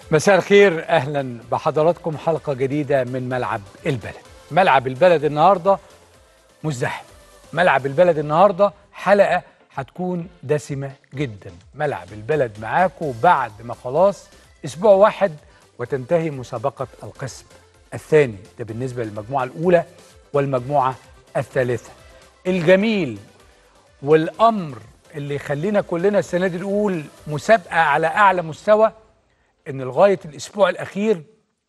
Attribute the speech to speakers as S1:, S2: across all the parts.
S1: مساء الخير اهلا بحضراتكم حلقه جديده من ملعب البلد ملعب البلد النهارده مزدحم ملعب البلد النهارده حلقه هتكون دسمه جدا ملعب البلد معاكم بعد ما خلاص اسبوع واحد وتنتهي مسابقه القسم الثاني ده بالنسبه للمجموعه الاولى والمجموعه الثالثه الجميل والامر اللي يخلينا كلنا السنه دي نقول مسابقه على اعلى مستوى ان لغايه الاسبوع الاخير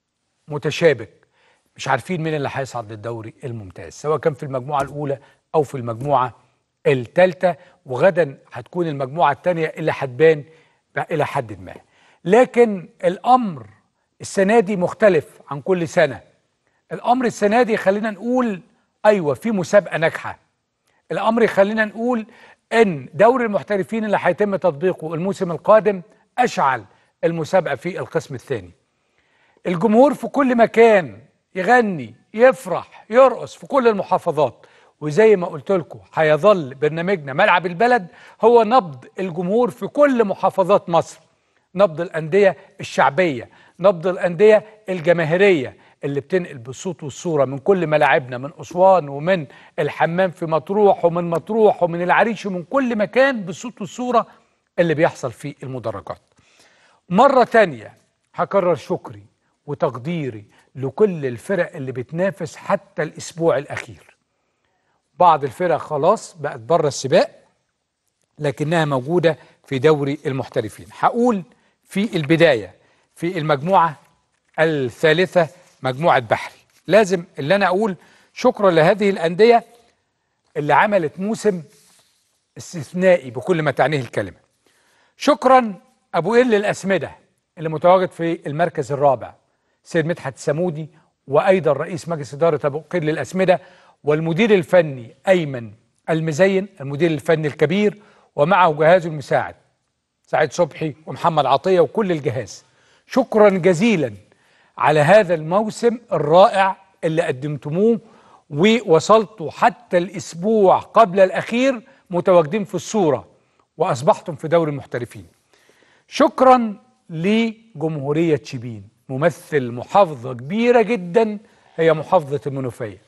S1: متشابك مش عارفين مين اللي هيصعد للدوري الممتاز سواء كان في المجموعه الاولى او في المجموعه الثالثه وغدا هتكون المجموعه الثانيه اللي هتبان الى حد ما لكن الامر السنه دي مختلف عن كل سنه الامر السنه دي خلينا نقول ايوه في مسابقه ناجحه الامر يخلينا نقول ان دوري المحترفين اللي هيتم تطبيقه الموسم القادم اشعل المسابقه في القسم الثاني الجمهور في كل مكان يغني يفرح يرقص في كل المحافظات وزي ما قلت لكم هيظل برنامجنا ملعب البلد هو نبض الجمهور في كل محافظات مصر نبض الانديه الشعبيه نبض الانديه الجماهيريه اللي بتنقل بالصوت والصوره من كل ملاعبنا من اسوان ومن الحمام في مطروح ومن مطروح ومن العريش ومن كل مكان بالصوت والصوره اللي بيحصل في المدرجات مرة تانية هكرر شكري وتقديري لكل الفرق اللي بتنافس حتى الأسبوع الأخير بعض الفرق خلاص بقت بره السباق لكنها موجودة في دوري المحترفين هقول في البداية في المجموعة الثالثة مجموعة بحري لازم اللي أنا أقول شكرا لهذه الأندية اللي عملت موسم استثنائي بكل ما تعنيه الكلمة شكرا ابو قل الاسمده اللي متواجد في المركز الرابع سيد مدحت السمودي وايضا رئيس مجلس اداره ابو قل الاسمده والمدير الفني ايمن المزين المدير الفني الكبير ومعه جهازه المساعد سعيد صبحي ومحمد عطيه وكل الجهاز شكرا جزيلا على هذا الموسم الرائع اللي قدمتموه ووصلتوا حتى الاسبوع قبل الاخير متواجدين في الصوره واصبحتم في دوري المحترفين شكرا لجمهورية شبين ممثل محافظة كبيرة جدا هي محافظة المنوفية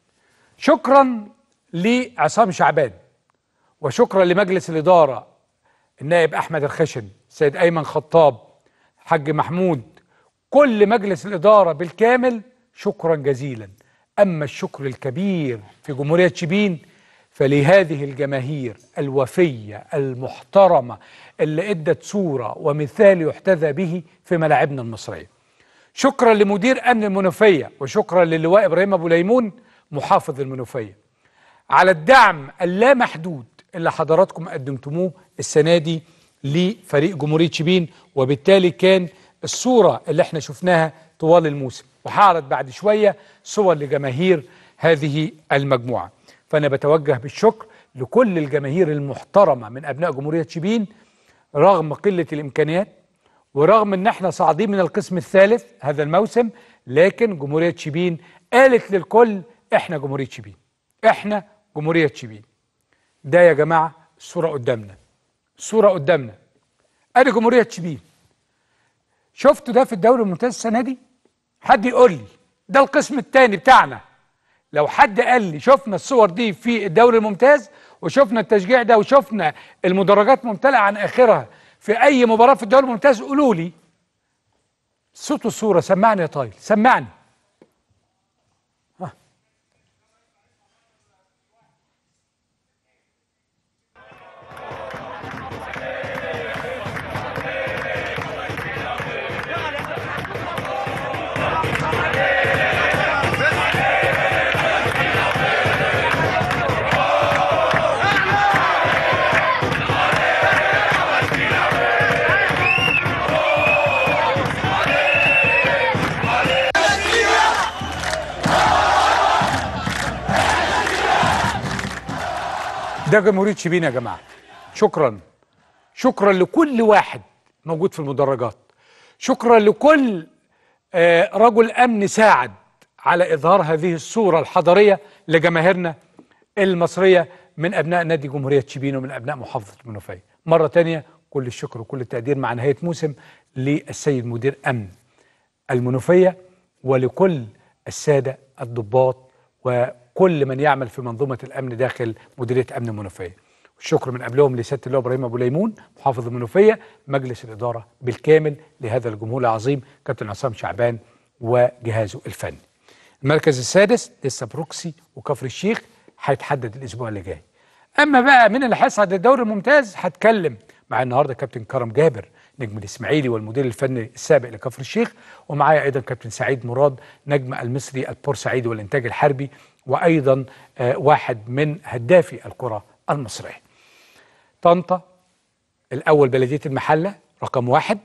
S1: شكرا لعصام شعبان وشكرا لمجلس الإدارة النائب أحمد الخشن سيد أيمن خطاب حاج محمود كل مجلس الإدارة بالكامل شكرا جزيلا أما الشكر الكبير في جمهورية شبين فلهذه الجماهير الوفية المحترمة اللي ادت صورة ومثال يحتذى به في ملاعبنا المصرية شكرا لمدير أمن المنوفية وشكرا للواء إبراهيم أبو ليمون محافظ المنوفية على الدعم اللامحدود اللي حضراتكم قدمتموه السنة دي لفريق جمهورية شبين وبالتالي كان الصورة اللي احنا شفناها طوال الموسم وهعرض بعد شوية صور لجماهير هذه المجموعة فأنا بتوجه بالشكر لكل الجماهير المحترمة من أبناء جمهورية شبين رغم قلة الإمكانيات ورغم أن احنا صاعدين من القسم الثالث هذا الموسم لكن جمهورية شبين قالت للكل احنا جمهورية شبين احنا جمهورية شبين ده يا جماعة الصورة قدامنا الصورة قدامنا ادي جمهورية شبين شفتوا ده في الدوري الممتاز السنة دي حد يقول لي ده القسم الثاني بتاعنا لو حد قال لي شفنا الصور دي في الدوري الممتاز وشفنا التشجيع ده وشفنا المدرجات ممتلئه عن اخرها في اي مباراه في الدوري الممتاز قولوا لي صوت والصوره سمعني يا طايل سمعني ها. ده جمهورية شبين يا جماعة شكرا شكرا لكل واحد موجود في المدرجات شكرا لكل آه، رجل أمن ساعد على إظهار هذه الصورة الحضارية لجماهيرنا المصرية من أبناء نادي جمهورية شبين ومن أبناء محافظة المنوفية مرة تانية كل الشكر وكل التقدير مع نهايه موسم للسيد مدير امن المنوفيه ولكل الساده الضباط وكل من يعمل في منظومه الامن داخل مديريه امن المنوفيه. والشكر من قبلهم لسياده اللواء ابراهيم ابو ليمون محافظ المنوفيه مجلس الاداره بالكامل لهذا الجمهور العظيم كابتن عصام شعبان وجهازه الفني. المركز السادس لسه بروكسي وكفر الشيخ هيتحدد الاسبوع اللي جاي. اما بقى مين اللي هيصعد للدوري الممتاز هتكلم مع النهارده كابتن كرم جابر نجم الاسماعيلي والمدير الفني السابق لكفر الشيخ ومعايا ايضا كابتن سعيد مراد نجم المصري البورسعيدي والانتاج الحربي وايضا آه واحد من هدافي الكره المصريه. طنطا الاول بلديه المحله رقم واحد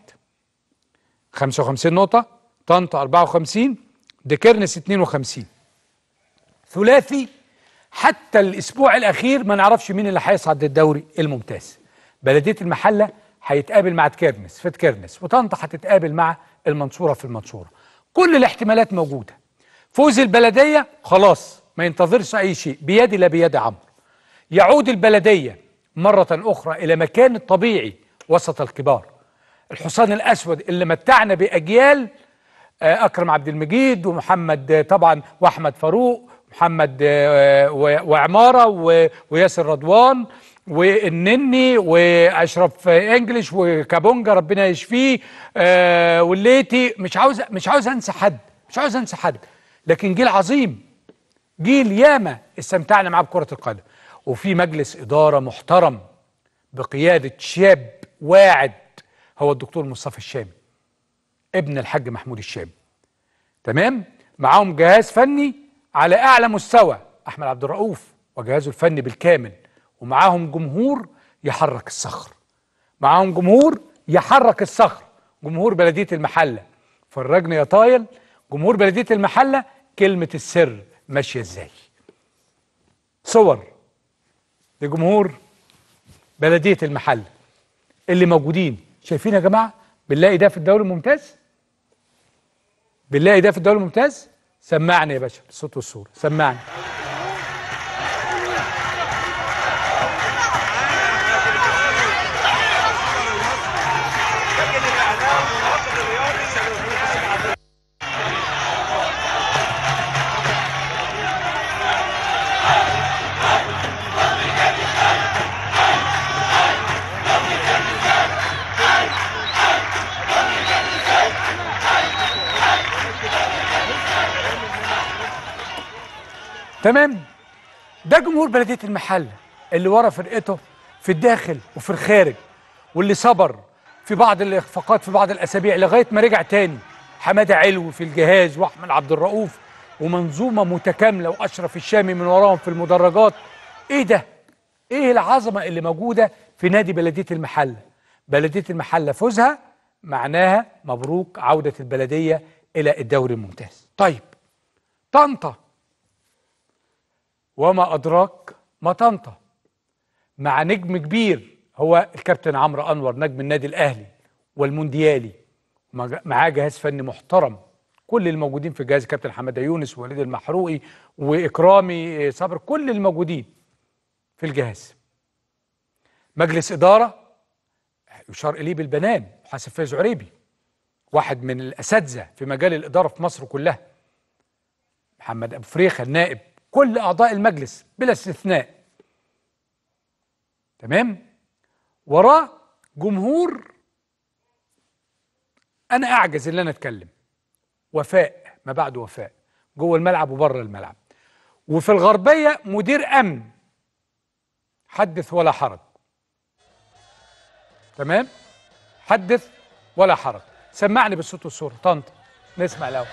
S1: 55 نقطه طنطا 54 ديكرنس 52 ثلاثي حتى الاسبوع الاخير ما نعرفش مين اللي هيصعد للدوري الممتاز بلديه المحله هيتقابل مع تكرنس في تكرنس وطنطا هتتقابل مع المنصوره في المنصوره كل الاحتمالات موجوده فوز البلديه خلاص ما ينتظرش اي شيء بيدي لا بيد عمرو يعود البلديه مره اخرى الى مكان الطبيعي وسط الكبار الحصان الاسود اللي متعنا باجيال اكرم عبد المجيد ومحمد طبعا واحمد فاروق محمد وعماره وياسر رضوان والنني واشرف انجلش وكابونجا ربنا يشفيه والليتي مش عاوز مش عاوز انسى حد مش عاوز انسى حد لكن جيل عظيم جيل ياما استمتعنا معاه بكره القدم وفي مجلس اداره محترم بقياده شاب واعد هو الدكتور مصطفى الشامي ابن الحاج محمود الشامي تمام معاهم جهاز فني على اعلى مستوى احمد عبد الرؤوف وجهازه الفني بالكامل ومعاهم جمهور يحرك الصخر معاهم جمهور يحرك الصخر جمهور بلديه المحله فرجني يا طايل جمهور بلديه المحله كلمه السر ماشيه ازاي صور لجمهور بلديه المحله اللي موجودين شايفين يا جماعه بنلاقي ده في الدوري الممتاز بنلاقي ده في الدوري الممتاز سمعني يا باشا الصوت والصوره سمعني تمام ده جمهور بلديه المحله اللي ورا فرقته في الداخل وفي الخارج واللي صبر في بعض الاخفاقات في بعض الاسابيع لغايه ما رجع تاني حماده علو في الجهاز واحمد عبد الرؤوف ومنظومه متكامله واشرف الشامي من وراهم في المدرجات ايه ده ايه العظمه اللي موجوده في نادي بلديه المحله بلديه المحله فوزها معناها مبروك عوده البلديه الى الدوري الممتاز طيب طنطا وما أدراك ما طنطا مع نجم كبير هو الكابتن عمرو أنور نجم النادي الأهلي والمونديالي معاه جهاز فني محترم كل الموجودين في الجهاز كابتن حماده يونس ووليد المحروقي واكرامي صبر كل الموجودين في الجهاز مجلس اداره يشار اليه بالبنان حسن فايز عريبي واحد من الاساتذه في مجال الاداره في مصر كلها محمد ابو فريخه النائب كل اعضاء المجلس بلا استثناء تمام وراه جمهور انا اعجز ان انا اتكلم وفاء ما بعد وفاء جوه الملعب وبره الملعب وفي الغربيه مدير امن حدث ولا حرج تمام حدث ولا حرج سمعني بالصوت والصوره طنطا نسمع الاول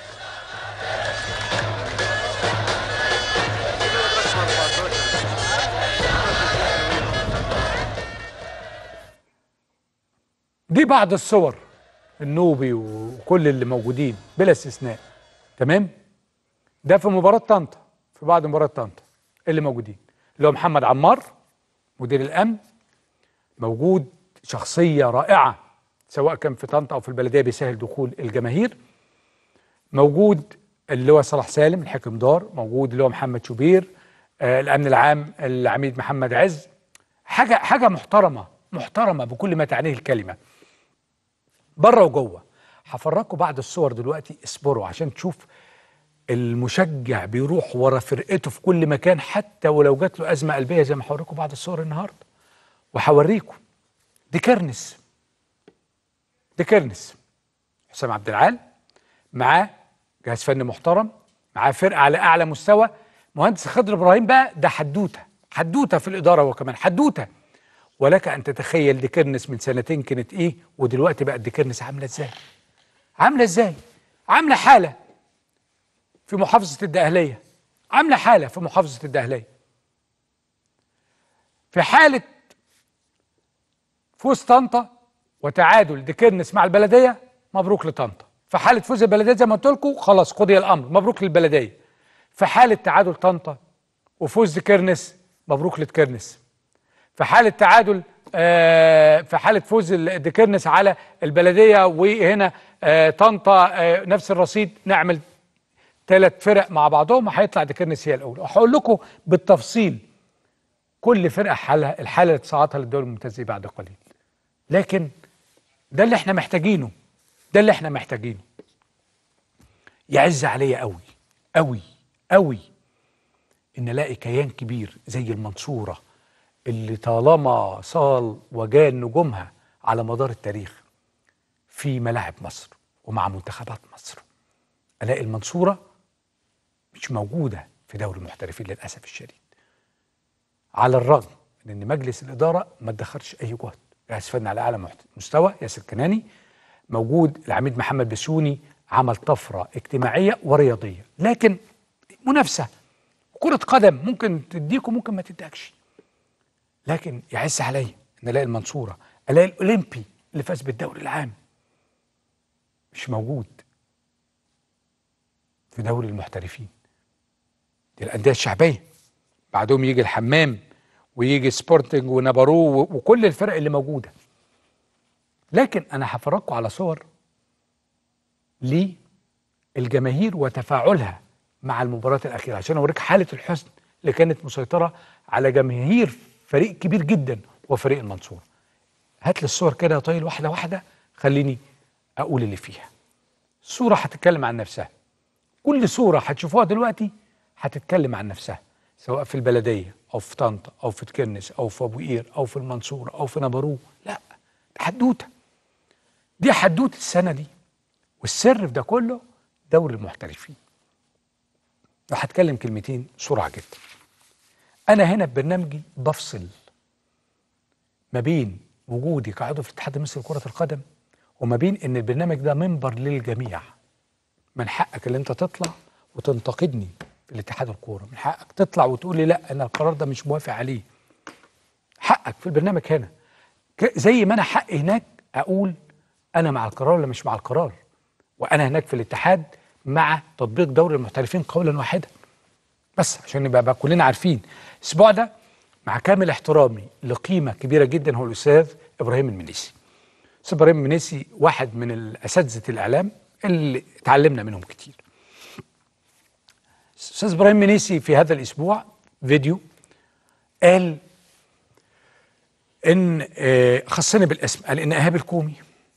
S1: دي بعض الصور النوبي وكل اللي موجودين بلا استثناء تمام ده في مباراة طنطا في بعض مباراة طنطا اللي موجودين اللي هو محمد عمار مدير الأمن موجود شخصية رائعة سواء كان في طنطا أو في البلدية بيسهل دخول الجماهير موجود اللي هو صلاح سالم الحكم دار موجود اللي هو محمد شوبير آه الأمن العام العميد محمد عز حاجة حاجة محترمة محترمه بكل ما تعنيه الكلمه بره وجوه هفرجكم بعض الصور دلوقتي اصبروا عشان تشوف المشجع بيروح ورا فرقته في كل مكان حتى ولو جات له ازمه قلبيه زي ما هوريكم بعض الصور النهارده وهوريكم دي كرنس دي كرنس حسام عبد العال معاه جهاز فني محترم معاه فرقه على اعلى مستوى مهندس خضر ابراهيم بقى ده حدوته حدوته في الاداره هو كمان حدوته ولك ان تتخيل دي كرنس من سنتين كانت ايه ودلوقتي بقت دي كرنس عامله ازاي عامله ازاي عامله حاله في محافظه الدقهليه عامله حاله في محافظه الدقهليه في حاله فوز طنطا وتعادل ديكرنس مع البلديه مبروك لطنطا في حاله فوز البلديه زي ما قلت لكم خلاص قضي الامر مبروك للبلديه في حاله تعادل طنطا وفوز ديكرنس مبروك لتكرنس في حاله تعادل آه في حاله فوز ديكرنس على البلديه وهنا آه طنطا آه نفس الرصيد نعمل ثلاث فرق مع بعضهم وهيطلع ديكرنس هي الاولى وهقول لكم بالتفصيل كل فرقه حالها الحاله اللي تصعدها للدوري الممتاز بعد قليل لكن ده اللي احنا محتاجينه ده اللي احنا محتاجينه يعز عليا قوي قوي قوي ان الاقي كيان كبير زي المنصوره اللي طالما صال وجان نجومها على مدار التاريخ في ملاعب مصر ومع منتخبات مصر الاقي المنصوره مش موجوده في دوري المحترفين للاسف الشديد على الرغم من ان مجلس الاداره ما ادخرش اي جهد جهاز فني على اعلى مستوى ياسر كناني موجود العميد محمد بسيوني عمل طفره اجتماعيه ورياضيه لكن منافسه كره قدم ممكن تديك وممكن ما تديكش لكن يعز عليا ان الاقي المنصوره الاقي الاولمبي اللي فاز بالدوري العام مش موجود في دوري المحترفين دي الانديه الشعبيه بعدهم يجي الحمام ويجي سبورتنج ونبارو وكل الفرق اللي موجوده لكن انا هفرجكم على صور للجماهير وتفاعلها مع المباراه الاخيره عشان اوريك حاله الحزن اللي كانت مسيطره على جماهير فريق كبير جدا وفريق المنصوره هات لي الصور كده يا طويل واحده واحده خليني اقول اللي فيها الصوره هتتكلم عن نفسها كل صوره هتشوفوها دلوقتي هتتكلم عن نفسها سواء في البلديه او في طنطا او في تكرنس او في ابو قير او في المنصوره او في نبرو لا دي حدوته دي حدوته السنه دي والسر في ده كله دوري المحترفين وهتكلم كلمتين سرعه جدا انا هنا ببرنامجي بفصل ما بين وجودي كعضو في الاتحاد المصري لكره القدم وما بين ان البرنامج ده منبر للجميع من حقك اللي انت تطلع وتنتقدني في الاتحاد الكوره من حقك تطلع وتقول لي لا انا القرار ده مش موافق عليه حقك في البرنامج هنا زي ما انا حقي هناك اقول انا مع القرار ولا مش مع القرار وانا هناك في الاتحاد مع تطبيق دوري المحترفين قولا واحدا بس عشان نبقى بقى كلنا عارفين الاسبوع ده مع كامل احترامي لقيمه كبيره جدا هو الاستاذ ابراهيم المنيسي الاستاذ ابراهيم المنيسي واحد من الاساتذه الاعلام اللي اتعلمنا منهم كتير استاذ ابراهيم منيسي في هذا الاسبوع فيديو قال ان خصني بالاسم قال ان ايهاب الكومي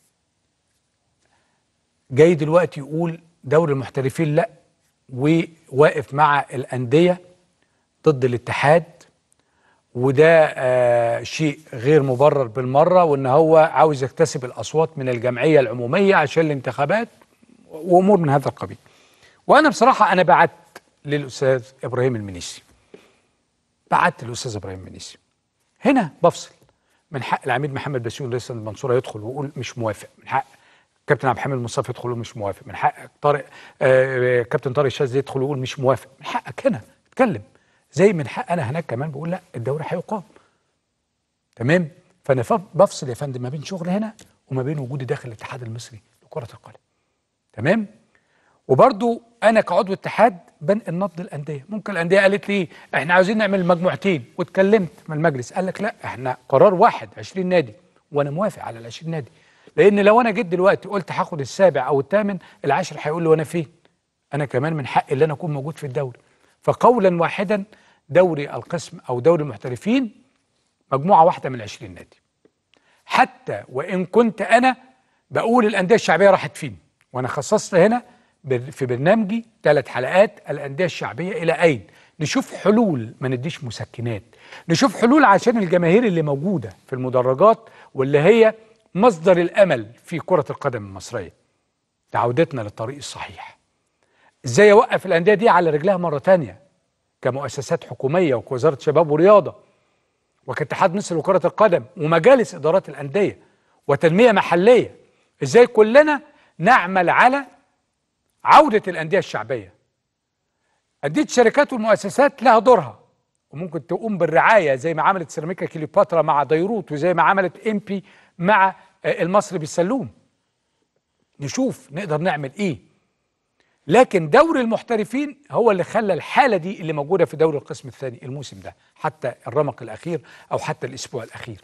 S1: جاي دلوقتي يقول دوري المحترفين لا وواقف مع الانديه ضد الاتحاد وده آه شيء غير مبرر بالمره وان هو عاوز يكتسب الاصوات من الجمعيه العموميه عشان الانتخابات وامور من هذا القبيل. وانا بصراحه انا بعت للاستاذ ابراهيم المنيسي. بعت للاستاذ ابراهيم المنيسي. هنا بفصل من حق العميد محمد بسيون رئيس المنصوره يدخل ويقول مش موافق، من حق كابتن عبد الحميد مصطفى يدخل ويقول مش موافق، من حق طارق آه كابتن طارق الشاذلي يدخل ويقول مش موافق، من حقك هنا اتكلم. زي من حق انا هناك كمان بقول لا الدوري هيقام تمام فانا بفصل يا فندم ما بين شغل هنا وما بين وجودي داخل الاتحاد المصري لكره القدم تمام وبرضو انا كعضو اتحاد بنقل نبض الانديه ممكن الانديه قالت لي احنا عاوزين نعمل مجموعتين واتكلمت من المجلس قال لك لا احنا قرار واحد 20 نادي وانا موافق على ال 20 نادي لان لو انا جيت دلوقتي قلت هاخد السابع او الثامن العاشر هيقول لي وانا فين انا كمان من حقي ان انا اكون موجود في الدوري فقولا واحدا دوري القسم او دوري المحترفين مجموعه واحده من 20 نادي حتى وان كنت انا بقول الانديه الشعبيه راحت فين وانا خصصت هنا في برنامجي ثلاث حلقات الانديه الشعبيه الى اين نشوف حلول ما نديش مسكنات نشوف حلول عشان الجماهير اللي موجوده في المدرجات واللي هي مصدر الامل في كره القدم المصريه تعودتنا للطريق الصحيح ازاي اوقف الانديه دي على رجلها مره تانية كمؤسسات حكوميه وكوزاره شباب ورياضه وكاتحاد مصر لكره القدم ومجالس ادارات الانديه وتنميه محليه ازاي كلنا نعمل على عوده الانديه الشعبيه انديه الشركات والمؤسسات لها دورها وممكن تقوم بالرعايه زي ما عملت سيراميكا كليوباترا مع ديروت وزي ما عملت امبي مع المصري بالسلوم نشوف نقدر نعمل ايه لكن دوري المحترفين هو اللي خلى الحاله دي اللي موجوده في دوري القسم الثاني الموسم ده حتى الرمق الاخير او حتى الاسبوع الاخير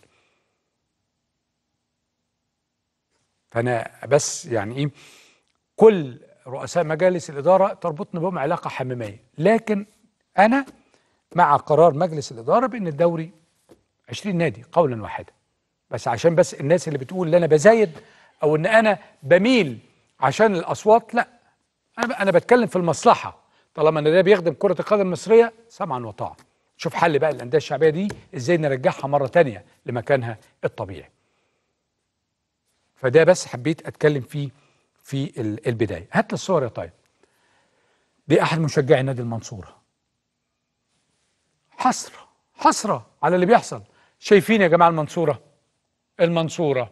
S1: فانا بس يعني ايه كل رؤساء مجالس الاداره تربطني بهم علاقه حميميه لكن انا مع قرار مجلس الاداره بان الدوري 20 نادي قولا واحدا بس عشان بس الناس اللي بتقول ان انا بزايد او ان انا بميل عشان الاصوات لا انا انا بتكلم في المصلحه طالما ان ده بيخدم كره القدم المصريه سمعا وطاعه شوف حل بقى الانديه الشعبيه دي ازاي نرجعها مره تانية لمكانها الطبيعي فده بس حبيت اتكلم فيه في البدايه هات لي الصور يا طيب دي احد مشجعي نادي المنصوره حسره حسره على اللي بيحصل شايفين يا جماعه المنصوره المنصوره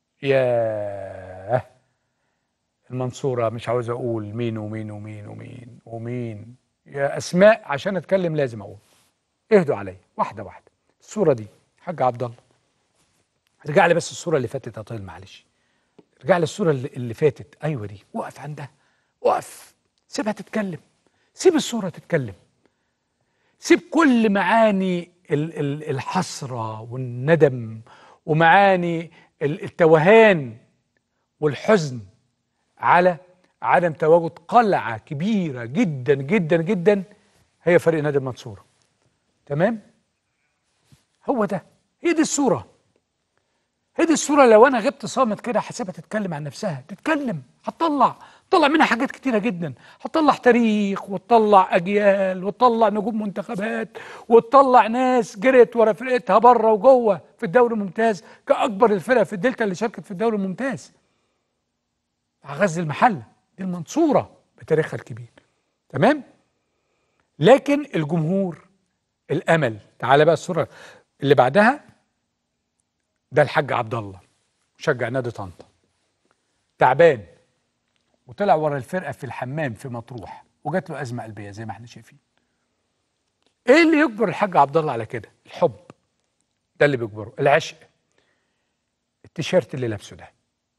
S1: ياه المنصوره مش عاوز اقول مين ومين ومين ومين ومين يا اسماء عشان اتكلم لازم اقول اهدوا عليا واحده واحده الصوره دي حاج عبد الله ارجع لي بس الصوره اللي فاتت يا طيب معلش ارجع لي الصوره اللي, اللي فاتت ايوه دي وقف عندها وقف سيبها تتكلم سيب الصوره تتكلم سيب كل معاني الحسره والندم ومعاني التوهان والحزن على عدم تواجد قلعه كبيره جدا جدا جدا هي فريق نادي المنصوره تمام هو ده هي دي الصوره هي دي الصوره لو انا غبت صامت كده هسيبها تتكلم عن نفسها تتكلم هتطلع طلع منها حاجات كتيرة جدا هتطلع تاريخ وتطلع أجيال وتطلع نجوم منتخبات وتطلع ناس جرت ورا فرقتها بره وجوه في الدوري الممتاز كأكبر الفرق في الدلتا اللي شاركت في الدوري الممتاز غزل المحلة دي المنصورة بتاريخها الكبير تمام لكن الجمهور الأمل تعالى بقى الصورة اللي بعدها ده الحاج عبد الله مشجع نادي طنطا تعبان وطلع ورا الفرقه في الحمام في مطروح وجات له ازمه قلبيه زي ما احنا شايفين ايه اللي يجبر الحاج عبد الله على كده الحب ده اللي بيجبره العشق التيشيرت اللي لابسه ده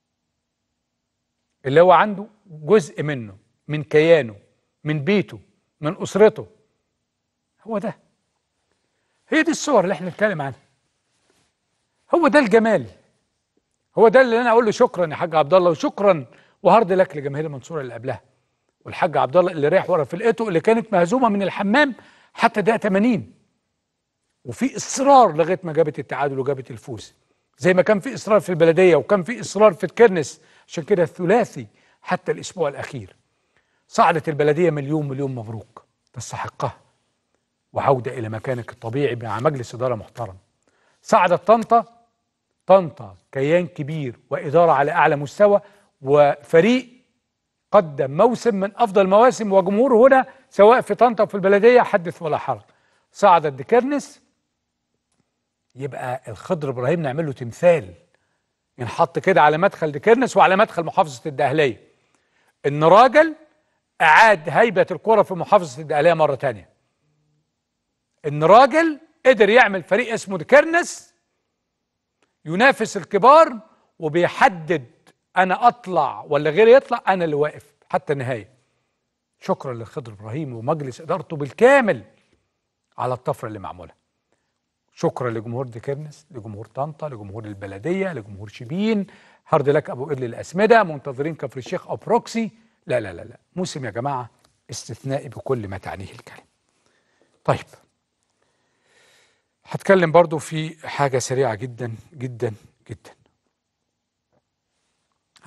S1: اللي هو عنده جزء منه من كيانه من بيته من اسرته هو ده هي دي الصور اللي احنا بنتكلم عنها هو ده الجمال هو ده اللي انا اقول له شكرا يا حاج عبد الله وشكرا وهارد لك لجماهير المنصوره اللي قبلها والحاج عبد الله اللي رايح ورا فرقته اللي كانت مهزومه من الحمام حتى دقيقه 80 وفي اصرار لغايه ما جابت التعادل وجابت الفوز زي ما كان في اصرار في البلديه وكان في اصرار في الكرنس عشان كده الثلاثي حتى الاسبوع الاخير صعدت البلديه مليون مليون مبروك تستحقها وعوده الى مكانك الطبيعي مع مجلس اداره محترم صعدت طنطا طنطا كيان كبير واداره على اعلى مستوى وفريق قدم موسم من افضل المواسم وجمهور هنا سواء في طنطا وفي البلديه حدث ولا حرج صعدت ديكرنس يبقى الخضر ابراهيم نعمل له تمثال ينحط كده على مدخل ديكرنس وعلى مدخل محافظه الدهليه ان راجل اعاد هيبه الكره في محافظه الدهليه مره تانية ان راجل قدر يعمل فريق اسمه ديكرنس ينافس الكبار وبيحدد انا اطلع ولا غيري يطلع انا اللي واقف حتى النهايه شكرا لخضر ابراهيم ومجلس ادارته بالكامل على الطفره اللي معموله شكرا لجمهور ديكرنس لجمهور طنطا لجمهور البلديه لجمهور شبين هارد لك ابو قرل الاسمده منتظرين كفر الشيخ او بروكسي لا لا لا لا موسم يا جماعه استثنائي بكل ما تعنيه الكلمه طيب هتكلم برضو في حاجه سريعه جدا جدا جدا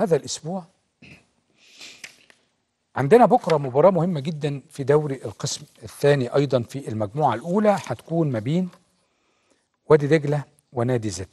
S1: هذا الاسبوع عندنا بكره مباراه مهمه جدا في دوري القسم الثاني ايضا في المجموعه الاولى هتكون ما بين وادي دجله ونادي زد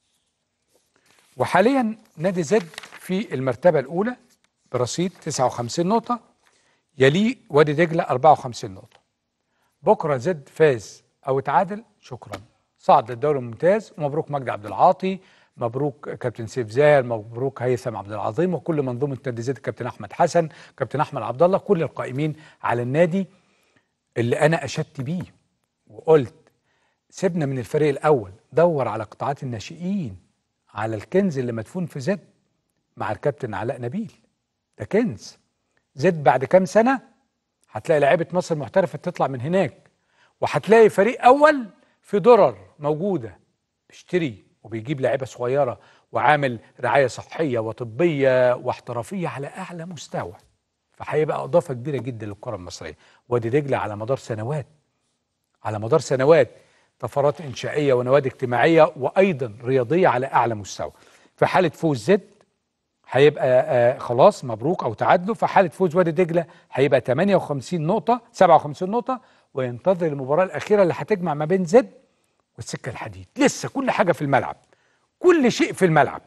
S1: وحاليا نادي زد في المرتبه الاولى برصيد 59 نقطه يليه وادي دجله 54 نقطه بكره زد فاز او اتعادل شكرا صعد للدوري الممتاز ومبروك مجدي عبد العاطي مبروك كابتن سيف زاهر مبروك هيثم عبد العظيم وكل منظومه نادي زد كابتن احمد حسن كابتن احمد عبد الله كل القائمين على النادي اللي انا اشدت بيه وقلت سيبنا من الفريق الاول دور على قطاعات الناشئين على الكنز اللي مدفون في زد مع الكابتن علاء نبيل ده كنز زد بعد كام سنه هتلاقي لعيبه مصر محترفه تطلع من هناك وهتلاقي فريق اول في درر موجوده بيشتري وبيجيب لعيبه صغيره وعامل رعايه صحيه وطبيه واحترافيه على اعلى مستوى فهيبقى اضافه كبيره جدا للكره المصريه وادي دجله على مدار سنوات على مدار سنوات طفرات انشائيه ونوادي اجتماعيه وايضا رياضيه على اعلى مستوى في حاله فوز زد هيبقى آه خلاص مبروك او تعادلوا في حاله فوز وادي دجله هيبقى 58 نقطه 57 نقطه وينتظر المباراه الاخيره اللي هتجمع ما بين زد والسكه الحديد لسه كل حاجه في الملعب كل شيء في الملعب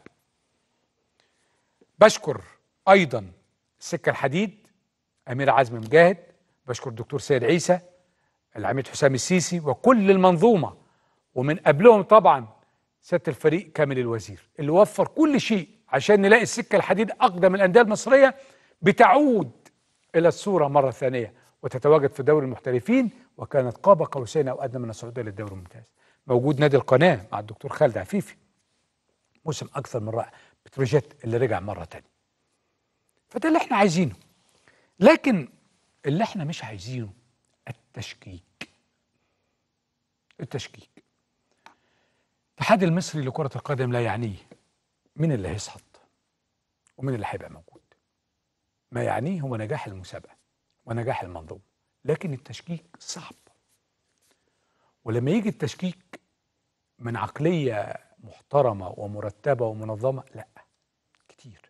S1: بشكر ايضا السكه الحديد امير عزمي مجاهد بشكر الدكتور سيد عيسى العميد حسام السيسي وكل المنظومه ومن قبلهم طبعا سياده الفريق كامل الوزير اللي وفر كل شيء عشان نلاقي السكه الحديد اقدم الانديه المصريه بتعود الى الصوره مره ثانيه وتتواجد في دوري المحترفين وكانت قاب قوسين او ادنى من الصعوديه للدوري الممتاز موجود نادي القناه مع الدكتور خالد عفيفي موسم اكثر من رائع بتروجيت اللي رجع مره تانية فده اللي احنا عايزينه لكن اللي احنا مش عايزينه التشكيك التشكيك الاتحاد المصري لكرة القدم لا يعنيه مين اللي هيصعد ومين اللي هيبقى موجود ما يعنيه هو نجاح المسابقة ونجاح المنظومة لكن التشكيك صعب ولما يجي التشكيك من عقلية محترمة ومرتبة ومنظمة لا كتير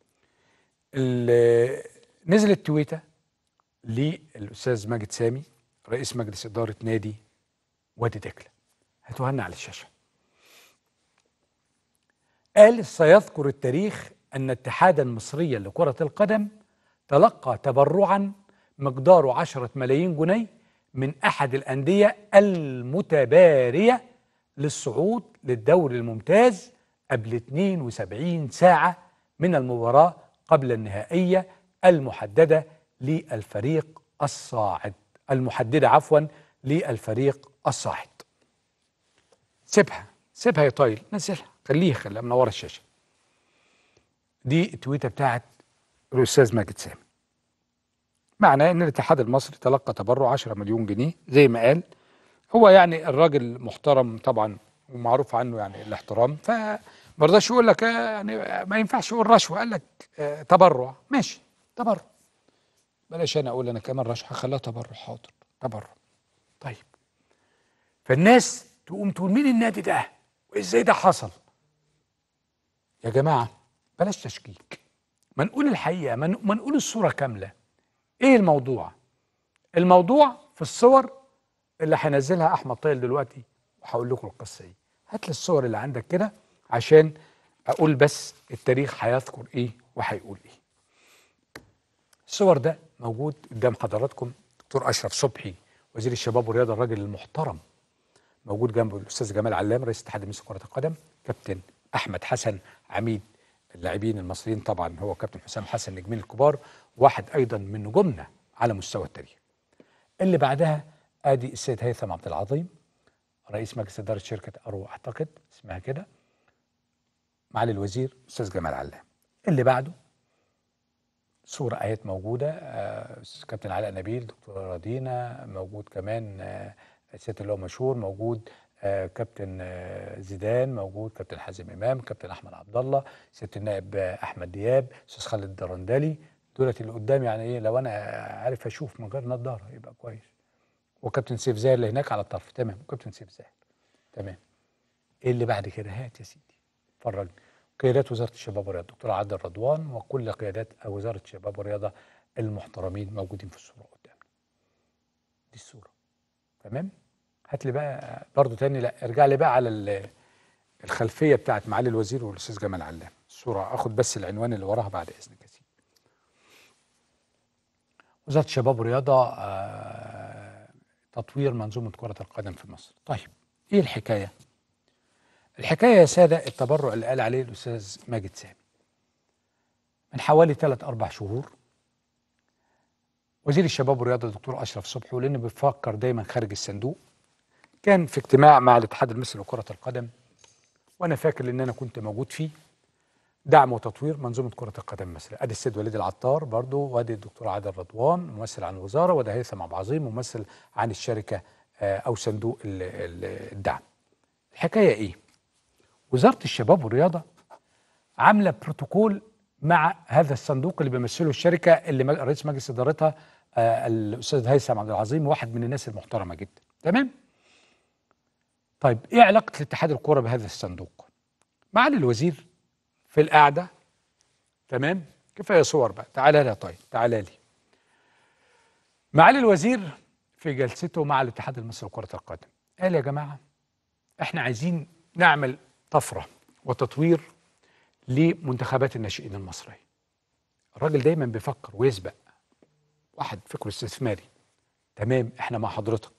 S1: نزلت تويتة للأستاذ ماجد سامي رئيس مجلس إدارة نادي وادي دجلة هاتوها لنا على الشاشة قال سيذكر التاريخ أن اتحادا مصريا لكرة القدم تلقى تبرعا مقداره عشرة ملايين جنيه من أحد الأندية المتبارية للصعود للدوري الممتاز قبل 72 ساعة من المباراة قبل النهائية المحددة للفريق الصاعد المحددة عفوا للفريق الصاعد سيبها سيبها يا طايل نزلها خليها خليها منورة الشاشة دي التويتة بتاعت الأستاذ ماجد سامي معناه ان الاتحاد المصري تلقى تبرع 10 مليون جنيه زي ما قال هو يعني الراجل محترم طبعا ومعروف عنه يعني الاحترام فما رضاش يقول لك يعني ما ينفعش يقول رشوه قال لك آه تبرع ماشي تبرع بلاش انا اقول انا كمان رشوه هخليها تبرع حاضر تبرع طيب فالناس تقوم تقول مين النادي ده وازاي ده حصل يا جماعه بلاش تشكيك ما نقول الحقيقه ما نقول الصوره كامله ايه الموضوع الموضوع في الصور اللي هينزلها احمد طايل دلوقتي وهقول لكم القصه دي هات لي الصور اللي عندك كده عشان اقول بس التاريخ هيذكر ايه وهيقول ايه الصور ده موجود قدام حضراتكم دكتور اشرف صبحي وزير الشباب والرياضه الراجل المحترم موجود جنبه الاستاذ جمال علام رئيس اتحاد مصر كره القدم كابتن احمد حسن عميد اللاعبين المصريين طبعا هو كابتن حسام حسن نجمين الكبار واحد ايضا من نجومنا على مستوى التاريخ اللي بعدها ادي السيد هيثم عبد العظيم رئيس مجلس اداره شركه ارو اعتقد اسمها كده معالي الوزير استاذ جمال علام اللي بعده صورة آيات موجودة آه كابتن علاء نبيل دكتورة رادينا موجود كمان آه سيادة اللي هو مشهور موجود آه كابتن آه زيدان موجود كابتن حازم امام كابتن احمد عبد الله سياده النائب آه احمد دياب استاذ خالد الدرندلي دولت اللي قدام يعني ايه لو انا عارف اشوف من غير نظاره يبقى كويس وكابتن سيف زاهر اللي هناك على الطرف تمام وكابتن سيف زاهر تمام ايه اللي بعد كده هات يا سيدي اتفرج قيادات وزاره الشباب والرياضه الدكتور عادل رضوان وكل قيادات وزاره الشباب والرياضه المحترمين موجودين في الصوره قدامنا دي الصوره تمام هات لي بقى برضه تاني لا ارجع لي بقى على ال- الخلفيه بتاعت معالي الوزير والاستاذ جمال علام الصوره اخد بس العنوان اللي وراها بعد اذنك يا سيدي وزاره الشباب والرياضه آه، تطوير منظومه كره القدم في مصر طيب ايه الحكايه الحكايه يا ساده التبرع اللي قال عليه الاستاذ ماجد سامي من حوالي ثلاث اربع شهور وزير الشباب والرياضه الدكتور اشرف صبحي ولانه بيفكر دايما خارج الصندوق كان في اجتماع مع الاتحاد المصري لكره القدم وانا فاكر ان انا كنت موجود فيه دعم وتطوير منظومه كره القدم مثلا ادي السيد وليد العطار برضو وادي الدكتور عادل رضوان ممثل عن الوزاره وده هيثم عبد العظيم ممثل عن الشركه آه، او صندوق ال- ال- الدعم الحكايه ايه وزاره الشباب والرياضه عامله بروتوكول مع هذا الصندوق اللي بيمثله الشركه اللي مج- رئيس مجلس ادارتها آه، الاستاذ هيثم عبد العظيم واحد من الناس المحترمه جدا تمام طيب ايه علاقه الاتحاد الكوره بهذا الصندوق معالي الوزير في القعده تمام كفايه صور بقى تعالى لي يا طيب تعالى لي معالي الوزير في جلسته مع الاتحاد المصري لكره القدم قال يا جماعه احنا عايزين نعمل طفره وتطوير لمنتخبات الناشئين المصريه الراجل دايما بيفكر ويسبق واحد فكره استثماري تمام احنا مع حضرتك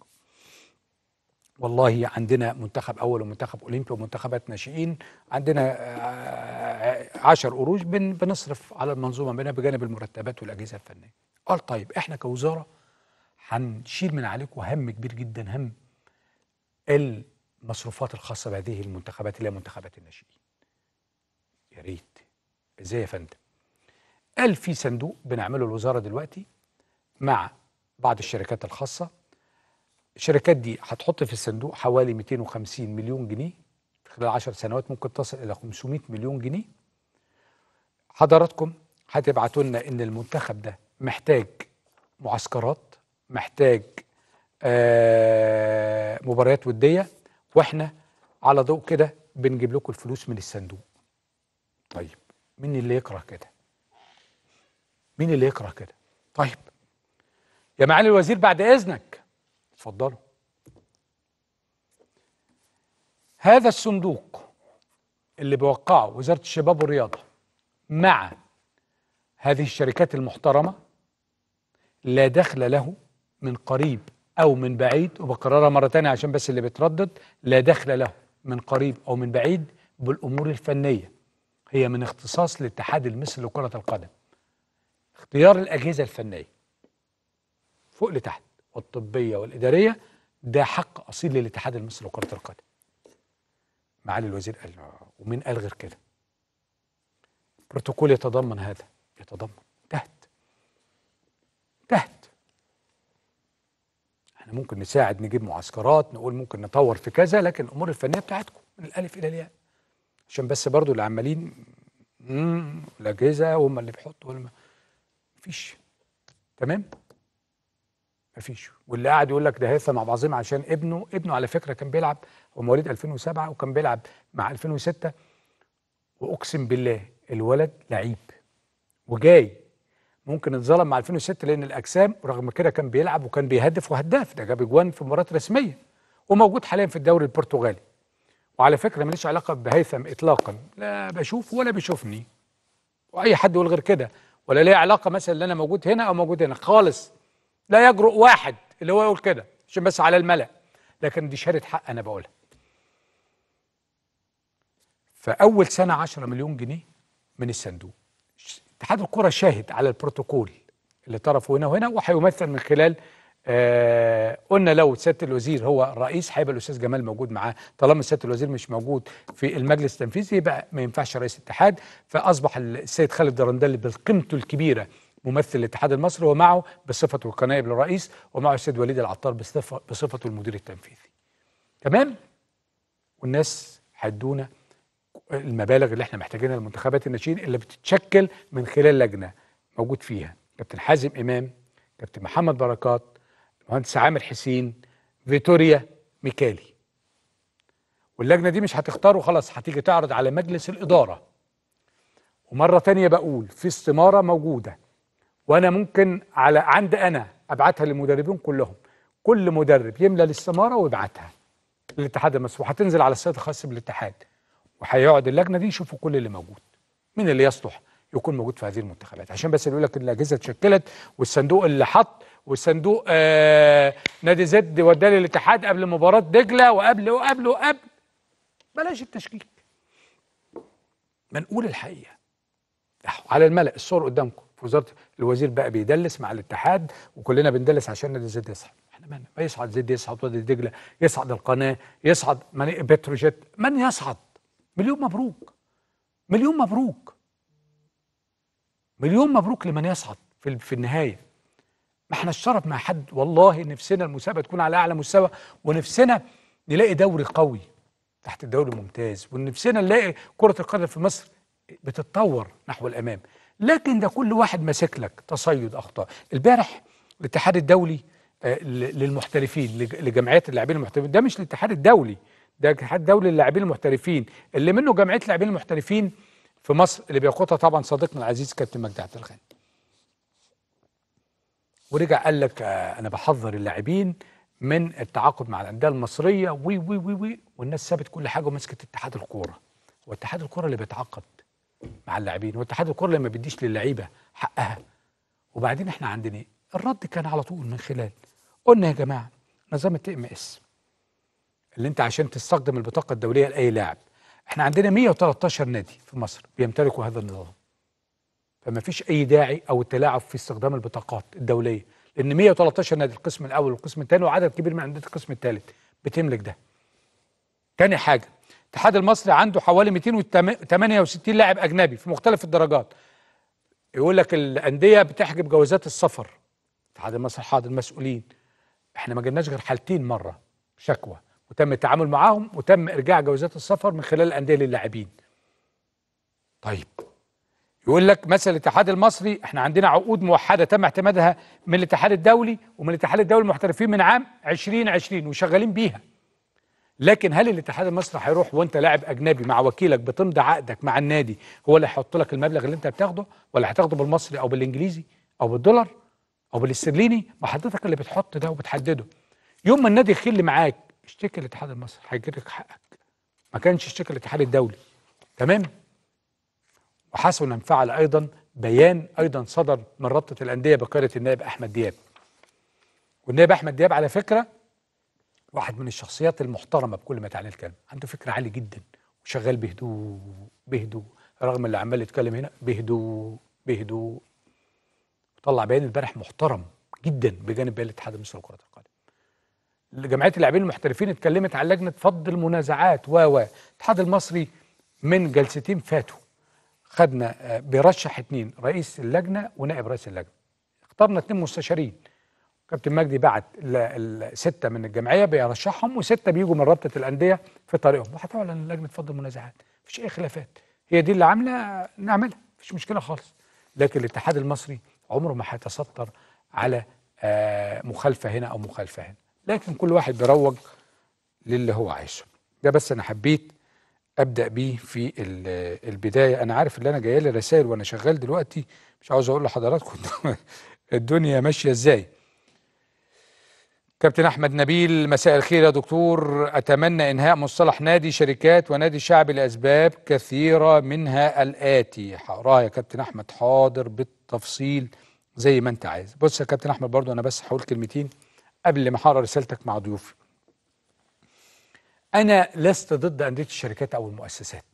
S1: والله عندنا منتخب اول ومنتخب اولمبي ومنتخبات ناشئين عندنا آه، عشر قروش بن بنصرف على المنظومه منها بجانب المرتبات والاجهزه الفنيه قال طيب احنا كوزاره هنشيل من عليكم هم كبير جدا هم المصروفات الخاصه بهذه المنتخبات اللي هي منتخبات الناشئين يا ريت ازاي يا فندم قال في صندوق بنعمله الوزاره دلوقتي مع بعض الشركات الخاصه الشركات دي هتحط في الصندوق حوالي 250 مليون جنيه في خلال 10 سنوات ممكن تصل الى 500 مليون جنيه حضراتكم هتبعتوا لنا ان المنتخب ده محتاج معسكرات محتاج آه مباريات وديه واحنا على ضوء كده بنجيب لكم الفلوس من الصندوق طيب مين اللي يكره كده مين اللي يكره كده طيب يا معالي الوزير بعد اذنك اتفضلوا هذا الصندوق اللي بيوقعه وزارة الشباب والرياضة مع هذه الشركات المحترمة لا دخل له من قريب أو من بعيد وبكررها مرة تانية عشان بس اللي بيتردد لا دخل له من قريب أو من بعيد بالأمور الفنية هي من اختصاص الاتحاد المصري لكرة القدم اختيار الأجهزة الفنية فوق لتحت والطبية والإدارية ده حق أصيل للاتحاد المصري لكرة القدم معالي الوزير قال آه، ومين قال غير كده بروتوكول يتضمن هذا يتضمن تحت تحت احنا ممكن نساعد نجيب معسكرات نقول ممكن نطور في كذا لكن الامور الفنيه بتاعتكم من الالف الى الياء عشان بس برضو اللي عمالين مم، الاجهزه هم اللي بيحطوا ولا مفيش تمام مفيش واللي قاعد يقول لك ده هيثم عبد العظيم عشان ابنه ابنه على فكره كان بيلعب هو مواليد 2007 وكان بيلعب مع 2006 واقسم بالله الولد لعيب وجاي ممكن اتظلم مع 2006 لان الاجسام رغم كده كان بيلعب وكان بيهدف وهداف ده جاب اجوان في مباريات رسميه وموجود حاليا في الدوري البرتغالي وعلى فكره ماليش علاقه بهيثم اطلاقا لا بشوف ولا بيشوفني واي حد يقول غير كده ولا ليه علاقه مثلا ان انا موجود هنا او موجود هنا خالص لا يجرؤ واحد اللي هو يقول كده عشان بس على الملأ لكن دي شهاده حق انا بقولها فاول سنه 10 مليون جنيه من الصندوق ش- اتحاد الكره شاهد على البروتوكول اللي طرفه هنا وهنا وهيمثل من خلال آه قلنا لو سياده الوزير هو الرئيس هيبقى الاستاذ جمال موجود معاه طالما سياده الوزير مش موجود في المجلس التنفيذي يبقى ما ينفعش رئيس اتحاد فاصبح السيد خالد درندلي بقيمته الكبيره ممثل الاتحاد المصري ومعه بصفته القنائب للرئيس ومعه السيد وليد العطار بصفه بصفته المدير التنفيذي تمام والناس هيدونا المبالغ اللي احنا محتاجينها للمنتخبات الناشئين اللي بتتشكل من خلال لجنه موجود فيها كابتن حازم امام كابتن محمد بركات المهندس عامر حسين فيتوريا ميكالي واللجنه دي مش هتختار وخلاص هتيجي تعرض على مجلس الاداره ومره تانية بقول في استماره موجوده وانا ممكن على عند انا ابعتها للمدربين كلهم كل مدرب يملى الاستماره ويبعتها للاتحاد المصري وهتنزل على السيت الخاص بالاتحاد وهيقعد اللجنه دي يشوفوا كل اللي موجود مين اللي يصلح يكون موجود في هذه المنتخبات عشان بس يقول لك الاجهزه اتشكلت والصندوق اللي حط والصندوق آه نادي زد وداه للاتحاد قبل مباراه دجله وقبل وقبل وقبل بلاش التشكيك ما نقول الحقيقه على الملأ الصور قدامكم في وزاره الوزير بقى بيدلس مع الاتحاد وكلنا بندلس عشان نادي زد يصعد احنا مالنا ما يصعد زد يصعد وادي دجله يصعد القناه يصعد بتروجيت من يصعد مليون مبروك مليون مبروك مليون مبروك لمن يصعد في في النهايه ما احنا الشرف مع حد والله نفسنا المسابقه تكون على اعلى مستوى ونفسنا نلاقي دوري قوي تحت الدوري الممتاز ونفسنا نلاقي كره القدم في مصر بتتطور نحو الامام لكن ده كل واحد ماسك لك تصيد اخطاء البارح الاتحاد الدولي آه، للمحترفين لجمعيات اللاعبين المحترفين ده مش الاتحاد الدولي ده الاتحاد الدولي للاعبين المحترفين اللي منه جمعيه اللاعبين المحترفين في مصر اللي بيقودها طبعا صديقنا العزيز كابتن مجدي عبد الغني ورجع قال لك آه انا بحذر اللاعبين من التعاقد مع الانديه المصريه وي وي وي وي والناس سابت كل حاجه ومسكت اتحاد الكوره واتحاد الكوره اللي بيتعاقد مع اللاعبين واتحاد الكوره اللي ما بيديش للعيبه حقها وبعدين احنا عندنا ايه الرد كان على طول من خلال قلنا يا جماعه نظام التي ام اس اللي انت عشان تستخدم البطاقه الدوليه لاي لاعب احنا عندنا 113 نادي في مصر بيمتلكوا هذا النظام فما فيش اي داعي او التلاعب في استخدام البطاقات الدوليه لان 113 نادي القسم الاول والقسم الثاني وعدد كبير من انديه القسم الثالث بتملك ده تاني حاجه الاتحاد المصري عنده حوالي 268 لاعب اجنبي في مختلف الدرجات يقول لك الانديه بتحجب جوازات السفر الاتحاد المصري حاضر المسؤولين احنا ما جبناش غير حالتين مره شكوى وتم التعامل معاهم وتم ارجاع جوازات السفر من خلال الانديه للاعبين طيب يقول لك مثلا الاتحاد المصري احنا عندنا عقود موحده تم اعتمادها من الاتحاد الدولي ومن الاتحاد الدولي المحترفين من عام 2020 وشغالين بيها لكن هل الاتحاد المصري هيروح وانت لاعب اجنبي مع وكيلك بتمضي عقدك مع النادي هو اللي هيحط لك المبلغ اللي انت بتاخده ولا هتاخده بالمصري او بالانجليزي او بالدولار او بالاسترليني ما حضرتك اللي بتحط ده وبتحدده يوم ما النادي يخل معاك اشتكي الاتحاد المصري هيجرك حقك ما كانش اشتكي الاتحاد الدولي تمام وحسنا فعل ايضا بيان ايضا صدر من رابطه الانديه بقياده النائب احمد دياب والنائب احمد دياب على فكره واحد من الشخصيات المحترمه بكل ما تعني الكلمه عنده فكر عالي جدا وشغال بهدوء بهدوء رغم اللي عمال يتكلم هنا بهدوء بهدوء طلع بيان البارح محترم جدا بجانب بيان الاتحاد المصري لكره القدم جمعيه اللاعبين المحترفين اتكلمت عن لجنه فض المنازعات و و الاتحاد المصري من جلستين فاتوا خدنا آه، بيرشح اثنين رئيس اللجنه ونائب رئيس اللجنه اخترنا اثنين مستشارين كابتن مجدي بعت سته من الجمعيه بيرشحهم وسته بيجوا من رابطه الانديه في طريقهم وهتعلن لجنه فض المنازعات مفيش اي خلافات هي دي اللي عامله نعملها مفيش مشكله خالص لكن الاتحاد المصري عمره ما هيتستر على آه، مخالفه هنا او مخالفه هنا لكن كل واحد بيروج للي هو عايزه ده بس انا حبيت ابدا بيه في البدايه انا عارف ان انا جايه لي رسائل وانا شغال دلوقتي مش عاوز اقول لحضراتكم الدنيا ماشيه ازاي كابتن احمد نبيل مساء الخير يا دكتور اتمنى انهاء مصطلح نادي شركات ونادي شعبي لاسباب كثيره منها الاتي هقراها يا كابتن احمد حاضر بالتفصيل زي ما انت عايز بص يا كابتن احمد برضو انا بس هقول كلمتين قبل ما اقرا رسالتك مع ضيوفي انا لست ضد انديه الشركات او المؤسسات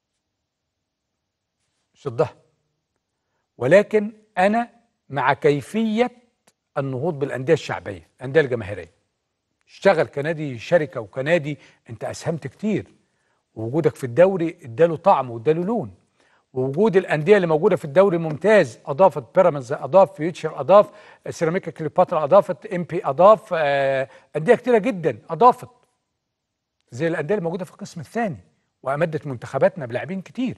S1: مش ضدها ولكن انا مع كيفيه النهوض بالانديه الشعبيه الانديه الجماهيريه اشتغل كنادي شركه وكنادي انت اسهمت كتير ووجودك في الدوري اداله طعم واداله لون ووجود الانديه اللي موجوده في الدوري ممتاز اضافت بيراميدز اضاف فيوتشر اضاف سيراميكا كليوباترا اضافت ام بي اضاف آه، انديه كتيره جدا اضافت زي الانديه اللي موجوده في القسم الثاني وامدت منتخباتنا بلاعبين كتير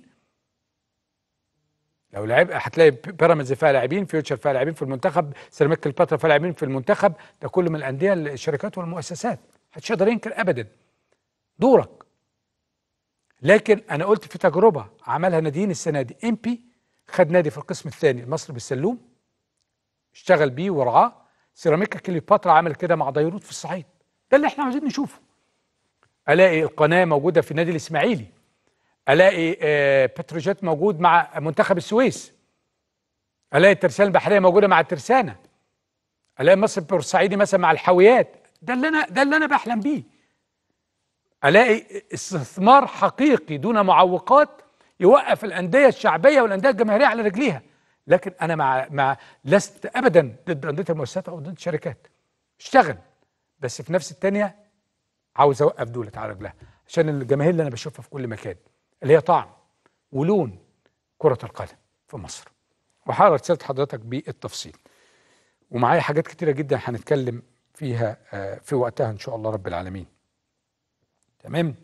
S1: لو لعب هتلاقي بيراميدز فيها لاعبين فيوتشر فيها لاعبين في المنتخب سيراميكا كليوباترا فيها لاعبين في المنتخب ده كله من الانديه الشركات والمؤسسات محدش يقدر ينكر ابدا دورك لكن انا قلت في تجربه عملها ناديين السنه دي ام بي خد نادي في القسم الثاني المصري بالسلوم اشتغل بيه ورعاه سيراميكا كليوباترا عمل كده مع ديروت في الصعيد ده اللي احنا عاوزين نشوفه الاقي القناه موجوده في النادي الاسماعيلي الاقي آه بتروجيت موجود مع منتخب السويس الاقي الترسانه البحريه موجوده مع الترسانه الاقي مصر بورسعيدي مثلا مع الحاويات ده اللي انا ده اللي انا بحلم بيه الاقي استثمار حقيقي دون معوقات يوقف الانديه الشعبيه والانديه الجماهيريه على رجليها لكن انا مع مع لست ابدا ضد انديه المؤسسات او ضد الشركات اشتغل بس في نفس الثانيه عاوز اوقف دولة على رجلها عشان الجماهير اللي انا بشوفها في كل مكان اللي هي طعم ولون كره القدم في مصر وحاول رساله حضرتك بالتفصيل ومعايا حاجات كتيره جدا هنتكلم فيها في وقتها ان شاء الله رب العالمين تمام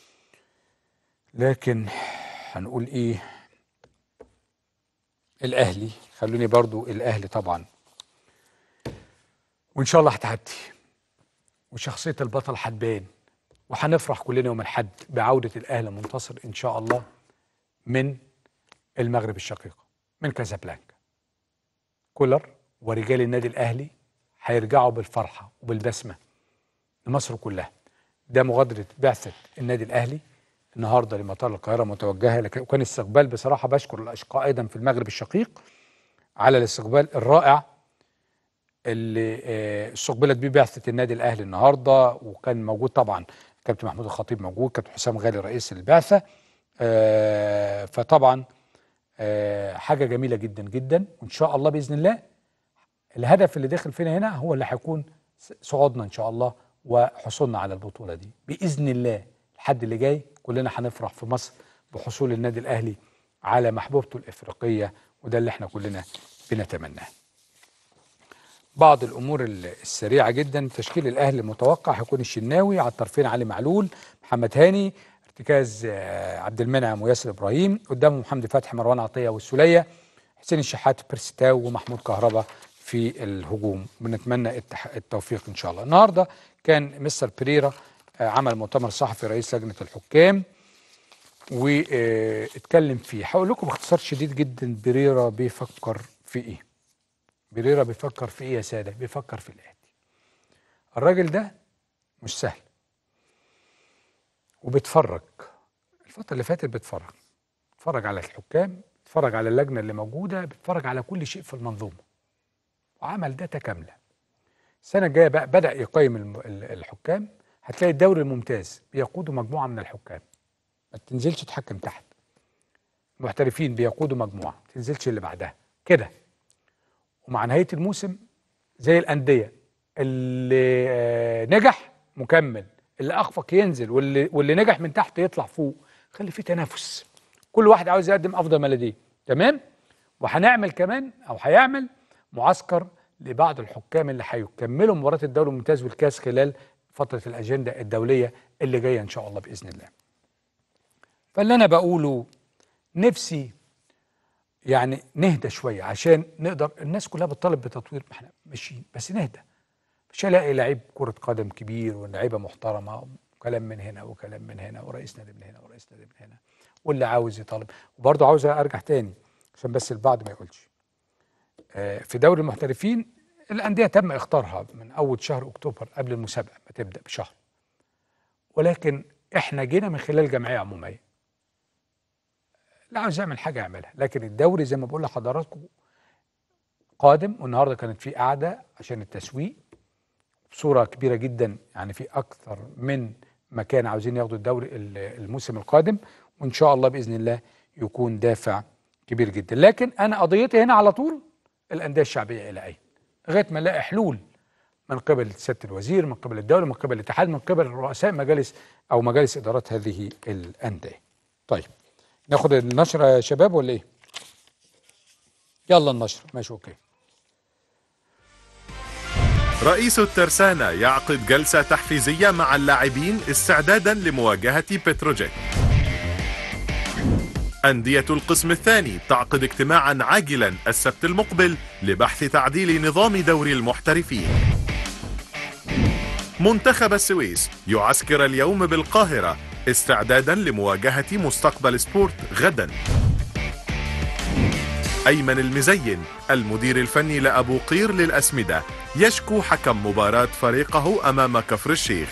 S1: لكن هنقول ايه الاهلي خلوني برضو الاهلي طبعا وان شاء الله هتعدي وشخصيه البطل هتبان وهنفرح كلنا يوم الاحد بعوده الاهلي منتصر ان شاء الله من المغرب الشقيقه من كازابلانكا كولر ورجال النادي الاهلي هيرجعوا بالفرحه وبالبسمه لمصر كلها ده مغادره بعثه النادي الاهلي النهارده لمطار القاهره متوجهه لكن وكان استقبال بصراحه بشكر الاشقاء ايضا في المغرب الشقيق على الاستقبال الرائع اللي استقبلت بيه بعثه النادي الاهلي النهارده وكان موجود طبعا كابتن محمود الخطيب موجود كابتن حسام غالي رئيس البعثه فطبعا حاجه جميله جدا جدا وان شاء الله باذن الله الهدف اللي داخل فينا هنا هو اللي هيكون صعودنا ان شاء الله وحصولنا على البطوله دي باذن الله الحد اللي جاي كلنا هنفرح في مصر بحصول النادي الاهلي على محبوبته الافريقيه وده اللي احنا كلنا بنتمناه. بعض الامور السريعه جدا تشكيل الاهلي المتوقع هيكون الشناوي على الطرفين علي معلول محمد هاني ارتكاز عبد المنعم وياسر ابراهيم قدامهم محمد فتحي مروان عطيه والسوليه حسين الشحات بيرستاو ومحمود كهربا في الهجوم بنتمنى التوفيق ان شاء الله النهارده كان مستر بريرا عمل مؤتمر صحفي رئيس لجنه الحكام واتكلم فيه هقول لكم باختصار شديد جدا بريرا بيفكر في ايه بريرا بيفكر في ايه يا ساده بيفكر في الاتي الراجل ده مش سهل وبيتفرج الفتره اللي فاتت بيتفرج بيتفرج على الحكام بيتفرج على اللجنه اللي موجوده بيتفرج على كل شيء في المنظومه وعمل داتا كامله السنه الجايه بقى بدا يقيم الحكام هتلاقي الدوري الممتاز بيقوده مجموعه من الحكام ما تنزلش تحكم تحت المحترفين بيقودوا مجموعه ما تنزلش اللي بعدها كده ومع نهايه الموسم زي الانديه اللي نجح مكمل اللي اخفق ينزل واللي واللي نجح من تحت يطلع فوق خلي في تنافس كل واحد عاوز يقدم افضل ما لديه تمام وهنعمل كمان او هيعمل معسكر لبعض الحكام اللي هيكملوا مباراه الدوري الممتاز والكاس خلال فتره الاجنده الدوليه اللي جايه ان شاء الله باذن الله. فاللي انا بقوله نفسي يعني نهدى شويه عشان نقدر الناس كلها بتطالب بتطوير ما احنا ماشيين بس نهدى مش هلاقي لعيب كره قدم كبير ولاعيبه محترمه وكلام من هنا وكلام من هنا ورئيس نادي من هنا ورئيس نادي من هنا واللي عاوز يطالب وبرضه عاوز ارجع تاني عشان بس البعض ما يقولش في دوري المحترفين الأندية تم إختارها من أول شهر أكتوبر قبل المسابقة ما تبدأ بشهر ولكن إحنا جينا من خلال جمعية عمومية لا عاوز يعمل حاجة يعملها لكن الدوري زي ما بقول لحضراتكم قادم والنهاردة كانت في قعدة عشان التسويق بصورة كبيرة جدا يعني في أكثر من مكان عاوزين ياخدوا الدوري الموسم القادم وإن شاء الله بإذن الله يكون دافع كبير جدا لكن أنا قضيتي هنا على طول الأندية الشعبية إلى أين لغايه ما نلاقي حلول من قبل سياده الوزير من قبل الدوله من قبل الاتحاد من قبل رؤساء مجالس او مجالس ادارات هذه الانديه. طيب ناخد النشره يا شباب ولا ايه؟ يلا النشره ماشي اوكي.
S2: رئيس الترسانة يعقد جلسة تحفيزية مع اللاعبين استعدادا لمواجهة بتروجيت أندية القسم الثاني تعقد اجتماعا عاجلا السبت المقبل لبحث تعديل نظام دوري المحترفين منتخب السويس يعسكر اليوم بالقاهرة استعدادا لمواجهة مستقبل سبورت غدا أيمن المزين المدير الفني لأبو قير للأسمدة يشكو حكم مباراة فريقه أمام كفر الشيخ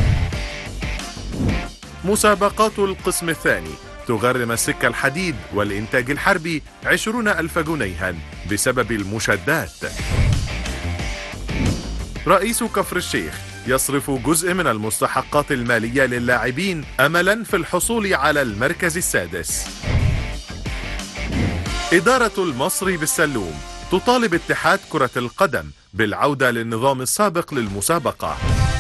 S2: مسابقات القسم الثاني تغرم السكة الحديد والإنتاج الحربي عشرون ألف جنيها بسبب المشادات رئيس كفر الشيخ يصرف جزء من المستحقات المالية للاعبين أملا في الحصول على المركز السادس إدارة المصري بالسلوم تطالب اتحاد كرة القدم بالعودة للنظام السابق للمسابقة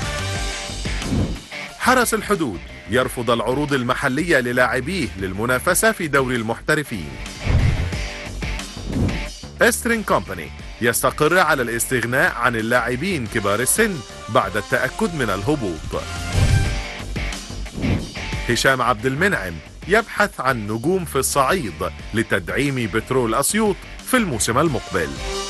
S2: حرس الحدود يرفض العروض المحلية للاعبيه للمنافسة في دوري المحترفين استرين كومباني يستقر على الاستغناء عن اللاعبين كبار السن بعد التأكد من الهبوط هشام عبد المنعم يبحث عن نجوم في الصعيد لتدعيم بترول أسيوط في الموسم المقبل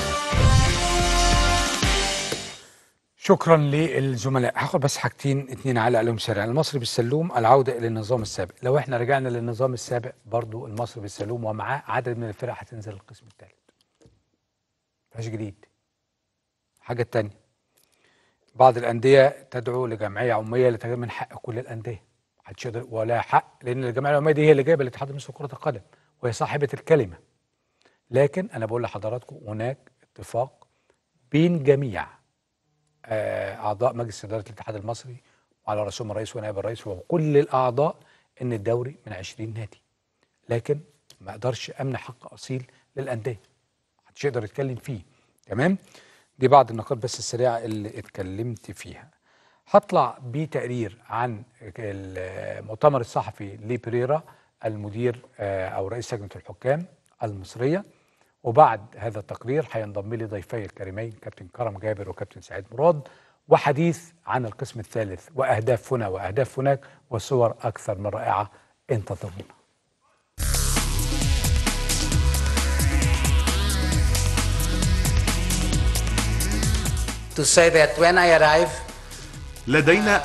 S1: شكرا للزملاء هاخد بس حاجتين اتنين على عليهم سريع المصري بالسلوم العودة إلى النظام السابق لو احنا رجعنا للنظام السابق برضو المصري بالسلوم ومعاه عدد من الفرق هتنزل القسم الثالث مفيهاش جديد حاجة تانية بعض الأندية تدعو لجمعية عمومية لتغيير من حق كل الأندية محدش يقدر ولا حق لأن الجمعية العمومية دي هي اللي جايبة الاتحاد المصري لكرة القدم وهي صاحبة الكلمة لكن أنا بقول لحضراتكم هناك اتفاق بين جميع آه، اعضاء مجلس اداره الاتحاد المصري وعلى راسهم الرئيس ونائب الرئيس وكل الاعضاء ان الدوري من 20 نادي لكن ما اقدرش امنع حق اصيل للانديه محدش يقدر يتكلم فيه تمام دي بعض النقاط بس السريعه اللي اتكلمت فيها هطلع بتقرير عن المؤتمر الصحفي لبريرا المدير آه، او رئيس لجنه الحكام المصريه وبعد هذا التقرير هينضم لي ضيفي الكريمين كابتن كرم جابر وكابتن سعيد مراد وحديث عن القسم الثالث واهداف هنا واهداف هناك وصور اكثر من رائعه انتظرونا
S3: to say that when I arrive
S2: لدينا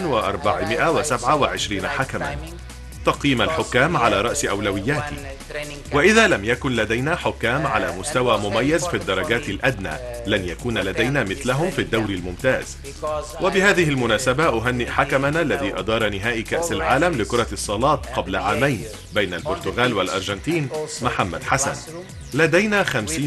S2: 2427 حكما تقييم الحكام على رأس أولوياتي وإذا لم يكن لدينا حكام على مستوى مميز في الدرجات الأدنى لن يكون لدينا مثلهم في الدوري الممتاز وبهذه المناسبة أهنئ حكمنا الذي أدار نهائي كأس العالم لكرة الصالات قبل عامين بين البرتغال والأرجنتين محمد حسن لدينا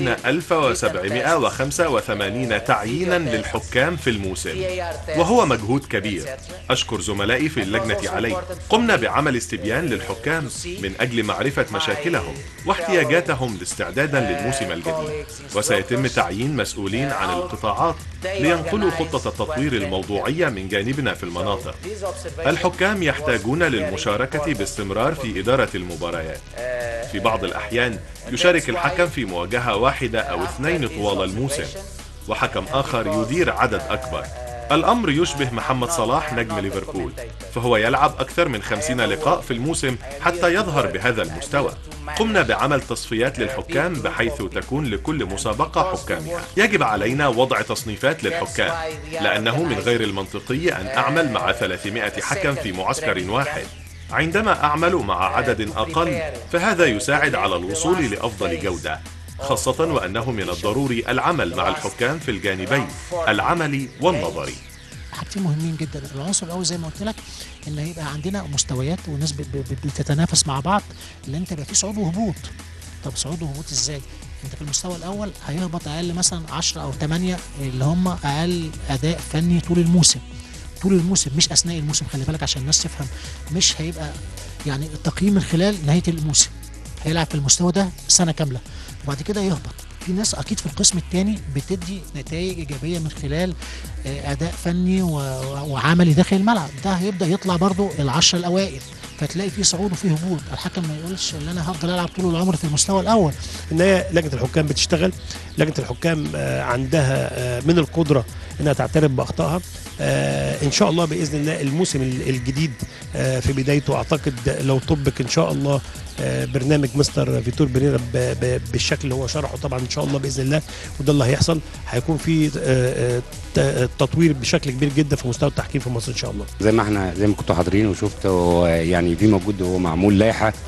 S2: 50785 تعيينا للحكام في الموسم وهو مجهود كبير أشكر زملائي في اللجنة عليه قمنا بعمل استبيان للحكام من أجل معرفة مشاكلهم واحتياجاتهم استعدادا للموسم الجديد وسيتم تعيين مسؤولين عن القطاعات لينقلوا خطة التطوير الموضوعية من جانبنا في المناطق الحكام يحتاجون للمشاركة باستمرار في إدارة المباريات في بعض الأحيان يشارك الحكم في مواجهة واحدة أو اثنين طوال الموسم وحكم آخر يدير عدد أكبر الأمر يشبه محمد صلاح نجم ليفربول فهو يلعب أكثر من خمسين لقاء في الموسم حتى يظهر بهذا المستوى قمنا بعمل تصفيات للحكام بحيث تكون لكل مسابقة حكامها يجب علينا وضع تصنيفات للحكام لأنه من غير المنطقي أن أعمل مع 300 حكم في معسكر واحد عندما أعمل مع عدد أقل فهذا يساعد على الوصول لأفضل جودة خاصة وأنه من الضروري العمل مع الحكام في الجانبين العملي والنظري
S4: حاجتين مهمين جدا العنصر الاول زي ما قلت لك ان هيبقى عندنا مستويات وناس ب- ب- بتتنافس مع بعض اللي انت يبقى في صعود وهبوط طب صعود وهبوط ازاي انت في المستوى الاول هيهبط اقل مثلا 10 او 8 اللي هم اقل اداء فني طول الموسم طول الموسم مش اثناء الموسم خلي بالك عشان الناس تفهم مش هيبقى يعني التقييم من خلال نهايه الموسم هيلعب في المستوى ده سنه كامله وبعد كده يهبط في ناس اكيد في القسم الثاني بتدي نتائج ايجابيه من خلال آه، اداء فني و- و- وعملي داخل الملعب ده هيبدا يطلع برضو العشره الاوائل فتلاقي في صعود وفي هبوط الحكم ما يقولش ان انا هفضل العب طول العمر في المستوى الاول
S5: ان هي لجنه الحكام بتشتغل لجنه الحكام آه، عندها آه، من القدره انها تعترف باخطائها آه، ان شاء الله باذن الله الموسم ال- الجديد آه، في بدايته اعتقد لو طبق ان شاء الله آه، برنامج مستر فيتور بريرا ب- ب- بالشكل اللي هو شرحه طبعا ان شاء الله باذن الله وده اللي هيحصل هيكون في آه، آه، ت- تطوير بشكل كبير جدا في مستوى التحكيم في مصر ان شاء الله
S6: زي ما احنا زي ما كنتوا حاضرين وشفتوا يعني في موجود هو معمول لائحه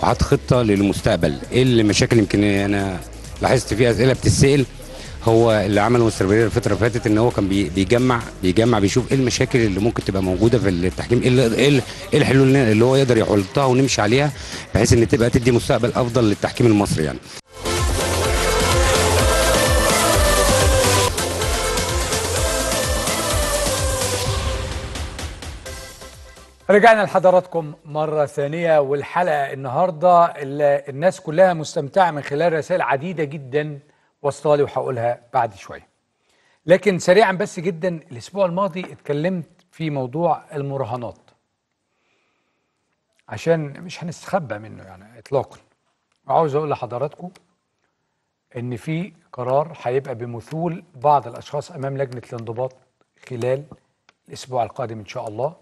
S6: وحاطط خطه للمستقبل ايه المشاكل يمكن انا لاحظت في اسئله بتتسال هو اللي عمله مستر بريرا الفتره اللي فاتت ان هو كان بي- بيجمع بيجمع بيشوف ايه المشاكل اللي ممكن تبقى موجوده في التحكيم ايه اللي- ايه ال- إيه الحلول اللي هو يقدر يحطها ونمشي عليها بحيث ان تبقى تدي مستقبل افضل للتحكيم المصري يعني
S1: رجعنا لحضراتكم مرة ثانية والحلقة النهاردة اللي الناس كلها مستمتعة من خلال رسائل عديدة جدا وصلها لي وهقولها بعد شوية لكن سريعا بس جدا الأسبوع الماضي اتكلمت في موضوع المراهنات عشان مش هنستخبى منه يعني إطلاقا وعاوز أقول لحضراتكم إن في قرار هيبقى بمثول بعض الأشخاص أمام لجنة الانضباط خلال الأسبوع القادم إن شاء الله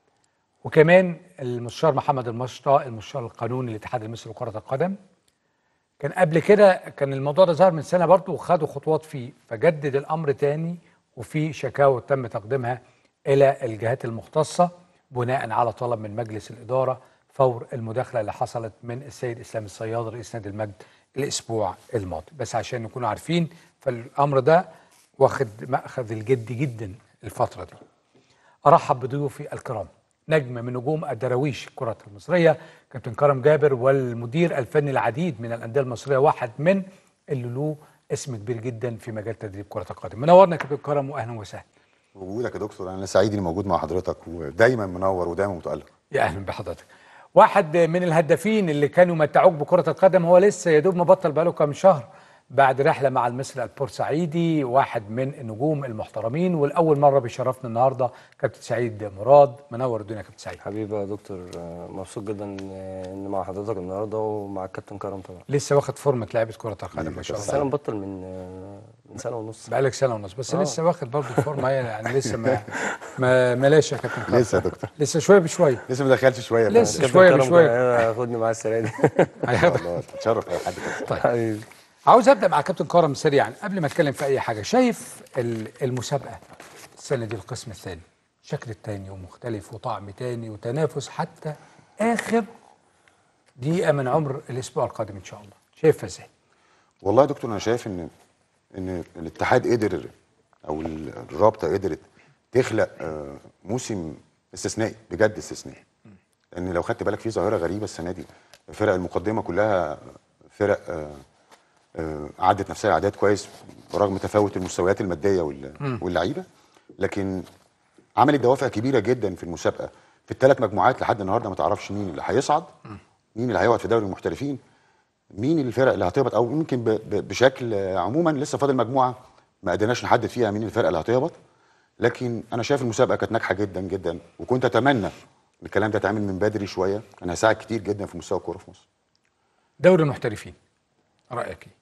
S1: وكمان المستشار محمد المشطة المستشار القانوني للاتحاد المصري لكرة القدم كان قبل كده كان الموضوع ده ظهر من سنة برضه وخدوا خطوات فيه فجدد الأمر تاني وفي شكاوى تم تقديمها إلى الجهات المختصة بناء على طلب من مجلس الإدارة فور المداخلة اللي حصلت من السيد إسلام الصياد رئيس نادي المجد الأسبوع الماضي بس عشان نكونوا عارفين فالأمر ده واخد مأخذ الجد جدا الفترة دي ارحب بضيوفي الكرام نجم من نجوم الدراويش الكرة المصرية كابتن كرم جابر والمدير الفني العديد من الأندية المصرية واحد من اللي له اسم كبير جدا في مجال تدريب كرة القدم منورنا يا كابتن كرم وأهلا وسهلا
S7: وجودك يا دكتور انا سعيد اني موجود مع حضرتك ودايما منور ودايما متالق
S1: يا أهلا بحضرتك واحد من الهدافين اللي كانوا يمتعوك بكرة القدم هو لسه يا دوب مبطل بقاله كام شهر بعد رحلة مع المصري البورسعيدي واحد من النجوم المحترمين والأول مرة بيشرفنا النهاردة كابتن سعيد مراد منور الدنيا يا كابتن سعيد
S8: حبيبي يا دكتور آه، مبسوط جدا آه، ان مع حضرتك النهارده ومع الكابتن كرم طبعا
S1: لسه واخد فورمة لعيبة كرة القدم ما شاء
S8: بس
S1: الله
S8: انا مبطل من آه، من سنه ونص
S1: بقالك سنه ونص بس
S8: آه.
S1: لسه واخد برضه الفورمه يعني لسه ما ما ملاش يا كابتن كرم.
S7: لسه يا دكتور
S1: لسه شويه بشويه
S7: لسه ما دخلتش شويه
S1: لسه
S8: كابتن
S1: شويه
S8: كرم
S1: بشويه
S8: كان هياخدني معاه السنه دي
S1: هياخدك.
S7: الله تشرف اي حد كده
S1: طيب
S8: حبيبي
S1: عاوز ابدا مع كابتن كرم سريعا قبل ما اتكلم في اي حاجه شايف ال- المسابقه السنه دي القسم الثاني شكل التاني ومختلف وطعم تاني وتنافس حتى اخر دقيقه من عمر الاسبوع القادم ان شاء الله شايفها ازاي
S7: والله يا دكتور انا شايف ان ان الاتحاد قدر او الرابطه قدرت تخلق آه، موسم استثنائي بجد استثنائي لان لو خدت بالك في ظاهره غريبه السنه دي الفرق المقدمه كلها فرق آه، آه، عدت نفسها اعداد كويس برغم تفاوت المستويات الماديه وال- واللعيبه لكن عملت دوافع كبيره جدا في المسابقه في الثلاث مجموعات لحد النهارده ما تعرفش مين اللي هيصعد مين اللي هيقعد في دوري المحترفين مين الفرق اللي هتهبط او يمكن ب- ب- بشكل آه، عموما لسه فاضل مجموعه ما قدرناش نحدد فيها مين الفرقه اللي هتهبط لكن انا شايف المسابقه كانت ناجحه جدا جدا وكنت اتمنى إن الكلام ده يتعمل من بدري شويه كان هيساعد كتير جدا في مستوى الكوره في مصر
S1: دوري المحترفين رايك ايه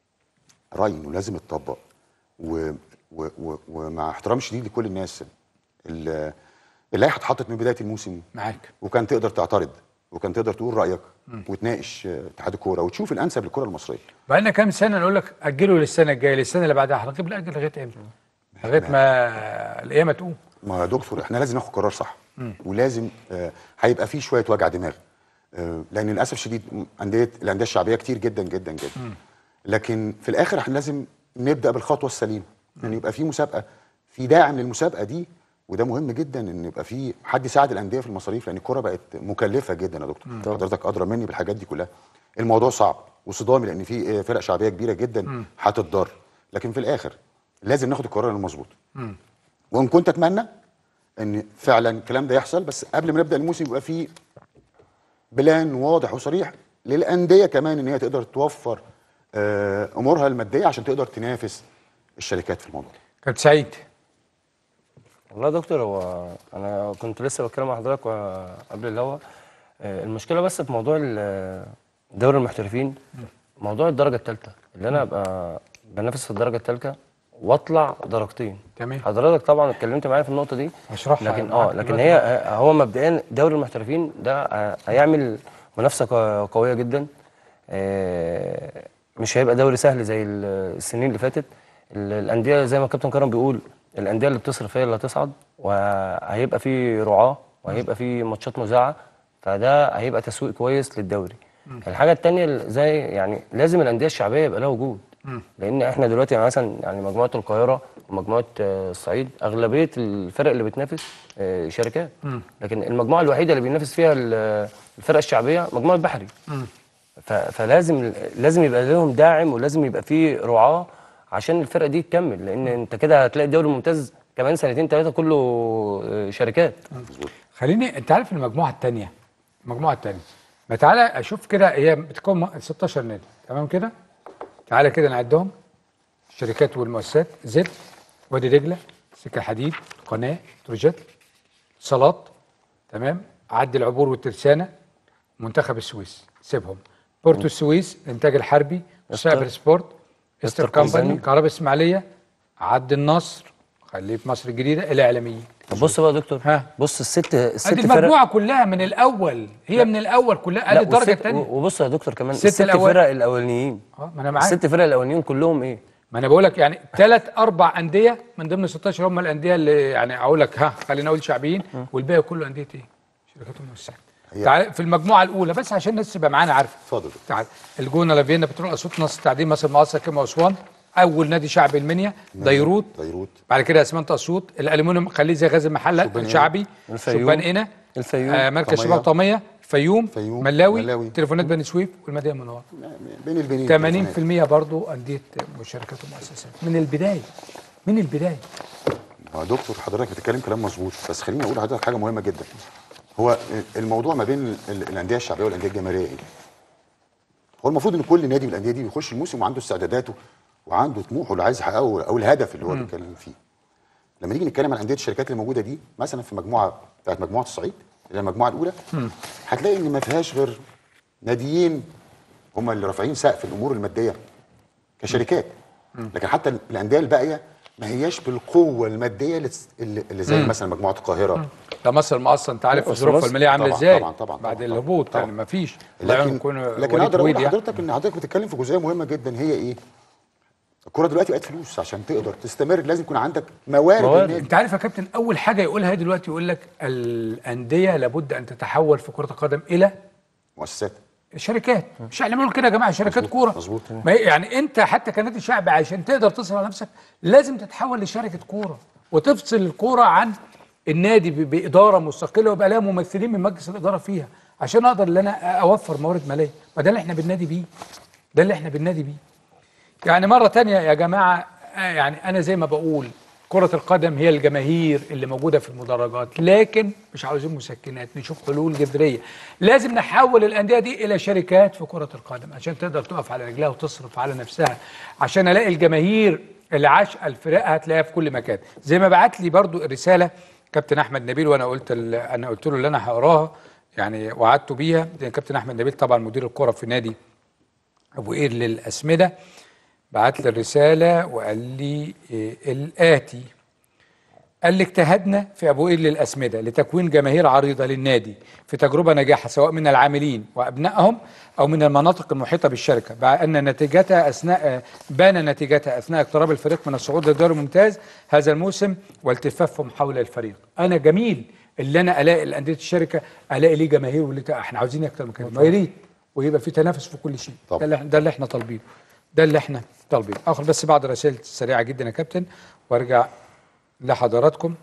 S7: رايي انه لازم يتطبق و... و... و... ومع احترام شديد لكل الناس ال- اللائحه اتحطت من بدايه الموسم
S1: معاك
S7: وكان تقدر تعترض وكان تقدر تقول رايك وتناقش آه، اتحاد الكوره وتشوف الانسب للكره المصريه
S1: بقالنا كام سنه نقول لك اجلوا للسنه الجايه للسنه اللي بعدها هنجيب الاجل لغايه امتى لغايه ما القيامه تقوم
S7: ما يا دكتور احنا لازم ناخد قرار صح ولازم آه، هيبقى فيه شويه وجع دماغ آه، لان للاسف شديد م- انديه الانديه الشعبيه كتير جدا جدا جدا لكن في الاخر احنا لازم نبدا بالخطوه السليمه يعني يبقى في مسابقه في داعم للمسابقه دي وده مهم جدا ان يبقى في حد يساعد الانديه في المصاريف لان الكوره بقت مكلفه جدا يا دكتور حضرتك ادرى مني بالحاجات دي كلها الموضوع صعب وصدامي لان في آه، فرق شعبيه كبيره جدا هتتضر لكن في الاخر لازم ناخد القرار المظبوط وان كنت اتمنى ان فعلا الكلام ده يحصل بس قبل ما نبدا الموسم يبقى في بلان واضح وصريح للانديه كمان ان هي تقدر توفر آه، امورها الماديه عشان تقدر تنافس الشركات في الموضوع ده.
S1: كابتن سعيد
S8: والله يا دكتور هو انا كنت لسه بتكلم مع حضرتك و- قبل الهوا آه، المشكله بس في موضوع ال- دوري المحترفين موضوع الدرجه الثالثه اللي انا ابقى بنافس في الدرجه الثالثه واطلع درجتين
S1: تمام.
S8: حضرتك طبعا اتكلمت معايا في النقطه دي
S1: هشرحها
S8: لكن
S1: معاك
S8: اه لكن
S1: دلوقتي.
S8: هي هو مبدئيا دوري المحترفين ده آه، هيعمل منافسه ق- قويه جدا آه، مش هيبقى دوري سهل زي ال- السنين اللي فاتت ال- الانديه زي ما الكابتن كرم بيقول الانديه اللي بتصرف هي اللي هتصعد وهيبقى في رعاه وهيبقى في ماتشات مذاعه فده هيبقى تسويق كويس للدوري الحاجه التانية زي يعني لازم الانديه الشعبيه يبقى لها وجود لان احنا دلوقتي يعني مثلا يعني مجموعه القاهره ومجموعه آه، الصعيد اغلبيه الفرق اللي بتنافس آه، شركات لكن المجموعه الوحيده اللي بينافس فيها ال- الفرق الشعبيه مجموعه بحري ف- فلازم لازم يبقى لهم داعم ولازم يبقى فيه رعاه عشان الفرقه دي تكمل لان انت كده هتلاقي الدوري الممتاز كمان سنتين ثلاثه كله آه، شركات
S1: خليني انت عارف المجموعه الثانيه المجموعه الثانيه ما تعالى اشوف كده هي بتكون م- 16 نادي تمام كده تعالى كده نعدهم الشركات والمؤسسات زد وادي دجله سكه حديد قناه تروجيت صالات تمام عد العبور والترسانه منتخب السويس سيبهم بورتو السويس الانتاج الحربي سايبر سبورت استر
S8: استر
S1: كومباني
S8: كومباني.
S1: كهرباء اسماعيليه عد النصر خليه في مصر الجديده الاعلاميين
S8: طب بص بقى يا دكتور
S1: ها.
S8: بص الست
S1: ادي
S8: الست فرق
S1: المجموعه كلها من الاول هي من الاول كلها ادي
S8: لا
S1: الدرجه
S8: والست-
S1: الثانيه
S8: وبص يا دكتور كمان
S1: الست
S8: الست
S1: الأول.
S8: فرق الاولانيين
S1: اه ما انا معاك
S8: الست فرق الاولانيين كلهم ايه
S1: ما انا بقول لك يعني ثلاث اربع انديه من ضمن 16 هم الانديه اللي يعني اقول لك ها خلينا اقول شعبيين والباقي كله انديه ايه؟ شركات المؤسسات
S7: هي-
S1: تعال في المجموعه الاولى بس عشان الناس تبقى معانا عارفه
S7: اتفضل
S1: تعال الجونه لافينا بترول اسيوط نصر التعدين مصر مقاصه كيما اسوان اول نادي شعبي المنيا ديروت
S7: ديروت
S1: بعد كده اسمنت اسيوط الالومنيوم خليه زي غاز المحله
S7: شبان
S1: الشعبي
S8: الفيوم.
S1: شبان قنا
S8: الفيوم.
S1: آه مركز
S7: طمية.
S1: شباب طميه فيوم,
S7: فيوم.
S1: ملاوي,
S7: ملاوي.
S1: تليفونات بني سويف والمدينه المنوره
S7: بين البنين
S1: 80% برضو انديه وشركات ومؤسسات من البدايه من البدايه
S7: يا دكتور حضرتك بتتكلم كلام مظبوط بس خليني اقول لحضرتك حاجه مهمه جدا هو الموضوع ما بين ال- الانديه الشعبيه والانديه الجماهيريه ايه؟ هو المفروض ان كل نادي من الانديه دي بيخش الموسم وعنده استعداداته وعنده طموحه اللي عايز يحققه او الهدف اللي هو بيتكلم فيه. لما نيجي نتكلم عن انديه الشركات اللي موجوده دي مثلا في مجموعه بتاعت مجموعه الصعيد اللي هي المجموعه الاولى هتلاقي ان ما فيهاش غير ناديين هم اللي رافعين سقف الامور الماديه كشركات لكن حتى الانديه الباقيه ما هياش بالقوه الماديه اللي اللي اللي زي مثلا مجموعه القاهره
S1: ده مصر مقصه انت عارف
S8: مصر-
S1: ظروفها
S8: مصر.
S1: الماليه عامله
S7: طبعاً-
S1: ازاي
S7: طبعاً- طبعاً-
S1: بعد
S7: طبعاً-
S1: الهبوط
S7: طبعاً.
S1: يعني ما فيش الله يعين
S7: لكن
S1: يكون
S7: لكن
S1: وليد
S7: اقدر اقول
S1: كويد يعني.
S7: لحضرتك ان حضرتك بتتكلم في جزئيه مهمه جدا هي ايه؟ الكوره دلوقتي بقت فلوس عشان تقدر تستمر لازم يكون عندك موارد,
S8: موارد.
S7: النادي.
S1: انت عارف يا كابتن اول حاجه يقولها دلوقتي يقول لك الانديه لابد ان تتحول في كره القدم الى
S7: مؤسسات
S1: شركات مش احنا بنقول كده يا جماعه شركات كوره
S7: مظبوط.
S1: ما هي- يعني انت حتى كنادي شعبي عشان تقدر تصرف على نفسك لازم تتحول لشركه كوره وتفصل الكوره عن النادي ب- باداره مستقله ويبقى لها ممثلين من مجلس الاداره فيها عشان اقدر ان انا اوفر موارد ماليه ما ده اللي احنا بننادي بيه ده اللي احنا بننادي بيه يعني مرة تانية يا جماعة آه، يعني أنا زي ما بقول كرة القدم هي الجماهير اللي موجودة في المدرجات لكن مش عاوزين مسكنات نشوف حلول جذرية لازم نحول الأندية دي إلى شركات في كرة القدم عشان تقدر تقف على رجلها وتصرف على نفسها عشان ألاقي الجماهير اللي عاشقة الفرق هتلاقيها في كل مكان زي ما بعت لي برضو الرسالة كابتن أحمد نبيل وأنا قلت ال- أنا قلت له اللي أنا هقراها يعني وعدته بيها لأن كابتن أحمد نبيل طبعا مدير الكرة في نادي أبو قير للأسمدة بعت لي الرسالة وقال لي إيه الآتي قال لي اجتهدنا في أبو قير للأسمدة لتكوين جماهير عريضة للنادي في تجربة ناجحة سواء من العاملين وأبنائهم أو من المناطق المحيطة بالشركة مع أن نتيجتها أثناء بان نتيجتها أثناء اقتراب الفريق من الصعود للدوري الممتاز هذا الموسم والتفافهم حول الفريق أنا جميل اللي أنا ألاقي الأندية الشركة ألاقي ليه جماهير واللي تا- احنا عاوزين أكتر من كده ما يا ريت ويبقى في تنافس في كل شيء
S7: طبعا.
S1: ده اللي, ده اللي احنا طالبينه ده اللي احنا طالبينه اخر بس بعض الرسائل سريعه جدا يا كابتن وارجع لحضراتكم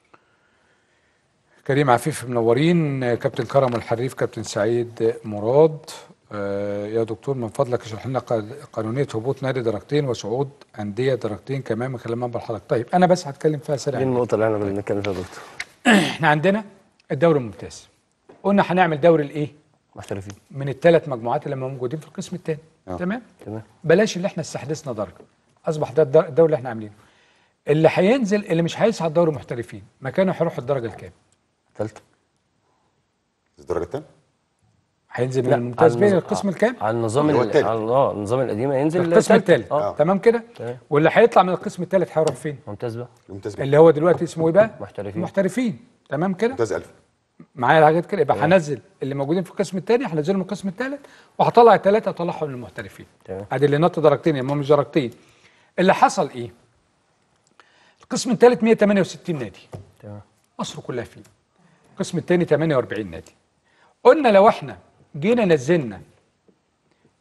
S1: كريم عفيف منورين كابتن كرم الحريف كابتن سعيد مراد آه، يا دكتور من فضلك اشرح لنا قا- قانونيه هبوط نادي درجتين وصعود انديه درجتين كمان من خلال منبر حضرتك طيب انا بس هتكلم فيها
S8: دي
S1: سريعا
S8: النقطه اللي احنا بنتكلم فيها يا دكتور
S1: احنا عندنا الدوري الممتاز قلنا هنعمل دوري الايه
S8: محترفين
S1: من الثلاث مجموعات اللي موجودين في القسم الثاني
S7: آه.
S1: تمام
S8: تمام
S1: بلاش اللي احنا استحدثنا درجه اصبح ده الدر- الدوري اللي احنا عاملينه اللي هينزل اللي مش هيصعد دوري محترفين مكانه هيروح الدرجه الكام
S8: ثالثه
S7: الدرجه الثانيه
S1: هينزل من
S8: لا،
S1: الممتاز
S8: على
S1: بين
S8: النظام-
S1: القسم الكام
S8: على النظام
S7: اللي هو
S8: ال-
S7: التالت.
S8: على اه النظام القديم هينزل
S1: القسم
S8: تالتة.
S1: الثالث
S8: اه
S1: تمام كده
S8: تمام.
S1: واللي هيطلع من القسم الثالث هيروح فين
S8: ممتاز بقى
S7: ممتاز بقى.
S1: اللي هو دلوقتي اسمه ايه بقى
S8: محترفين.
S1: محترفين تمام كده
S7: ممتاز الف
S1: معايا حاجات كده يبقى هنزل اللي موجودين في القسم الثاني هنزلهم من القسم الثالث وهطلع الثلاثه اطلعهم للمحترفين
S8: تمام.
S1: ادي اللي نط درجتين يا مش درجتين اللي حصل ايه القسم الثالث 168 نادي
S8: تمام
S1: مصر كلها فيه القسم الثاني 48 نادي قلنا لو احنا جينا نزلنا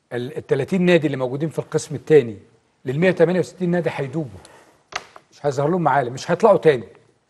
S1: ال 30 نادي اللي موجودين في القسم الثاني لل 168 نادي هيدوبوا مش هيظهر لهم معالم مش هيطلعوا تاني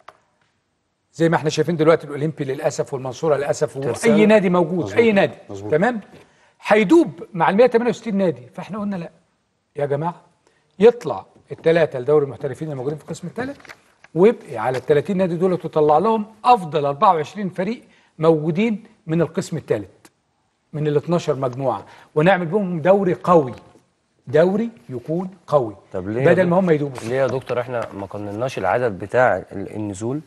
S1: زي ما احنا شايفين دلوقتي الاولمبي للاسف والمنصوره للاسف
S8: ترسانة.
S1: واي نادي موجود
S7: مظبوط.
S1: اي نادي
S7: مظبوط.
S1: تمام هيدوب مع ال 168 نادي فاحنا قلنا لا يا جماعه يطلع الثلاثه لدوري المحترفين الموجودين في القسم الثالث ويبقى على ال 30 نادي دول تطلع لهم افضل 24 فريق موجودين من القسم الثالث من ال 12 مجموعه ونعمل بهم دوري قوي دوري يكون قوي
S8: طب ليه يا
S1: بدل ما
S8: دكتور-
S1: هم يدوبوا
S8: ليه يا دكتور احنا ما قنناش العدد بتاع ال- النزول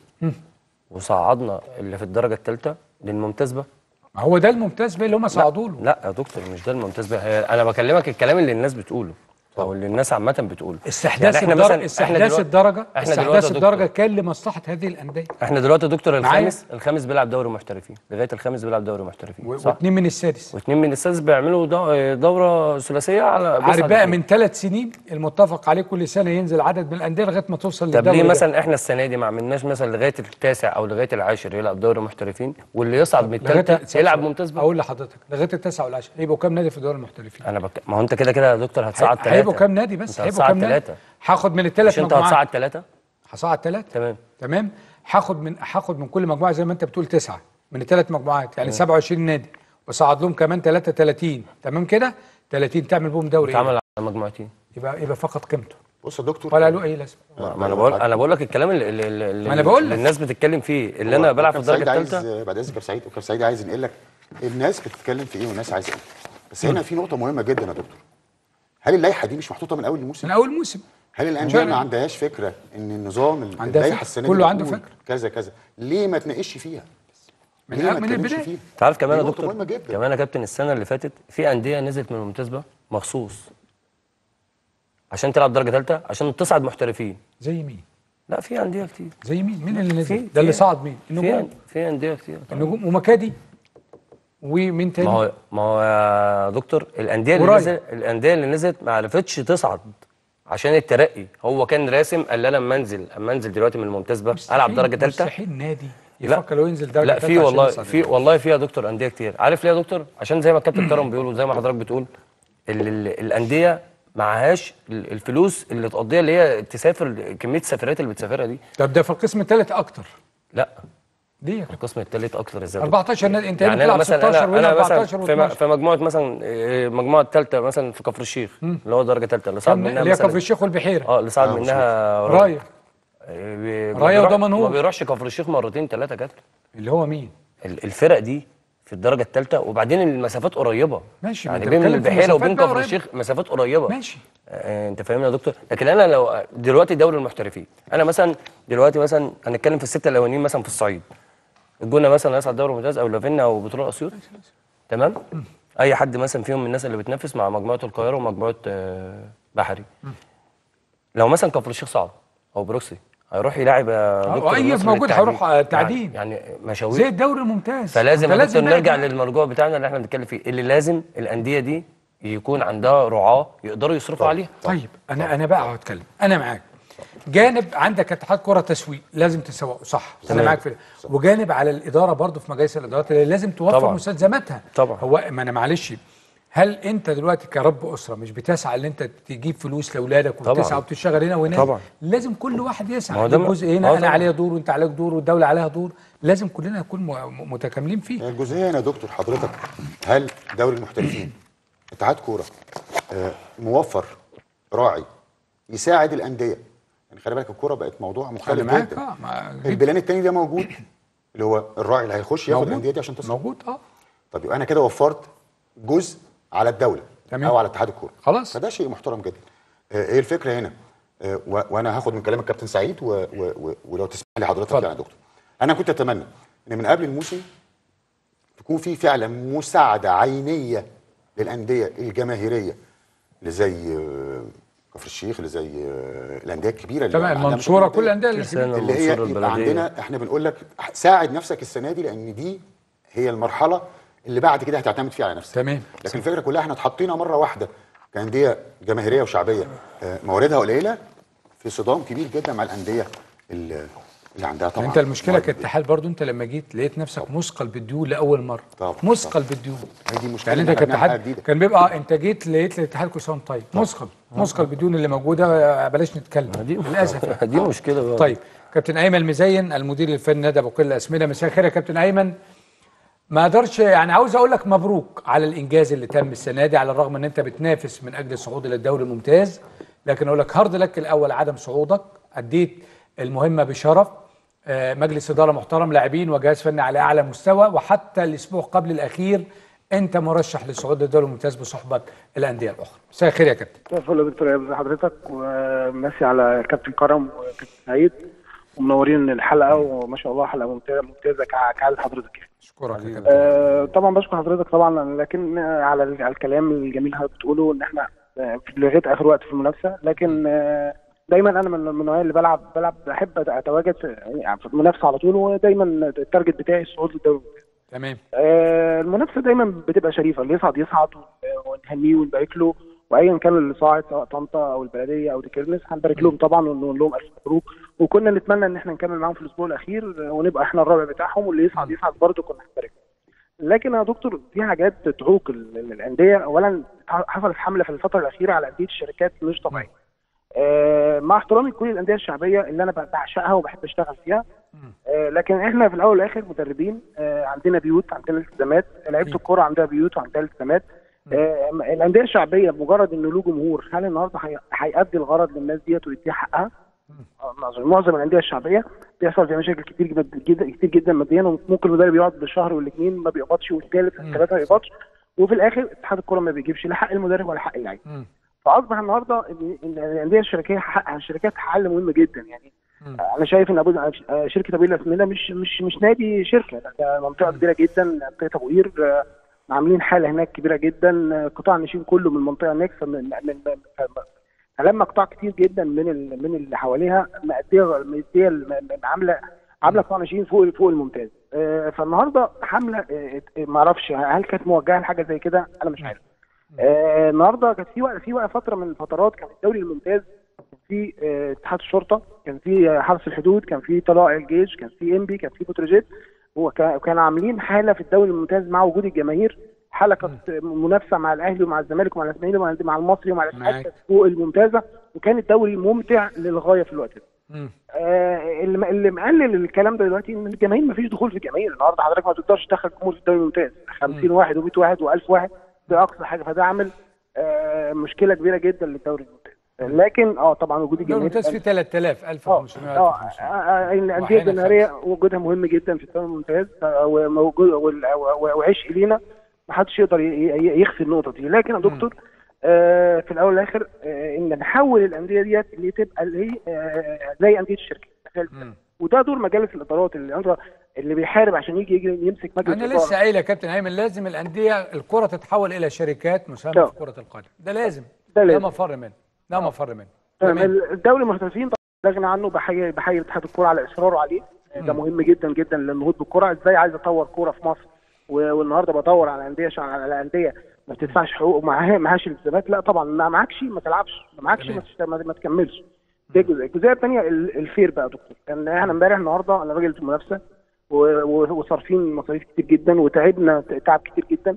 S8: وصعدنا اللي في الدرجه الثالثه للممتاز بقى
S1: ما هو ده الممتاز بقى اللي هم صعدوا له
S8: لا يا دكتور مش ده الممتاز بقى هي انا بكلمك الكلام اللي الناس بتقوله او اللي الناس عامه بتقوله
S1: استحداث
S8: يعني
S1: الدرجه
S8: احنا
S1: استحداث
S8: دلوقتي-
S1: الدرجه
S8: احنا دلوقتي
S1: استحداث
S8: يا
S1: الدرجه
S8: دكتور
S1: كان لمصلحه هذه الانديه
S8: احنا دلوقتي يا دكتور
S1: معايا؟
S8: الخامس الخامس بيلعب دوري محترفين لغايه الخامس بيلعب دوري محترفين
S1: و-
S8: صح
S1: واثنين من السادس
S8: واثنين من السادس بيعملوا دو- دوره ثلاثيه على بيصعد
S1: عارف بقى
S8: اتنين.
S1: من ثلاث سنين المتفق عليه كل سنه ينزل عدد من الانديه لغايه ما توصل
S8: طب
S1: للدوري
S8: ليه
S1: ده.
S8: مثلا احنا السنه دي ما عملناش مثلا لغايه التاسع او لغايه العاشر يلعب دوري محترفين واللي يصعد من
S1: لغايه
S8: الثالثه
S1: التاسع-
S8: يلعب ممتاز بقى
S1: اقول لحضرتك لغايه التاسع والعاشر هيبقوا كام نادي في دوري المحترفين
S8: انا بك... ما هو انت كده كده يا دكتور هتصعد ثلاثه
S1: هيبقوا كام نادي بس هيبقوا كام نادي
S8: ثلاثه
S1: هاخد من الثلاث
S8: مش انت
S1: مجموعات
S8: هتصعد ثلاثه
S1: هصعد ثلاث
S8: تمام
S1: تمام هاخد من هاخد من كل مجموعه زي ما انت بتقول تسعه من الثلاث مجموعات يعني 27 نادي وصعد لهم كمان 33 تمام كده 30 تعمل بهم دوري إيه؟
S8: اتعمل على مجموعتين
S1: يبقى يبقى فقط قيمته
S7: بص يا دكتور
S1: ولا له اي لازمه
S8: ما ما انا بقول انا بقول لك الكلام اللي, اللي, اللي,
S1: ما أنا بقول
S8: اللي
S1: لك.
S8: الناس بتتكلم فيه اللي انا
S7: هو
S8: بلعب في
S7: كابتن
S8: الدرجه
S7: سعيد عايز-
S8: الثالثه
S7: بعد اذنك يا سعيد وكابتن سعيد عايز ينقل لك الناس بتتكلم في ايه والناس عايزه ايه بس هنا في نقطه مهمه جدا يا دكتور هل اللائحه دي مش محطوطه من اول الموسم
S1: من اول موسم
S7: هل الانديه
S1: فعلا.
S7: ما عندهاش فكره ان النظام ال-
S1: عندها
S7: اللائحه
S1: فكرة.
S7: السنه
S1: كله
S7: دي
S1: عنده
S7: بتقول
S1: فكرة.
S7: كذا كذا ليه ما تناقش فيها
S1: من
S7: ليه ما
S1: من
S7: تتكلمش
S1: البدايه
S7: فيها
S8: انت عارف كمان
S7: دي
S8: يا
S7: نقطة
S8: دكتور
S7: مهمة جدا.
S8: كمان يا كابتن السنه اللي فاتت في انديه نزلت من الممتاز بقى مخصوص عشان تلعب درجه ثالثه عشان تصعد محترفين
S1: زي مين
S8: لا في انديه كتير
S1: زي مين مين اللي
S8: في
S1: نزل ده اللي
S8: في-
S1: صعد مين
S8: في
S1: النجوم
S8: في انديه كتير طبعاً.
S1: النجوم ومكادي ومين
S8: ما
S1: تاني
S8: هو ما هو يا دكتور الانديه اللي
S1: ورايا.
S8: نزل الانديه اللي نزلت ما عرفتش تصعد عشان الترقي هو كان راسم قال لا لما انزل اما انزل دلوقتي من الممتاز بقى العب
S1: مستحيل-
S8: درجه ثالثه
S1: مستحيل نادي
S8: لا.
S1: يفكر لو ينزل درجه
S8: لا
S1: تالتة
S8: في
S1: عشان
S8: والله
S1: يصعد
S8: في
S1: الدوري.
S8: والله في يا دكتور انديه كتير عارف ليه يا دكتور عشان زي ما الكابتن كرم بيقول وزي ما حضرتك بتقول ال ال الانديه معهاش ال- الفلوس اللي تقضيها اللي هي تسافر كميه السفرات اللي بتسافرها دي
S1: طب ده في القسم الثالث اكتر
S8: لا
S1: ليه
S8: القسم الثالث اكتر ازاي
S1: 14 نادي انت هنا
S8: يعني انا
S1: بتلعب
S8: مثلا
S1: 16
S8: انا,
S1: وهنا
S8: أنا مثلا
S1: 14
S8: في, م-
S1: و12
S8: في مجموعه مثلا آه، مجموعه ثالثه مثلا في كفر الشيخ اللي هو درجه ثالثه اللي صعد منها
S1: اللي هي
S8: مثلا
S1: كفر الشيخ والبحيره
S8: اه اللي صعد
S7: آه،
S8: منها
S1: رايه
S8: آه، بي- ما
S1: راية
S8: بيروح-
S1: ودمنهور.
S8: ما بيروحش كفر الشيخ مرتين ثلاثه كده
S1: اللي هو مين
S8: ال- الفرق دي في الدرجه الثالثه وبعدين المسافات قريبه
S1: ماشي، ما
S8: يعني
S1: أنت
S8: بين
S1: بتتكلم في
S8: البحيره وبين
S1: مسافات بقى
S8: كفر
S1: قريبة.
S8: الشيخ مسافات قريبه
S1: ماشي
S8: آه انت فاهمني يا دكتور لكن انا لو دلوقتي دوري المحترفين انا مثلا دلوقتي مثلا هنتكلم في السته الاولانيين مثلا في الصعيد الجونه مثلا هيصعد دوري ممتاز او لافينا او بترول اسيوط تمام اي حد مثلا فيهم من الناس اللي بتنافس مع مجموعه القاهره ومجموعه آه، بحري لو مثلا كفر الشيخ صعد او بروكسي هيروح يلاعب يا دكتور
S1: وأي
S8: النصر
S1: موجود
S8: للتعدين.
S1: هيروح، آه، تعدين.
S8: يعني, يعني مشاوير
S1: زي الدوري الممتاز
S8: فلازم
S1: أنت
S8: يا دكتور
S1: بقى
S8: نرجع
S1: تبقى-
S8: للمرجوع بتاعنا اللي احنا بنتكلم فيه اللي لازم الانديه دي يكون عندها رعاه يقدروا يصرفوا عليها
S1: طيب انا انا بقى هتكلم انا معاك جانب عندك اتحاد كره تسويق لازم تسوقه صح انا
S8: تمام.
S1: معاك في ده وجانب على الاداره برضه في مجالس الادارات اللي لازم توفر
S8: طبعاً.
S1: مستلزماتها
S8: طبعاً.
S1: هو ما انا معلش هل انت دلوقتي كرب اسره مش بتسعى ان انت تجيب فلوس لاولادك
S8: طبعاً.
S1: وتسعى وتشتغل هنا وهنا
S8: طبعاً.
S1: لازم كل واحد
S8: ما
S1: يسعى
S8: هو
S1: ده
S8: ده م-
S1: جزء
S8: آه
S1: هنا انا
S8: طبعاً.
S1: عليا دور وانت عليك دور والدوله عليها دور لازم كلنا نكون م- متكاملين فيه
S7: هي الجزئيه هنا يا دكتور حضرتك هل دوري المحترفين اتحاد كوره آه، موفر راعي يساعد الانديه يعني خلي بالك الكوره بقت موضوع
S1: انا
S7: مختلف
S1: معاك
S7: جدا
S1: اه ما-
S7: البلان التاني ده موجود اللي هو الراعي اللي هيخش ياخد
S1: موجود.
S7: الانديه دي عشان تصعد
S1: موجود اه
S7: طب يبقى انا كده وفرت جزء على الدوله
S1: تمام.
S7: او على اتحاد الكوره
S1: خلاص.
S7: فده شيء محترم جدا آه، ايه الفكره هنا آه، و- وانا هاخد من كلام الكابتن سعيد و و و ولو تسمح لي حضرتك
S1: اتفضل.
S7: يعني يا دكتور انا كنت اتمنى ان من قبل الموسم تكون في فعلا مساعده عينيه للانديه الجماهيريه اللي زي آه، كفر الشيخ اللي زي آه، الانديه الكبيره اللي
S1: تمام
S7: عندها
S1: المنصوره
S7: مشاكل
S1: كل الانديه اللي
S8: ترسانة.
S7: اللي هي
S8: المنصورة
S7: يبقى
S8: البلدية.
S7: عندنا احنا بنقول لك ساعد نفسك السنه دي لان دي هي المرحله اللي بعد كده هتعتمد فيها على نفسك
S1: تمام.
S7: لكن الفكره كلها احنا اتحطينا مره واحده كانديه جماهيريه وشعبيه آه، مواردها قليله في صدام كبير جدا مع الانديه ال- اللي عندها طبعا
S1: انت المشكله
S7: موارد.
S1: كاتحاد برضو انت لما جيت لقيت نفسك مثقل بالديون لاول مره
S7: طبعا.
S1: مثقل بالديون
S7: هي دي مشكله
S1: يعني انت
S7: إحنا بنعمل حاجة
S1: كاتحاد
S7: جديدة.
S1: كان بيبقى انت جيت لقيت الاتحاد كل سنه وأنت طيب مثقل مثقل بالديون اللي موجوده آه، بلاش نتكلم
S8: دي
S1: للاسف
S8: دي مشكله بقى
S1: طيب كابتن ايمن المزين المدير الفني نادي ابو قله الاسمده مساء الخير يا كابتن ايمن ما اقدرش يعني عاوز اقول لك مبروك على الانجاز اللي تم السنه دي على الرغم ان انت بتنافس من اجل الصعود الى الدوري الممتاز لكن اقول لك هارد لك الاول عدم صعودك اديت المهمه بشرف آه، مجلس اداره محترم لاعبين وجهاز فني على اعلى مستوى وحتى الاسبوع قبل الاخير انت مرشح للصعود للدوري الممتاز بصحبه الانديه الاخرى مساء الخير يا كابتن
S9: مساء الفل يا دكتور ايهاب ازي حضرتك ومسي على كابتن كرم وكابتن سعيد ومنورين الحلقه وما شاء الله حلقه ممتازه ممتازه كع- كعادة حضرتك يعني.
S1: اشكرك يا كابتن
S9: آه طبعا بشكر حضرتك طبعا لكن آه، على ال- على الكلام الجميل اللي حضرتك بتقوله ان احنا آه، في لغايه اخر وقت في المنافسه لكن آه دايما انا من من النوعيه اللي بلعب بلعب بحب اتواجد في يعني في المنافسه على طول ودايما التارجت بتاعي الصعود للدوري
S1: تمام
S9: آه، المنافسه دايما بتبقى شريفه اللي يصعد يصعد و- ونهنيه ونبارك له وايا كان اللي صاعد سواء طنطا او البلديه او ديكيرنس هنبارك لهم طبعا ونقول لهم الف مبروك وكنا نتمنى ان احنا نكمل معاهم في الاسبوع الاخير آه، ونبقى احنا الرابع بتاعهم واللي يصعد يصعد برضه كنا هنبارك لهم. لكن يا دكتور في حاجات تعوق ال- ال- الانديه اولا حصلت حمله في الفتره الاخيره على انديه الشركات مش طبيعيه آه، مع احترامي لكل الانديه الشعبيه اللي انا بعشقها وبحب اشتغل فيها آه، لكن احنا في الاول والاخر مدربين آه، عندنا بيوت عندنا التزامات لعيبه الكوره عندها بيوت وعندها التزامات آه، الانديه الشعبيه بمجرد ان له جمهور هل النهارده هي- هيأدي الغرض للناس ديت ويديها حقها؟ آه، معظم- معظم الانديه الشعبيه بيحصل فيها مشاكل كتير جدا جدا كتير جدا ماديا وممكن المدرب يقعد بالشهر والاثنين ما بيقبضش والثالث والثلاثه ما يقبضش وفي الاخر اتحاد الكوره ما بيجيبش لا حق المدرب ولا حق اللعيب
S1: مم.
S9: فاصبح النهارده إن- إن الانديه الشركيه حقها الشركات حل مهم جدا يعني انا شايف ان ابو آه، شركه ابو الاسمده مش مش مش نادي شركه لا، ده منطقه كبيره جدا منطقه ابو قير آه، عاملين حاله هناك كبيره جدا آه، قطاع الناشئين كله من المنطقه هناك فمن من من فلما قطاع كتير جدا من ال- من اللي حواليها مأديه مأديه الم- م- عامله عامله قطاع ناشئين فوق فوق الممتاز آه، فالنهارده حمله آه، آه، ما اعرفش هل كانت موجهه لحاجه زي كده انا مش عارف آه، النهارده كانت في وقت في وقت فتره من الفترات كان الدوري الممتاز كان في آه، اتحاد الشرطه كان في آه، حرس الحدود كان في طلائع الجيش كان في انبي كان في بتروجيت وكانوا عاملين حاله في الدوري الممتاز مع وجود الجماهير حاله كانت منافسه مع الاهلي ومع الزمالك ومع الاسماعيلي ومع مع المصري ومع الاتحاد
S1: معاك.
S9: كانت فوق الممتازه وكان الدوري ممتع للغايه في الوقت ده
S1: مم.
S9: آه، اللي اللي مقلل الكلام ده دلوقتي ان الجماهير ما فيش دخول في الجماهير النهارده حضرتك ما تقدرش تدخل جمهور في الدوري الممتاز 50 واحد و100 واحد و1000 واحد ده اقصى حاجه فده عامل آه، مشكله كبيره جدا للدوري الممتاز لكن اه طبعا وجود
S1: الدوري
S9: الجماهير
S1: الممتاز فيه 3000
S9: اه
S1: 1500
S9: اه
S1: 1500
S9: آه، آه، الانديه
S1: وأحيانا
S9: الجماهيريه وجودها مهم جدا في الدوري الممتاز آه، وموجود وال- و- وعشق لينا ما حدش يقدر ي- ي- يخفي النقطه دي لكن يا دكتور آه في الاول والاخر آه ان نحول الانديه ديت اللي تبقى اللي هي آه زي انديه الشركه
S1: مم.
S9: وده دور مجالس الادارات اللي عنده اللي بيحارب عشان يجي, يجي يمسك مجلس
S1: انا
S9: إدارة.
S1: لسه قايل يا كابتن ايمن لازم الانديه الكره تتحول الى شركات مساهمه
S9: آه.
S1: في كره القدم ده لازم
S9: ده
S1: لا
S9: لازم.
S1: مفر منه لا مفر منه
S9: تمام.
S1: تمام
S9: الدوري المحترفين طبعا لا غنى عنه بحيي بحيي اتحاد الكوره على اصراره عليه ده مهم جدا جدا للنهوض بالكوره ازاي عايز اطور كوره في مصر و- والنهارده بدور على انديه شع- على انديه ما بتدفعش حقوق ومعاها معهاش التزامات لا طبعا ما معكش ما تلعبش ما معكش ما,
S1: تمام.
S9: تشت- ما, ما تكملش دي جزء الجزئيه الثانيه الفير بقى يا دكتور كان احنا امبارح النهارده انا راجل في المنافسه و- و- وصارفين مصاريف كتير جدا وتعبنا تعب كتير جدا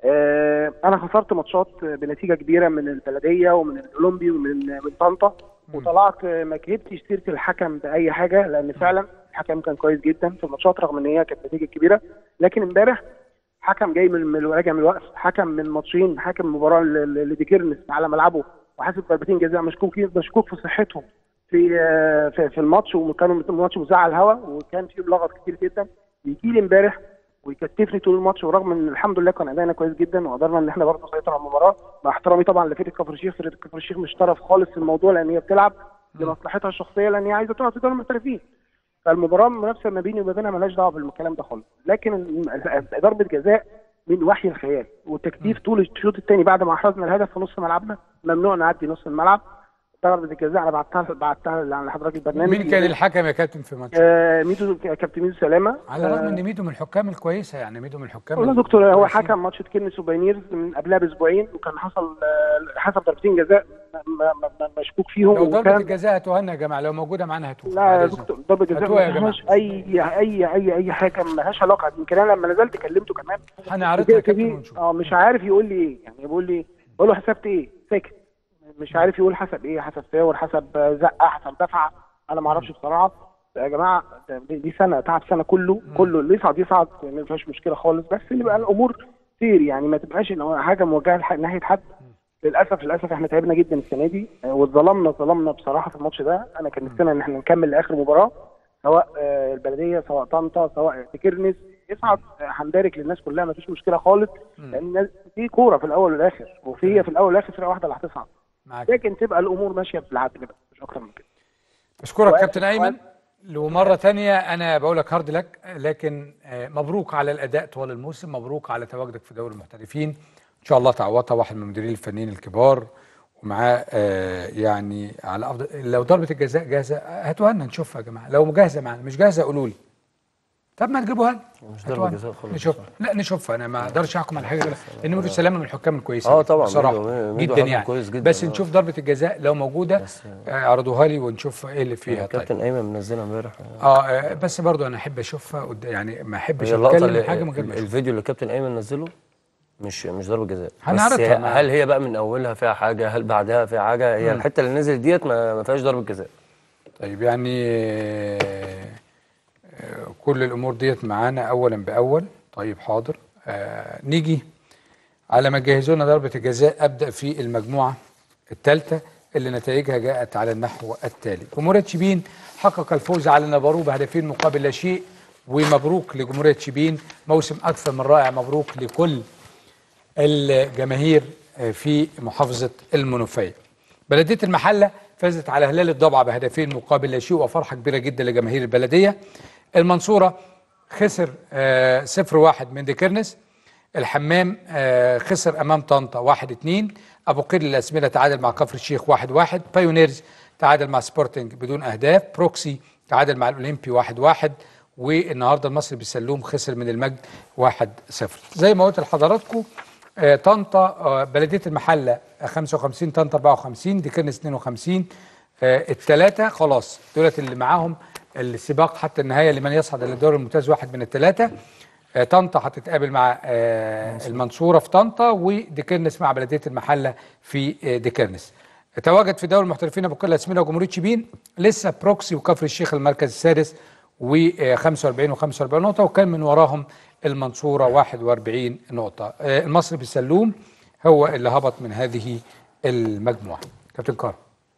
S9: آه، انا خسرت ماتشات بنتيجه كبيره من البلديه ومن الاولمبي ومن من طنطا وطلعت آه، ما كتبتش سيره الحكم باي حاجه لان فعلا الحكم كان كويس جدا في الماتشات رغم ان هي كانت نتيجه كبيره لكن امبارح حكم جاي من من- راجع من الوقف حكم من ماتشين حكم مباراه ل- ل- لديكيرنس على ملعبه وحاسب ضربتين جزاء مشكوك مشكوك في صحتهم في آه، في, في الماتش وكانوا الماتش مذاع على الهواء وكان فيه لغط كتير جدا يجي لي امبارح ويكتفني طول الماتش ورغم ان الحمد لله كان ادائنا كويس جدا وقدرنا ان احنا برضه نسيطر على المباراه مع احترامي طبعا لفرقه كفر الشيخ فرقه كفر الشيخ مش طرف خالص في الموضوع لان هي بتلعب لمصلحتها الشخصيه لان هي عايزه تقعد في دوري المحترفين فالمباراه المنافسه ما بيني وما بينها مالهاش دعوه بالكلام ده خالص لكن ال- ضربه جزاء من وحي الخيال والتكتيف طول الشوط الثاني بعد ما احرزنا الهدف في نص ملعبنا ممنوع نعدي نص الملعب ضربه الجزاء انا بعتها بعتها لحضرتك البرنامج
S1: مين كان الحكم يا كابتن في ماتش
S9: آه ميدو كابتن ميدو سلامه
S1: على الرغم
S9: آه،
S1: ان ميدو من الحكام الكويسه يعني ميدو من الحكام
S9: والله يا دكتور هو
S1: الكويسين.
S9: حكم ماتش تكنس وباينيرز من قبلها باسبوعين وكان حصل آه، حسب ضربتين جزاء م- م- م- مشكوك فيهم
S1: لو ضربه
S9: وكان
S1: الجزاء هتوهنا يا جماعه لو موجوده معانا هتوه
S9: لا يا
S1: بعد إذنك.
S9: دكتور ضربة جزاء
S1: هاتوها يا
S9: ما
S1: جماعة.
S9: لهاش اي اي اي اي حاجه ما لهاش علاقه يمكن انا لما نزلت كلمته كمان
S1: هنعرضها يا
S9: فوجئت
S1: كابتن
S9: بيه،
S1: ونشوف
S9: اه مش عارف يقول لي ايه يعني بيقول لي بقول له حسبت ايه ساكت مش عارف يقول حسب ايه حسب فاور حسب زقه حسب دفعه انا ما اعرفش بصراحه يا جماعه ده- دي دي سنه تعب سنه كله كله اللي يصعد يصعد ما فيهاش مشكله خالص بس يبقى الامور سير يعني ما تبقاش ان هو حاجه موجهه لح- ناحيه حد للاسف للاسف احنا تعبنا جدا السنه دي آه، واتظلمنا اتظلمنا بصراحه في الماتش ده انا كان نفسنا ان احنا نكمل لاخر مباراه سواء آه، البلديه سواء طنطا سواء تكرنس يصعد آه، هنبارك للناس كلها ما فيش مشكله خالص لان الناس- في كوره في الاول والاخر وفي في الاول والاخر فرقه واحده اللي هتصعد
S1: معاك
S9: لكن تبقى الامور ماشيه بالعدل بس مش اكتر من كده
S1: اشكرك
S9: سؤال-
S1: كابتن ايمن ومره تانية انا بقول لك هارد لك لكن آه، مبروك على الاداء طوال الموسم مبروك على تواجدك في دوري المحترفين ان شاء الله تعوضها واحد من المديرين الفنيين الكبار ومعاه آه، يعني على افضل لو ضربه الجزاء جاهزه هاتوها لنا نشوفها يا جماعه لو جاهزه معانا مش جاهزه قولوا لي طب ما تجيبوها لنا
S8: مش
S1: هاتوها
S8: ضربة
S1: لنا.
S8: جزاء خالص
S1: نشوف لا نشوفها انا ما اقدرش احكم على حاجه غير لان ميدو سلامه من الحكام الكويسين
S8: اه طبعا
S1: بصراحه
S8: ميدو- ميدو
S1: جدا
S8: حكم
S1: يعني
S8: كويس جدا،
S1: بس
S8: آه.
S1: نشوف ضربه الجزاء لو موجوده آه، اعرضوها لي ونشوف ايه اللي فيها طيب
S8: كابتن ايمن منزلها امبارح
S1: اه آه، بس برضو انا احب اشوفها قد- يعني ما احبش
S8: هي اللقطه
S1: اتكلم
S8: اللي
S1: حاجه من غير ما أشوف.
S8: الفيديو اللي كابتن ايمن نزله مش مش ضربه جزاء بس
S1: هنعرضها
S8: هي-
S1: معاك.
S8: هل هي بقى من اولها فيها حاجه هل بعدها فيها حاجه هي الحته اللي نزلت ديت ما, ما فيهاش ضربه جزاء
S1: طيب يعني آه، آه، كل الامور ديت معانا اولا باول طيب حاضر آه، نيجي على ما جهزوا لنا ضربه الجزاء ابدا في المجموعه الثالثه اللي نتائجها جاءت على النحو التالي جمهوريه شبين حقق الفوز على نابارو بهدفين مقابل لا شيء ومبروك لجمهوريه شبين موسم اكثر من رائع مبروك لكل الجماهير في محافظة المنوفية بلدية المحلة فازت على هلال الضبعة بهدفين مقابل لا شيء وفرحة كبيرة جدا لجماهير البلدية المنصورة خسر آه، صفر واحد من ديكرنس الحمام آه، خسر أمام طنطا واحد اتنين أبو قير الأسمرة تعادل مع كفر الشيخ واحد واحد بايونيرز تعادل مع سبورتنج بدون أهداف بروكسي تعادل مع الأولمبي واحد واحد والنهارده المصري بالسلوم خسر من المجد 1 0 زي ما قلت لحضراتكم آه، طنطا آه، بلديه المحله آه، 55 طنطا 54 دي كان 52 الثلاثه خلاص دولت اللي معاهم السباق حتى النهايه لمن يصعد الى الدوري الممتاز واحد من الثلاثه آه، طنطا هتتقابل مع آه، المنصوره في طنطا وديكرنس مع بلديه المحله في آه، ديكرنس تواجد في دوري المحترفين ابو قله اسمنا وجمهوريه شبين لسه بروكسي وكفر الشيخ المركز السادس و45 و45 نقطه وكان من وراهم المنصوره 41 نقطه آه، المصري بالسلوم هو اللي هبط من هذه المجموعه كابتن كارم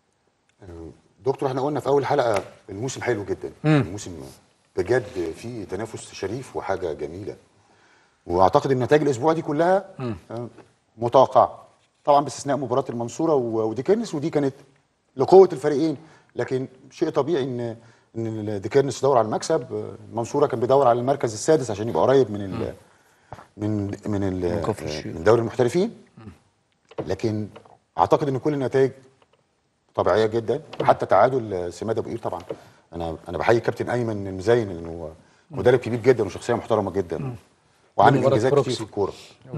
S7: دكتور احنا قلنا في اول حلقه الموسم حلو جدا الموسم بجد فيه تنافس شريف وحاجه جميله واعتقد ان نتائج الاسبوع دي كلها آه، متوقعه طبعا باستثناء مباراه المنصوره و- وديكيرنس ودي كانت لقوه الفريقين لكن شيء طبيعي ان ان ديكيرنس يدور على المكسب آه، المنصوره كان بيدور على المركز السادس عشان يبقى قريب من ال من من ال
S8: كفر الشيخ.
S7: من دوري المحترفين لكن اعتقد ان كل النتائج طبيعيه جدا حتى تعادل سماد ابو قير طبعا انا انا بحيي كابتن ايمن المزين لانه هو مدرب كبير جدا وشخصيه محترمه جدا وعامل
S1: مباراة
S7: انجازات كتير
S1: بروكسي.
S7: في الكوره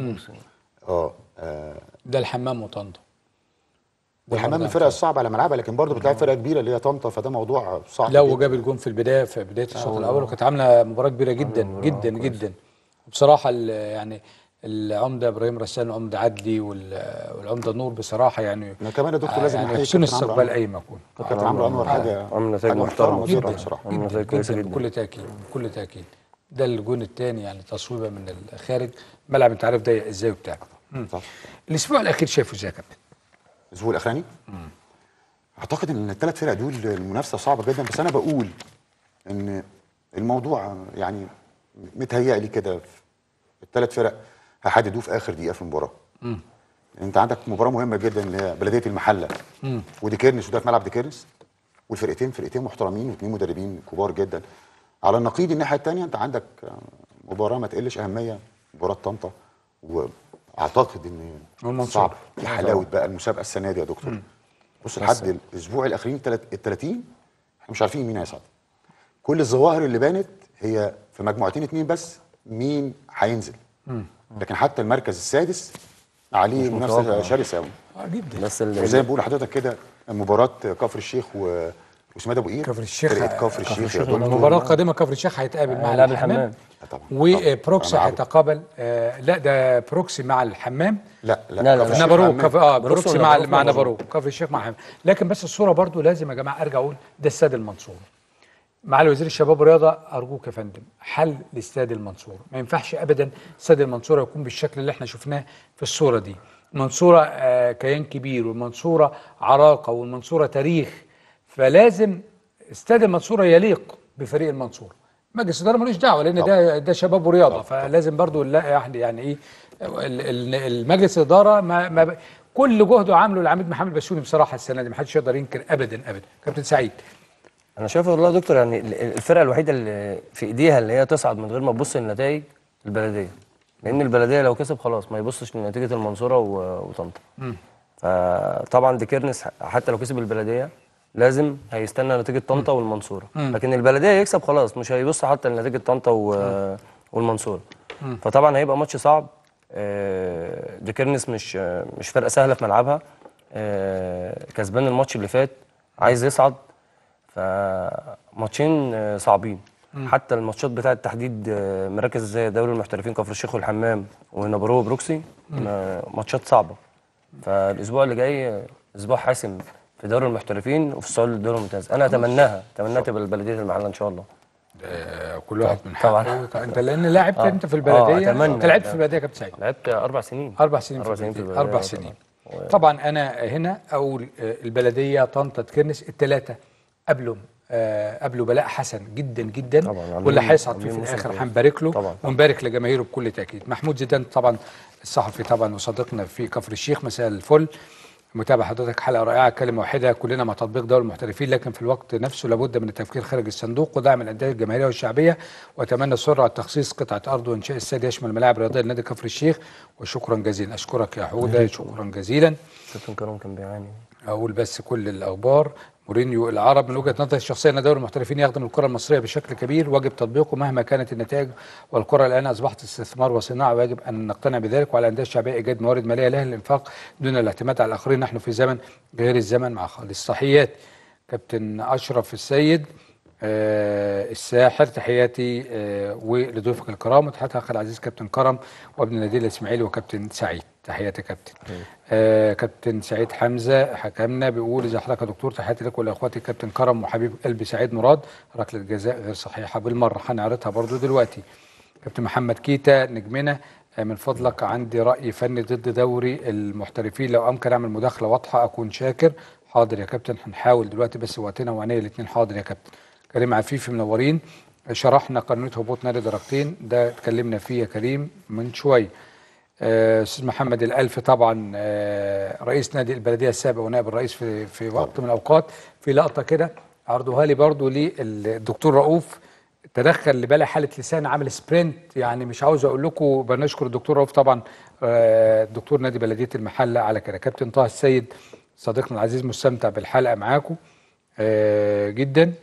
S7: اه آه،
S1: ده الحمام وطنطا ده
S7: والحمام من
S1: برضه
S7: الفرق الصعبه على ملعبها لكن برضه بتلعب فرقه كبيره اللي هي طنطا فده موضوع صعب
S1: لا
S7: جداً.
S1: وجاب الجون في البدايه في بدايه الشوط الاول وكانت عامله مباراه كبيره جدا جدا جدا بصراحه ال- يعني العمده ابراهيم رسان والعمده عدلي وال- والعمده نور بصراحه يعني
S7: انا كمان يا دكتور لازم
S1: يعني
S7: نحيي
S1: حسين
S7: كابتن عمرو
S1: استقبال
S7: أنور.
S1: اي ما يكون
S7: كابتن عمرو انور حاجه
S8: عامل نتائج
S7: حاجه
S8: محترمة
S7: محترمه
S8: جدا.
S7: جدا بصراحه
S8: عامل
S1: جدا
S8: نتائج كويسه
S1: جدا
S8: جدا
S1: بكل تاكيد بكل تاكيد ده الجون الثاني يعني تصويبه من الخارج ملعب انت عارف ضيق ازاي وبتاع مم.
S7: صح.
S1: الاسبوع الاخير شايفه ازاي يا كابتن
S7: الاسبوع الاخراني اعتقد ان الثلاث فرق دول المنافسه صعبه جدا بس انا بقول ان الموضوع يعني متهيأ لي كده الثلاث فرق هيحددوه في اخر دقيقه في المباراه انت عندك مباراه مهمه جدا اللي هي بلديه المحله ودي كيرنس وده في ملعب دي كيرنس والفرقتين فرقتين محترمين واثنين مدربين كبار جدا على النقيض الناحيه الثانيه انت عندك آه، مباراه ما تقلش اهميه مباراه طنطا واعتقد ان
S1: والمنصورة.
S7: صعب في حلاوه بقى المسابقه السنه دي يا دكتور بص لحد الاسبوع الاخرين ال 30 احنا مش عارفين مين هيصعد كل الظواهر اللي بانت هي في مجموعتين اتنين بس مين هينزل لكن حتى المركز السادس عليه منافسه
S8: متوقع.
S7: شرسه قوي
S1: اه جدا
S8: بس ال-
S7: وزي ما بقول لحضرتك كده مباراه كفر الشيخ و واسمها ده ابو قير
S1: كفر الشيخ
S7: فرقه كفر الشيخ يا
S8: الشيخ
S7: دكتور.
S1: المباراة القادمة كفر الشيخ هيتقابل مع
S8: هيلعب
S1: الحمام
S8: الحمام.
S7: طبعا
S1: وبروكسي
S7: طبعاً.
S1: هيتقابل آه لا ده بروكسي مع الحمام
S7: لا لا,
S8: لا، لا،
S7: كفر
S8: لا.
S7: الشيخ
S1: نبروك
S7: عمان.
S1: كف... اه
S8: بروكسي
S1: بروكسي مع
S8: ونبروك
S1: مع
S8: مع
S1: نبروك كفر الشيخ مع الحمام لكن بس الصورة برضو لازم يا جماعة ارجع اقول ده استاد المنصورة مع الوزير الشباب والرياضة ارجوك يا فندم حل لاستاد المنصورة ما ينفعش ابدا استاد المنصورة يكون بالشكل اللي احنا شفناه في الصورة دي المنصورة آه كيان كبير والمنصورة عراقة والمنصورة تاريخ فلازم استاد المنصورة يليق بفريق المنصورة مجلس الاداره ملوش دعوه لان ده ده شباب ورياضه فلازم برضو نلاقي يعني يعني ايه ال- ال- المجلس الاداره ما, ما ب- كل جهده عامله العميد محمد بسيوني بصراحه السنه دي ما حدش يقدر ينكر ابدا ابدا كابتن سعيد
S8: انا شايف والله يا دكتور يعني ال- الفرقه الوحيده اللي في ايديها اللي هي تصعد من غير ما تبص للنتائج البلديه لان البلديه لو كسب خلاص ما يبصش لنتيجه المنصوره و- وطنطا فطبعا دي كيرنس حتى لو كسب البلديه لازم هيستنى نتيجه طنطا والمنصوره لكن البلديه يكسب خلاص مش هيبص حتى لنتيجه طنطا و- والمنصوره فطبعا هيبقى ماتش صعب آه، دي كيرنس مش آه، مش فرقه سهله في ملعبها آه، كسبان الماتش اللي فات عايز يصعد فماتشين آه، صعبين حتى الماتشات بتاعه تحديد آه، مراكز زي دوري المحترفين كفر الشيخ والحمام ونبرو وبروكسي ما- ماتشات صعبه فالاسبوع اللي جاي آه، اسبوع حاسم في دوري المحترفين وفي الصعود للدوري الممتاز انا اتمناها اتمناها تبقى البلديه المحله ان شاء الله
S1: آه كل واحد من
S8: طبعاً.
S1: حقه انت لان لاعبت
S8: آه.
S1: انت في
S8: آه،
S1: البلديه
S8: أتمنى.
S1: انت لعبت في البلديه يا كابتن سعيد
S8: لعبت اربع سنين
S1: اربع سنين
S8: اربع
S1: في
S8: سنين في
S1: البلدية.
S8: البلديه
S1: اربع سنين طبعا انا هنا اقول آه، البلديه طنطا تكنس الثلاثه قبلهم آه قبلوا بلاء حسن جدا جدا
S8: طبعاً، عاملين-
S1: واللي هيصعد فيه
S8: عاملين
S1: في
S8: موسم
S1: الاخر
S8: كويس.
S1: هنبارك له
S8: طبعاً.
S1: ونبارك لجماهيره بكل تاكيد محمود زيدان طبعا الصحفي طبعا وصديقنا في كفر الشيخ مساء الفل متابع حضرتك حلقه رائعه كلمه واحده كلنا مع تطبيق دوري المحترفين لكن في الوقت نفسه لابد من التفكير خارج الصندوق ودعم الانديه الجماهيريه والشعبيه واتمنى السرعه تخصيص قطعه ارض وانشاء استاد يشمل ملاعب رياضيه لنادي كفر الشيخ وشكرا جزيلا اشكرك يا حوده شكرا جزيلا
S8: كابتن كرم كان بيعاني
S1: اقول بس كل الاخبار مورينيو العرب من وجهه نظري الشخصيه ان دوري المحترفين يخدم الكره المصريه بشكل كبير واجب تطبيقه مهما كانت النتائج والكره الان اصبحت استثمار وصناعه ويجب ان نقتنع بذلك وعلى الانديه الشعبيه ايجاد موارد ماليه لها للانفاق دون الاعتماد على الاخرين نحن في زمن غير الزمن مع خالص تحيات كابتن اشرف السيد آه الساحر تحياتي آه ولضيوفك الكرام وتحياتي اخي العزيز كابتن كرم وابن نادي الاسماعيلي وكابتن سعيد تحياتي كابتن آه كابتن سعيد حمزه حكمنا بيقول اذا حضرتك يا دكتور تحياتي لك ولاخواتي كابتن كرم وحبيب قلبي سعيد مراد ركله جزاء غير صحيحه بالمره هنعرضها برضو دلوقتي كابتن محمد كيتا نجمنا آه، من فضلك عندي رأي فني ضد دوري المحترفين لو أمكن أعمل مداخلة واضحة أكون شاكر حاضر يا كابتن هنحاول دلوقتي بس وقتنا وعينيا الاثنين حاضر يا كابتن كريم عفيفي منورين شرحنا قانونية هبوط نادي درجتين ده اتكلمنا فيه يا كريم من شوية آه، استاذ محمد الالف طبعا آه، رئيس نادي البلديه السابق ونائب الرئيس في في وقت من الاوقات في لقطه كده عرضوها لي برضو للدكتور رؤوف تدخل لبالي حاله لسان عمل سبرنت يعني مش عاوز اقول لكم بنشكر الدكتور رؤوف طبعا آه، دكتور نادي بلديه المحله على كده كابتن طه السيد صديقنا العزيز مستمتع بالحلقه معاكم آه، جدا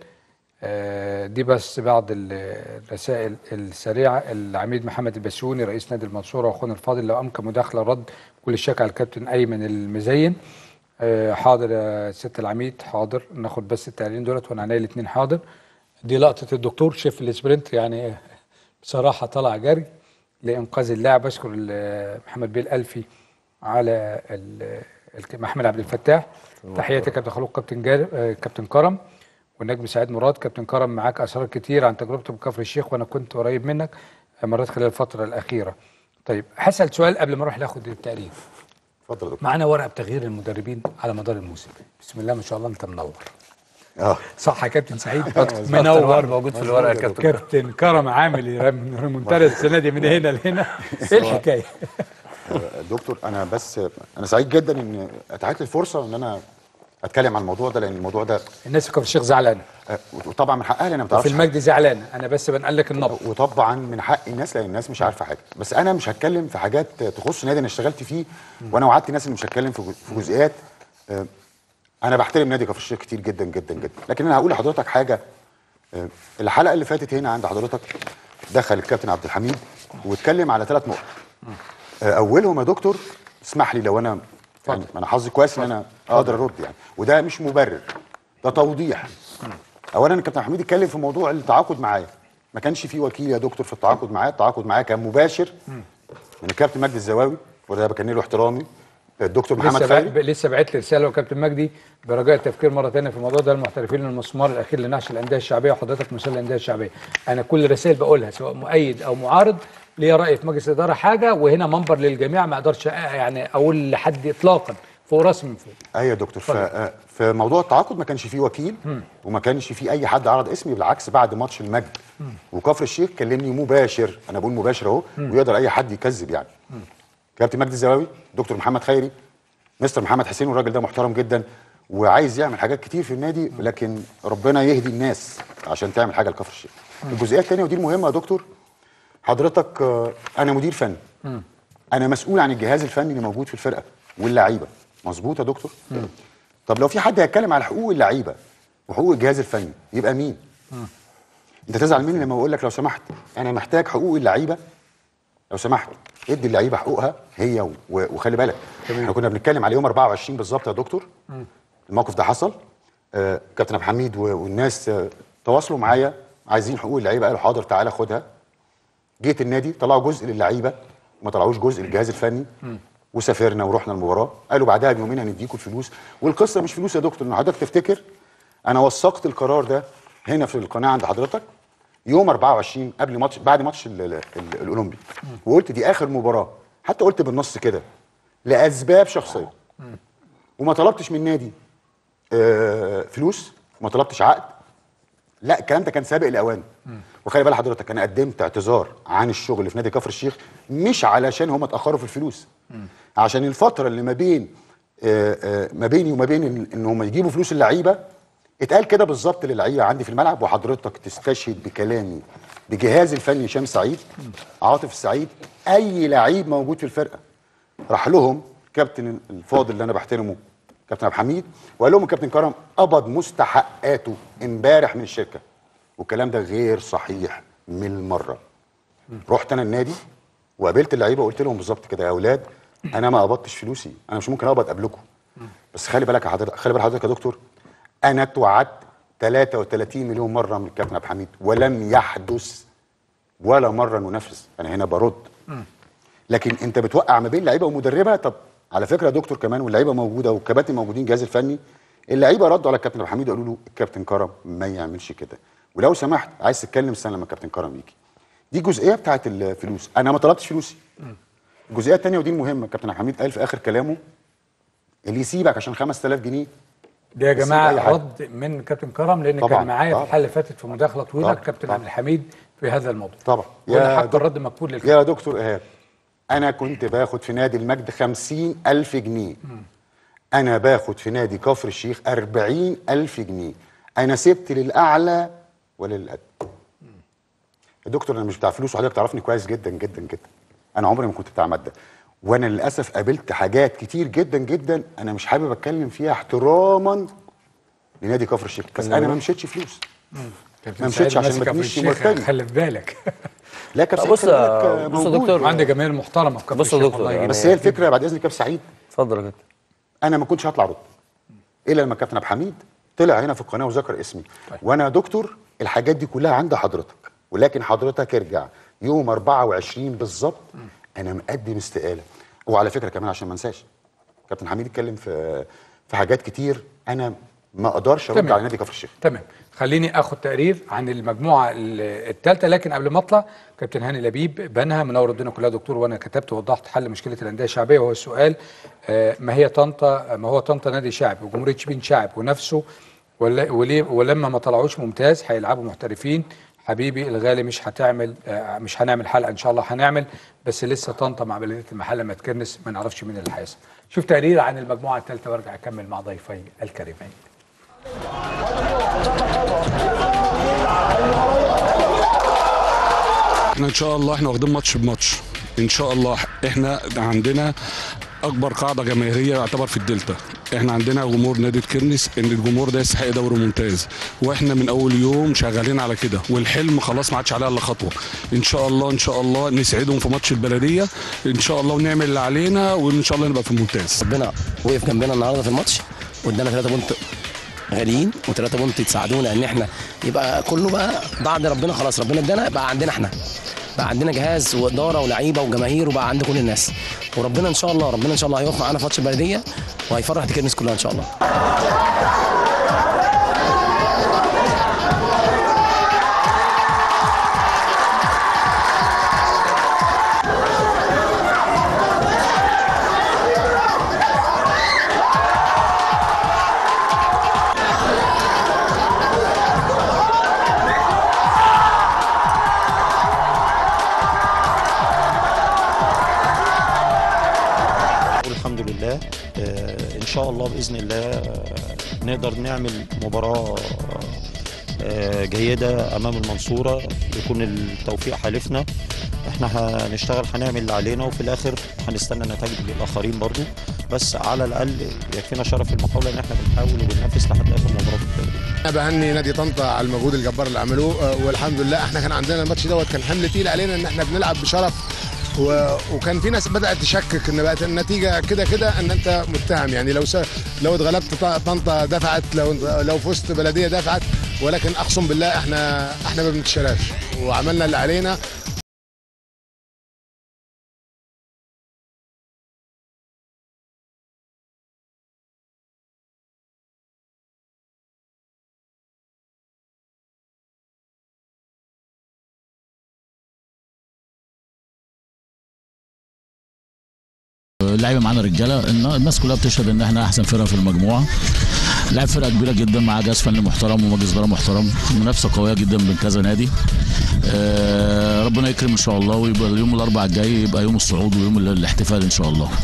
S1: آه، دي بس بعض ال- الرسائل السريعه العميد محمد البسيوني رئيس نادي المنصوره واخونا الفاضل لو امكن مداخله رد كل الشك على الكابتن ايمن المزين آه، حاضر يا ست العميد حاضر ناخد بس التعليم دولت وانا عينيا الاثنين حاضر دي لقطه الدكتور شاف السبرنت يعني بصراحه طلع جري لانقاذ اللاعب اشكر ال- محمد بيه الالفي على ال- الك- محمد عبد الفتاح تحياتي كابتن خلوق كابتن جار آه، كابتن كرم والنجم سعيد مراد كابتن كرم معاك اسرار كتير عن تجربته بكفر الشيخ وانا كنت قريب منك آه، مرات خلال الفتره الاخيره طيب هسال سؤال قبل ما اروح ناخد التقرير
S7: اتفضل يا دكتور
S1: معانا ورقه بتغيير المدربين على مدار الموسم بسم الله ما شاء الله انت منور
S7: اه
S1: صح يا كابتن سعيد
S8: أكتر
S1: منور
S8: واحد موجود في الورقه يا كابتن
S1: كابتن كرم عامل ريمونتادا السنه دي من هنا لهنا ايه الحكايه
S7: دكتور انا بس انا سعيد جدا ان اتاحت لي الفرصه ان انا اتكلم عن الموضوع ده لان الموضوع ده
S1: الناس في كفر الشيخ زعلانه
S7: آه، وطبعا من حقها لان ما
S1: وفي
S7: تعرفش
S1: المجد زعلانه انا بس بنقل لك النبض
S7: وطبعا من حق الناس لان الناس مش عارفه حاجه بس انا مش هتكلم في حاجات تخص نادي انا اشتغلت فيه وانا وعدت الناس اني مش هتكلم في في جزئيات آه، انا بحترم نادي كفر الشيخ كتير جدا جدا جدا لكن انا هقول لحضرتك حاجه آه، الحلقه اللي فاتت هنا عند حضرتك دخل الكابتن عبد الحميد واتكلم على ثلاث نقط آه، اولهم يا دكتور اسمح لي لو انا يعني انا حظي كويس ان انا اقدر ارد يعني وده مش مبرر ده توضيح اولا الكابتن حميد اتكلم في موضوع التعاقد معايا ما كانش في وكيل يا دكتور في التعاقد معايا التعاقد معايا كان مباشر من الكابتن مجدي الزواوي وده بكن له احترامي الدكتور محمد
S1: لسه
S7: خيري
S1: بع... لسه بعت لي رساله وكابتن مجدي برجاء التفكير مره ثانيه في الموضوع ده المحترفين المسمار الاخير لنعش الانديه الشعبيه وحضرتك مسؤول الانديه الشعبيه انا كل رسائل بقولها سواء مؤيد او معارض ليا راي في مجلس الاداره حاجه وهنا منبر للجميع ما اقدرش يعني اقول لحد اطلاقا فوق راسي من فوق
S7: ايوه يا دكتور ف... آه، في موضوع التعاقد ما كانش فيه وكيل وما كانش فيه اي حد عرض اسمي بالعكس بعد ماتش المجد وكفر الشيخ كلمني مباشر انا بقول مباشر اهو ويقدر اي حد يكذب يعني كابتن مجدي الزواوي دكتور محمد خيري مستر محمد حسين والراجل ده محترم جدا وعايز يعمل حاجات كتير في النادي لكن ربنا يهدي الناس عشان تعمل حاجه لكفر الشيخ الجزئيه الثانيه ودي المهمه يا دكتور حضرتك آه، انا مدير فني انا مسؤول عن الجهاز الفني اللي موجود في الفرقه واللعيبه مظبوط يا دكتور طب لو في حد هيتكلم على حقوق اللعيبه وحقوق الجهاز الفني يبقى مين انت تزعل مني لما اقول لك لو سمحت انا محتاج حقوق اللعيبه لو سمحت ادي اللعيبه حقوقها هي و- وخلي بالك احنا كنا بنتكلم على يوم 24 بالظبط يا دكتور الموقف ده حصل آه كابتن عبد الحميد و- والناس آه تواصلوا معايا عايزين حقوق اللعيبه قالوا حاضر تعالى خدها جيت النادي طلعوا جزء للعيبه ما طلعوش جزء للجهاز الفني وسافرنا ورحنا المباراه قالوا بعدها بيومين هنديكم الفلوس والقصه مش فلوس يا دكتور ان حضرتك تفتكر انا وثقت القرار ده هنا في القناه عند حضرتك يوم 24 قبل ماتش بعد ماتش ال- ال- ال- الاولمبي وقلت دي اخر مباراه حتى قلت بالنص كده لاسباب شخصيه وما طلبتش من النادي آه، فلوس وما طلبتش عقد لا الكلام ده كان سابق الاوان وخلي بال حضرتك انا قدمت اعتذار عن الشغل في نادي كفر الشيخ مش علشان هم اتاخروا في الفلوس عشان الفتره اللي ما بين آه، آه، ما بيني وما بين ان إن هم يجيبوا فلوس اللعيبه اتقال كده بالظبط للعيبه عندي في الملعب وحضرتك تستشهد بكلامي بجهاز الفني هشام سعيد عاطف السعيد اي لعيب موجود في الفرقه راح لهم كابتن الفاضل اللي انا بحترمه كابتن عبد الحميد وقال لهم الكابتن كرم قبض مستحقاته امبارح من الشركه والكلام ده غير صحيح من المره رحت انا النادي وقابلت اللعيبه وقلت لهم بالظبط كده يا اولاد انا ما قبضتش فلوسي انا مش ممكن اقبض قبلكم بس خلي بالك يا حضرتك خلي بالك حضرتك يا دكتور انا اتوعدت 33 مليون مره من الكابتن عبد الحميد ولم يحدث ولا مره ننفذ انا هنا برد لكن انت بتوقع ما بين لعيبه ومدربها طب على فكره يا دكتور كمان واللعيبه موجوده والكباتن موجودين الجهاز الفني اللعيبه ردوا على الكابتن عبد الحميد وقالوا له الكابتن كرم ما يعملش كده ولو سمحت عايز تتكلم استنى لما الكابتن كرم يجي دي جزئيه بتاعت الفلوس انا ما طلبتش فلوسي الجزئيه الثانيه ودي المهمه الكابتن عبد الحميد قال في اخر كلامه اللي يسيبك عشان 5000 جنيه
S1: ده يا
S7: يسيب
S1: جماعه
S7: أي حد.
S1: رد من كابتن كرم لان
S7: طبعاً،
S1: كان معايا في
S7: طبعاً.
S1: الحلقه اللي فاتت في مداخله طويله
S7: طبعاً،
S1: الكابتن
S7: طبعاً.
S1: عبد الحميد في هذا الموضوع
S7: طبعا
S1: وده حق
S7: دك-
S1: الرد مقبول للكابتن
S7: يا دكتور ايهاب انا كنت باخد في نادي المجد خمسين ألف جنيه انا باخد في نادي كفر الشيخ أربعين ألف جنيه انا سبت للاعلى ولا للأدنى يا دكتور انا مش بتاع فلوس وحضرتك تعرفني كويس جدا جدا جدا انا عمري ما كنت بتاع ماده وانا للاسف قابلت حاجات كتير جدا جدا انا مش حابب اتكلم فيها احتراما لنادي كفر الشيخ بس انا ما مشيتش فلوس
S1: كابتن
S7: ما
S1: سعيد
S7: مشيتش عشان
S1: ماسك
S7: ما
S1: كفر
S7: تمشيش
S1: الشيخ،
S7: مرتبي.
S1: خلي في بالك
S7: لا كابتن
S8: بص
S7: سعيد خلي
S8: يا-
S7: بالك
S8: بص يا
S7: موجود.
S8: دكتور.
S1: وعندي جماهير محترمه في كفر
S8: بص يا
S1: الشيخ
S8: دكتور،
S1: والله
S8: يعني-
S1: جدا.
S7: بس هي الفكره بعد اذن كابتن سعيد
S8: اتفضل يا كابتن
S7: انا ما كنتش هطلع رد الا لما كابتن عبد الحميد طلع هنا في القناه وذكر اسمي وانا يا دكتور الحاجات دي كلها عند حضرتك ولكن حضرتك ارجع يوم 24 بالظبط انا مقدم استقاله وعلى فكره كمان عشان ما انساش كابتن حميد اتكلم في في حاجات كتير انا ما اقدرش ارد
S1: تمام.
S7: على نادي كفر الشيخ
S1: تمام خليني اخد تقرير عن المجموعه الثالثه لكن قبل ما اطلع كابتن هاني لبيب بنها منور الدنيا كلها دكتور وانا كتبت ووضحت حل مشكله الانديه الشعبيه وهو السؤال آه، ما هي طنطا ما هو طنطا نادي شعبي وجمهوريه شبين شعب ونفسه ولا وليه ولما ما طلعوش ممتاز هيلعبوا محترفين حبيبي الغالي مش هتعمل آه، مش هنعمل حلقه ان شاء الله هنعمل بس لسه طنطا مع بلديه المحله ما تكرنس ما نعرفش مين اللي هيحصل شوف تقرير عن المجموعه الثالثه وارجع اكمل مع ضيفي الكريمين
S10: احنا ان شاء الله احنا واخدين ماتش بماتش ان شاء الله احنا عندنا اكبر قاعده جماهيريه يعتبر في الدلتا احنا عندنا جمهور نادي كرنس ان الجمهور ده يستحق دوري ممتاز واحنا من اول يوم شغالين على كده والحلم خلاص ما عادش عليها الا خطوه ان شاء الله ان شاء الله نسعدهم في ماتش البلديه ان شاء الله ونعمل اللي علينا وان شاء الله نبقى في الممتاز
S11: ربنا وقف جنبنا النهارده في الماتش وادانا 3 بونت غاليين و3 بونت يساعدونا ان احنا يبقى كله بقى بعد ربنا خلاص ربنا ادانا بقى عندنا احنا بقى عندنا جهاز واداره ولعيبه وجماهير وبقى عند كل الناس وربنا ان شاء الله ربنا ان شاء الله هيقف معانا في ماتش البلديه وهيفرح تكرنس كلها ان شاء الله
S12: والحمد لله آه، ان شاء الله باذن الله آه، نقدر نعمل مباراه آه، جيده امام المنصوره يكون التوفيق حالفنا احنا هنشتغل هنعمل اللي علينا وفي الاخر هنستنى نتائج الاخرين برضو بس على الاقل يكفينا شرف المحاوله ان احنا بنحاول وبننافس لحد اخر مباراه في الدوري
S13: انا بهني نادي طنطا على المجهود الجبار اللي عملوه آه، والحمد لله احنا كان عندنا الماتش دوت كان حمل تقيل علينا ان احنا بنلعب بشرف و... وكان في ناس بدات تشكك ان بقت النتيجه كده كده ان انت متهم يعني لو س... لو اتغلبت ط- طنطا دفعت لو لو فزت بلديه دفعت ولكن اقسم بالله احنا احنا ما بنتشراش وعملنا اللي علينا
S14: اللعيبه معانا رجاله النا- الناس كلها بتشهد ان احنا احسن فرقه في المجموعه لعب فرقه كبيره جدا مع جهاز فني محترم ومجلس اداره محترم منافسه قويه جدا بين كذا نادي آه، ربنا يكرم ان شاء الله ويبقى اليوم الاربعاء الجاي يبقى يوم الصعود ويوم ال- الاحتفال ان شاء الله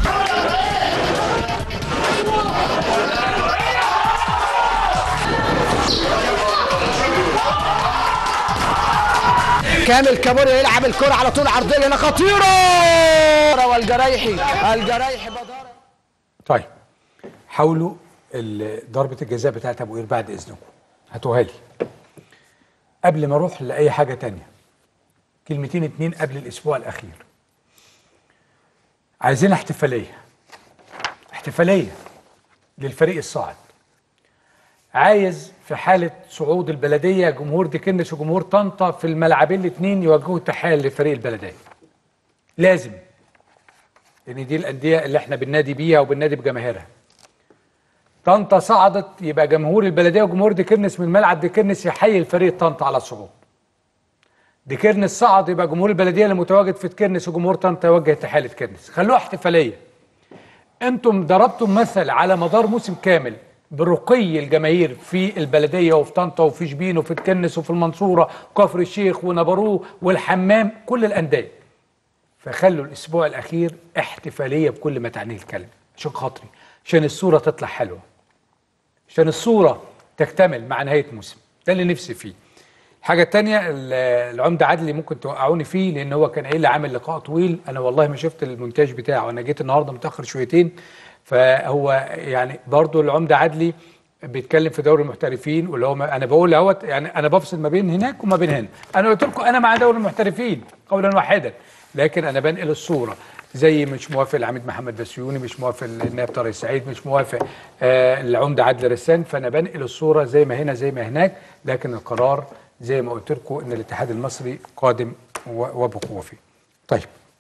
S15: كامل كابوريا يلعب الكرة على طول عرضية هنا خطيرة والجرايحي الجرايحي بدارة
S1: طيب حاولوا ال- ضربة الجزاء بتاعت ابو قير بعد اذنكم هاتوها لي قبل ما اروح لاي حاجة تانية كلمتين اتنين قبل الاسبوع الاخير عايزين احتفالية احتفالية للفريق الصاعد عايز في حالة صعود البلدية جمهور ديكنس وجمهور طنطا في الملعبين الاثنين يوجهوا تحية لفريق البلدية لازم لان دي الانديه اللي احنا بننادي بيها وبننادي بجماهيرها طنطا صعدت يبقى جمهور البلديه وجمهور ديكرنس من ملعب ديكرنس يحيي الفريق طنطا على الصعود ديكرنس صعد يبقى جمهور البلديه اللي متواجد في تكرنس وجمهور طنطا يوجه تحيه لتكرنس خلوها احتفاليه انتم ضربتم مثل على مدار موسم كامل برقي الجماهير في البلديه وفي طنطا وفي شبين وفي تكنس وفي المنصوره وكفر الشيخ ونبروه والحمام كل الانديه فخلوا الاسبوع الاخير احتفاليه بكل ما تعنيه الكلمه عشان خاطري عشان الصوره تطلع حلوه عشان الصوره تكتمل مع نهايه موسم ده اللي نفسي فيه الحاجة التانية ال- العمدة عدلي ممكن توقعوني فيه لأن هو كان قايل لي عامل لقاء طويل أنا والله ما شفت المونتاج بتاعه أنا جيت النهاردة متأخر شويتين فهو يعني برضو العمدة عدلي بيتكلم في دوري المحترفين واللي هو ما- انا بقول اهوت يعني انا بفصل ما بين هناك وما بين هنا انا قلت لكم انا مع دوري المحترفين قولا واحدا لكن انا بنقل الصوره زي مش موافق العميد محمد بسيوني مش موافق النائب طارق سعيد مش موافق آه العمده عادل رسان فانا بنقل الصوره زي ما هنا زي ما هناك لكن القرار زي ما قلت لكم ان الاتحاد المصري قادم و- وبقوه فيه. طيب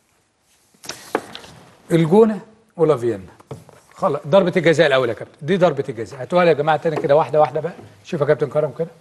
S1: الجونه ولا فيينا خلاص ضربه الجزاء الاول يا كابتن دي ضربه الجزاء هاتوها لي يا جماعه تاني كده واحده واحده بقى شوف يا كابتن كرم كده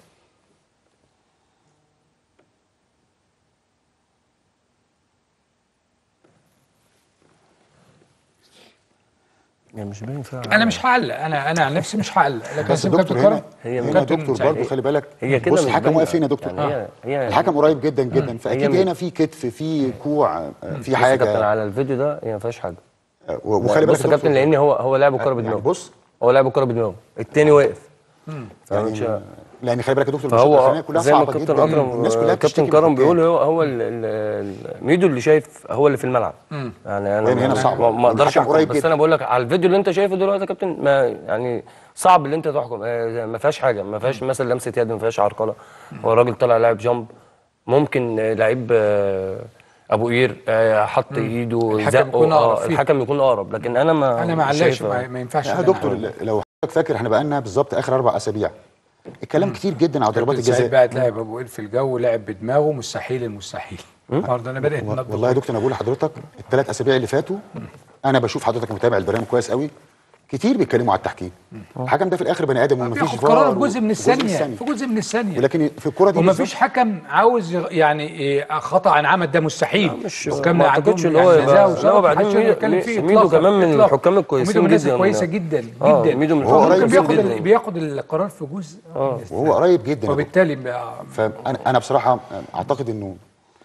S8: يعني مش باين فيها
S1: انا مش هعلق انا انا عن نفسي مش هعلق لكن
S7: بس
S1: سيب
S7: دكتور
S1: كابتن
S7: هنا
S1: كرم
S8: هي
S7: هنا
S1: كابتن
S7: دكتور
S1: سعيد.
S7: برضه خلي بالك
S8: هي كده
S7: بص
S8: مش
S7: الحكم
S8: باينة.
S7: واقف فين يا دكتور
S8: يعني هي- هي-
S7: الحكم قريب جدا جدا
S8: هي
S7: فاكيد
S8: من-
S7: هنا في كتف في كوع آه، في
S8: بص يا
S7: حاجه
S8: كابتن على الفيديو ده هي ما فيهاش حاجه
S7: و- وخلي بالك
S8: بص يا كابتن لان هو هو لعب الكوره
S7: يعني
S8: بدماغه
S7: بص
S8: هو لعب الكوره بدماغه التاني وقف فاهم؟
S7: يعني
S8: مش-
S7: لان خلي بالك يا دكتور
S8: فهو
S7: الماتشات الأخرانية كلها
S8: زي ما
S7: صعبه
S8: كابتن
S7: جدا
S8: اكرم
S7: الناس كلها بتشتكي
S8: كابتن
S7: من
S8: كرم
S7: الحكام.
S8: بيقول هو هو ال- ال- ال- ميدو اللي شايف هو اللي في الملعب
S1: مم.
S8: يعني انا
S7: لأن هنا
S8: ما-
S7: صعب.
S8: ما- ما اقدرش
S7: والحكم
S8: احكم
S7: قريب
S8: بس
S7: جدا.
S8: انا بقول لك على الفيديو اللي انت شايفه دلوقتي يا كابتن ما يعني صعب اللي انت تحكم آه، ما فيهاش حاجه ما فيهاش مثلا لمسه يد ما فيهاش عرقله هو الراجل طلع لاعب جامب ممكن آه، لعيب آه، ابو قير آه، حط ايده
S1: الحكم
S8: زقه
S1: يكون أقرب
S8: آه،
S1: فيه.
S8: الحكم يكون اقرب لكن انا ما
S1: انا ما
S8: مش
S1: علقش
S8: شايفها.
S1: ما, ما ينفعش
S7: يا
S1: إن أنا
S7: دكتور
S1: أعلق.
S7: لو حضرتك فاكر احنا بقالنا بالظبط اخر اربع اسابيع الكلام كتير جدا على ضربات
S1: كابتن سعيد
S7: الجزاء
S1: بقى لعب ابو قير في الجو لعب بدماغه مستحيل المستحيل النهارده انا بدات
S7: والله والله يا دكتور انا بقول لحضرتك الثلاث اسابيع اللي فاتوا انا بشوف حضرتك متابع البرنامج كويس قوي كتير بيتكلموا على التحكيم الحكم ده في الاخر بني ادم ومفيش
S1: بياخد
S7: فار
S1: قرار في جزء من
S7: و-
S1: الثانيه في جزء من الثانيه
S7: ولكن في الكره دي
S1: وما
S7: بالظبط
S1: فيش حكم عاوز يغ- يعني إيه خطا عن عمد ده مستحيل
S8: مش
S1: حكامنا
S8: ما
S1: عندهم
S8: اعتقدش اللي هو
S1: يعني
S8: يبقى-
S1: نزاهة
S8: لا،
S1: وشرف،
S8: وبعدين
S1: محدش
S8: ميدو-
S1: يتكلم فيه
S8: ميدو
S1: إطلاقاً،
S8: كمان من
S1: إطلاقاً.
S8: الحكام الكويسين
S1: وميدو من الناس
S8: جداً.
S1: كويسه جدا
S8: آه،
S1: جدا
S8: ميدو من
S1: هو
S8: الحكام
S1: ممكن بياخد
S8: الكويسين
S1: ال-
S8: جداً.
S1: بياخد القرار في جزء
S8: اه
S7: وهو قريب جدا يا
S1: وبالتالي بقى
S7: فانا انا بصراحه اعتقد انه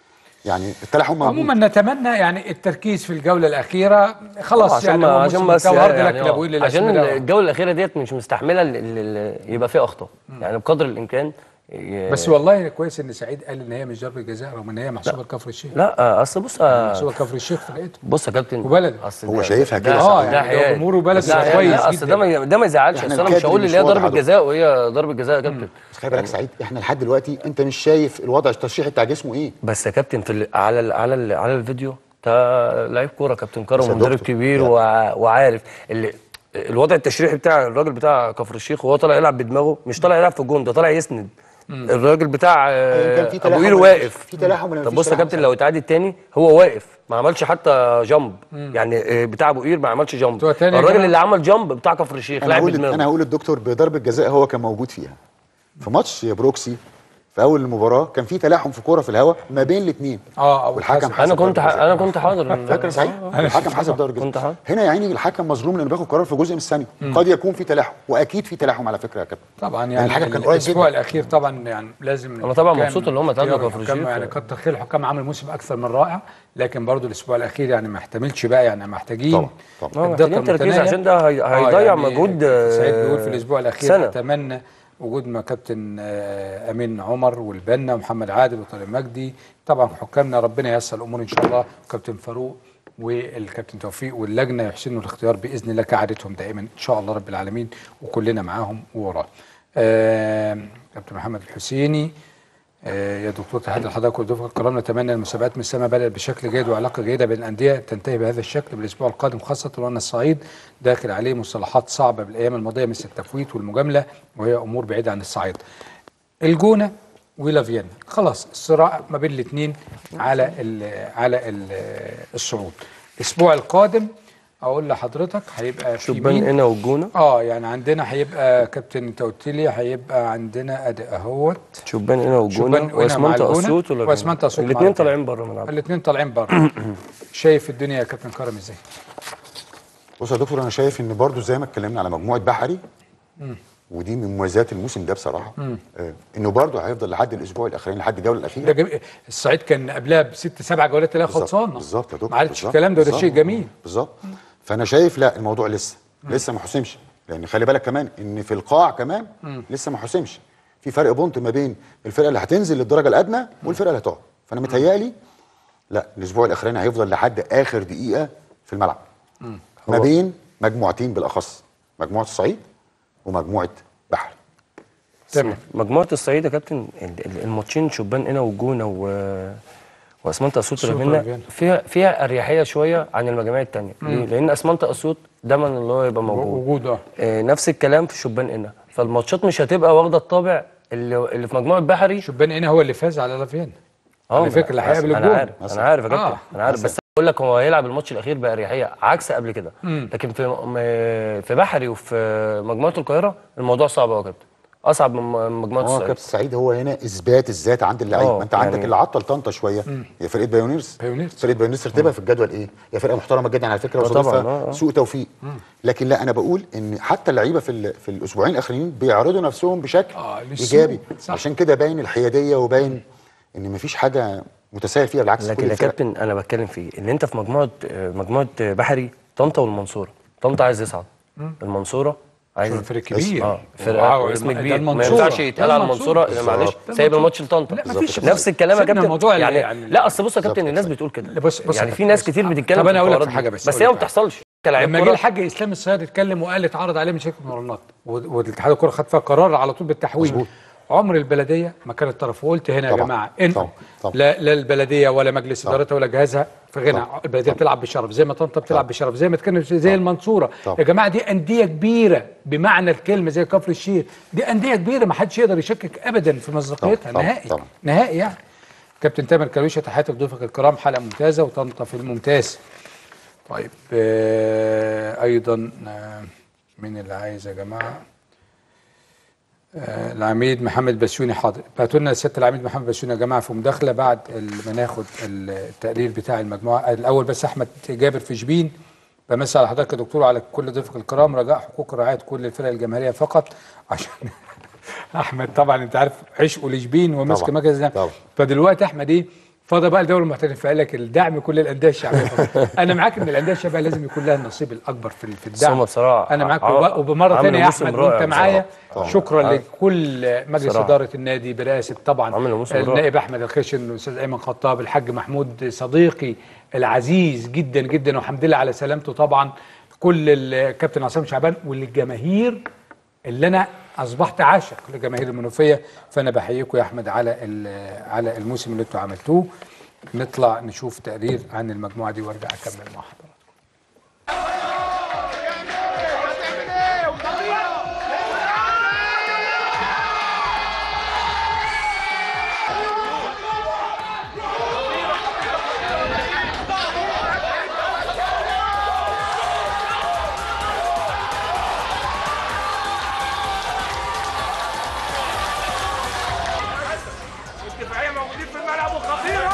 S7: يعني التلاحم موجود
S1: عموما نتمنى يعني التركيز في الجوله الاخيره خلاص
S8: عشان
S1: يعني
S8: ما
S1: هو
S8: عشان
S1: موسم
S8: بس
S1: انتهى وهارد لك
S8: يعني
S1: لابو
S8: آه،
S1: إيل
S8: عشان
S1: الأسمرة.
S8: الجوله الاخيره ديت مش مستحمله ال- ال- ال- يبقى فيها اخطاء يعني بقدر الامكان ي-
S1: بس والله كويس ان سعيد قال ان هي مش ضربه جزاء رغم ان هي محسوبه لكفر الشيخ
S8: لا اصل بص آه،
S1: محسوبه لكفر الشيخ في لقيته
S8: بص يا كابتن
S1: وبلد
S8: أصل
S7: هو
S8: ده-
S7: شايفها
S8: ده-
S7: كده
S8: اه
S7: صح.
S8: ده
S1: يعني
S8: حياد
S1: جمهوره بلد
S8: ده حياد.
S1: كويس
S8: لا، اصل ده ما ده ما يزعلش
S7: إحنا
S8: اصل انا مش
S7: الكادر
S8: هقول
S7: مش
S8: اللي هي
S7: واضح
S8: ضربه
S7: على
S8: جزاء وهي ضربه جزاء يا كابتن
S7: بس خلي بالك سعيد احنا لحد دلوقتي انت مش شايف الوضع التشريحي بتاع جسمه ايه
S8: بس يا كابتن في ال- على ال على ال على الفيديو ده لعيب كوره كابتن
S7: بس
S8: كرم
S7: يا
S8: ومدرب
S7: دكتور،
S8: كبير
S7: يعني-
S8: وع- وعارف اللي الوضع التشريحي بتاع الراجل بتاع كفر الشيخ وهو طالع يلعب بدماغه مش طالع يلعب في الجون ده طالع يسند الراجل بتاع
S7: أيا كان
S8: آه،
S7: في
S8: ابو
S7: تلاحم
S8: قير
S7: ولا
S8: واقف
S7: مفيش- في تلاحم ولا
S8: طب
S7: مفيش
S8: بص يا
S7: تلاحم
S8: كابتن لو اتعادل تاني هو واقف ما عملش حتى جامب يعني آه، بتاع ابو قير ما عملش جامب
S1: بتوع تاني يا
S8: الراجل
S1: جماعة.
S8: اللي عمل جامب بتاع كفر الشيخ
S7: انا
S8: لعب
S7: هقول انا
S8: بدماغه
S7: هقول للدكتور بضربه جزاء هو كان موجود فيها في ماتش بروكسي في اول المباراه كان في تلاحم في كوره في الهواء ما بين الاثنين
S1: اه أو
S7: والحكم
S1: حسب.
S7: حسب
S8: انا كنت
S7: ضربة
S8: ح-
S7: جزاء.
S8: انا كنت حاضر
S7: فاكر صحيح الحكم حسب ضربه
S8: كنت
S7: جزاء
S8: حاضر
S7: هنا يا عيني الحكم مظلوم لانه بياخد قرار في جزء من الثانيه قد يكون في تلاحم واكيد في تلاحم على فكره يا كابتن
S1: طبعا
S7: يعني
S1: يعني
S7: الحكم كان قريب
S1: الاسبوع
S7: جدا.
S1: الاخير طبعا يعني لازم
S8: أنا طبعاً
S1: الحكام-
S8: مبسوط إن هم اتعادلوا
S1: اختيار
S8: كفر
S1: الحكام
S8: الشيخ.
S1: يعني كتر خير الحكام عمل موسم اكثر من رائع لكن برضو الاسبوع الاخير يعني ما احتملش بقى يعني محتاجين
S7: طبعاً، طبعاً.
S8: آه،
S1: الدقة
S8: محتاجين تركيز
S1: المتناهية.
S8: عشان ده هي-
S1: آه،
S8: هيضيع
S1: يعني
S8: مجهود
S1: سعيد
S8: آه،
S1: بيقول في الاسبوع الاخير
S8: سنة.
S1: اتمنى وجود ما كابتن آه، امين عمر والبنا ومحمد عادل وطارق مجدي طبعا حكامنا ربنا ييسر الامور ان شاء الله وكابتن فاروق والكابتن توفيق واللجنه يحسنوا الاختيار باذن الله كعادتهم دائما ان شاء الله رب العالمين وكلنا معاهم ووراهم. آه، كابتن محمد الحسيني آه، يا دكتور تحدي حضرتك والدكتور الكرام نتمنى المسابقات من السماء بدات بشكل جيد وعلاقه جيده بين الانديه تنتهي بهذا الشكل بالاسبوع القادم خاصه وان الصعيد داخل عليه مصطلحات صعبه بالايام الماضيه مثل التفويت والمجامله وهي امور بعيده عن الصعيد. الجونه ولا فيينا خلاص الصراع ما بين الاثنين على ال على ال الصعود. الاسبوع القادم اقول لحضرتك هيبقى في
S8: شبان
S1: مين؟
S8: هنا والجونه
S1: اه يعني عندنا هيبقى كابتن انت قلت لي هيبقى عندنا ادي اهوت
S8: شبان هنا
S1: شبان
S8: والجونه
S1: هنا مع
S8: واسمنت
S1: الجونة
S8: اسيوط ولا
S1: واسمنت اسيوط مع
S8: الاثنين
S1: الجونة.
S8: طالعين بره الملعب
S1: الاثنين طالعين بره شايف الدنيا يا كابتن كرم ازاي؟
S7: بص يا دكتور انا شايف ان برضو زي ما اتكلمنا على مجموعه بحري
S1: مم.
S7: ودي من مميزات الموسم ده بصراحه
S1: مم.
S7: آه انه برضو هيفضل لحد الاسبوع الاخراني لحد الجوله
S1: ده
S7: الاخيره
S1: جميل. الصعيد كان قبلها بست سبع جولات تلاقيها
S7: بالظبط،
S1: خلصانه
S7: بالظبط يا دكتور
S1: ما عادش
S7: بالظبط،
S1: الكلام ده وده
S7: بالظبط.
S1: شيء جميل
S7: بالظبط فانا شايف لا الموضوع لسه لسه ما حسمش لان خلي بالك كمان ان في القاع كمان
S1: مم.
S7: لسه ما حسمش في فرق بونت ما بين الفرقه اللي هتنزل للدرجه الادنى والفرقه اللي هتقعد فانا متهيألي لا الاسبوع الاخراني هيفضل لحد اخر دقيقه في الملعب ما
S8: هو-
S7: بين مجموعتين بالاخص مجموعه الصعيد ومجموعه بحر
S1: تمام
S8: مجموعه الصعيد يا كابتن ال- ال- الماتشين شبان هنا والجونه و واسمنت اسيوط
S1: أسيوط
S8: رافينا
S1: ورافينا.
S8: فيها فيها اريحيه شويه عن المجاميع الثانيه
S1: مم.
S8: ليه؟ لان اسمنت اسيوط دايما اللي هو يبقى موجود
S1: وجود اه
S8: آه نفس الكلام في شبان هنا فالماتشات مش هتبقى واخده الطابع اللي, اللي في مجموعه بحري
S1: شبان هنا هو اللي فاز على لافيان
S8: اه
S1: على فكره اللي هيقابل
S8: انا
S1: الجون
S8: عارف انا عارف يا كابتن
S1: آه.
S8: انا عارف بس بقول لك هو هيلعب الماتش الاخير باريحيه عكس قبل كده
S1: مم.
S8: لكن في م- في بحري وفي مجموعه القاهره الموضوع صعب قوي يا كابتن اصعب من م- مجموعه
S7: هو
S8: الصعيد
S7: كابتن سعيد هو هنا اثبات الذات عند اللعيب
S8: آه،
S7: ما انت عندك
S8: يعني-
S7: اللي عطل طنطا شويه هي فرقه بايونيرز
S1: بايونيرز
S7: فرقه بايونيرز ترتيبها في الجدول ايه؟ هي فرقه محترمه جدا على فكره
S8: آه، طبعاً،
S7: وصادفها
S8: آه، آه.
S7: سوء توفيق لكن لا انا بقول ان حتى اللعيبه في ال- في الاسبوعين الاخرين بيعرضوا نفسهم بشكل
S1: آه، للسوق.
S7: ايجابي
S1: صح.
S7: عشان كده باين الحياديه وباين ان مفيش حاجه متساهل فيها بالعكس كل
S8: لكن يا
S7: الفرق
S8: كابتن انا بتكلم فيه ان انت في مجموعه آه، مجموعه بحري طنطا والمنصوره طنطا عايز يصعد
S1: مم.
S8: المنصوره عايز
S1: فريق كبير.
S8: اه
S1: واو،
S8: فرقه اسم
S1: ده
S8: كبير ما
S1: المنصورة.
S8: ينفعش يتقال
S1: ده
S8: على
S1: المنصورة.
S8: المنصوره معلش
S1: ده
S8: سايب
S1: المنصورة.
S8: الماتش لطنطا
S1: لا، مفيش
S8: نفس الكلام يا
S1: سيبنا
S8: كابتن
S1: الموضوع اللي
S8: يعني,
S1: يعني-
S8: لا اصل بص يا كابتن الناس بتقول كده
S1: بص بص
S8: يعني
S1: يا
S8: في ناس
S1: كابتن.
S8: كتير بتتكلم
S1: طب
S8: في
S1: انا اقول لك
S8: الحوارات
S1: في حاجه
S8: دي.
S1: بس
S8: بس
S1: أقول
S8: هي ما
S1: لك حاجة.
S8: بتحصلش كلاعب
S1: لما جه
S8: كورة.
S1: الحاج اسلام الصياد اتكلم وقال اتعرض عليه مشاكل مرنات و- والاتحاد الكره خد فيها قرار على طول بالتحويل عمر البلديه ما كانت طرف وقلت هنا يا
S7: طبعاً.
S1: جماعه ان
S7: طبعاً. طبعاً.
S1: لا, لا البلديه ولا مجلس ادارتها ولا جهازها في غنى البلديه بتلعب بشرف زي ما طنطا بتلعب بشرف زي ما كانت زي المنصوره
S7: طبعاً.
S1: يا جماعه دي انديه كبيره بمعنى الكلمه زي كفر الشيخ دي انديه كبيره ما حدش يقدر يشكك ابدا في مصداقيتها
S7: طبعاً.
S1: نهائي
S7: طبعاً.
S1: نهائي يعني كابتن تامر كلوشه تحياتي لضيوفك الكرام حلقه ممتازه وطنطا في الممتاز طيب آه ايضا آه مين اللي عايز يا جماعه آه العميد محمد بسيوني حاضر بعتوا لنا سياده العميد محمد بسيوني يا جماعه في مداخله بعد ال- ما ناخد التقرير بتاع المجموعه الاول بس احمد جابر في شبين بمسي على حضرتك يا دكتور وعلى كل ضيوفك الكرام رجاء حقوق رعايه كل الفرق الجماهيريه فقط عشان احمد طبعا انت عارف عشقه لشبين وماسك
S7: طبعاً.
S1: مركز ده
S7: طبعاً.
S1: فدلوقتي احمد ايه فاضى بقى لدوري المحترفين فقال لك الدعم كل الانديه الشعبيه فقط. انا معاك ان الانديه الشعبيه لازم يكون لها النصيب الاكبر في في
S8: بس هم
S1: الدعم
S8: بصراحة
S1: انا معاك
S8: ع-
S1: وب- وبمره
S8: عملوا
S1: ثانيه يا
S8: موسم
S1: احمد
S8: رائع
S1: وانت معايا
S8: بصراحة.
S1: شكرا
S8: طبعاً.
S1: لكل مجلس
S8: بصراحة.
S1: اداره النادي برئاسه طبعا
S8: عملوا موسم رائع.
S1: النائب احمد الخشن والاستاذ ايمن خطاب الحاج محمود صديقي العزيز جدا جدا والحمد لله على سلامته طبعا كل الكابتن عصام شعبان وللجماهير اللي انا اصبحت عاشق لجماهير المنوفيه فانا بحييكم يا احمد على ال- على الموسم اللي انتوا عملتوه نطلع نشوف تقرير عن المجموعه دي وارجع اكمل مع حضرتك
S16: الدفاعيه موجودين في الملعب وخطيره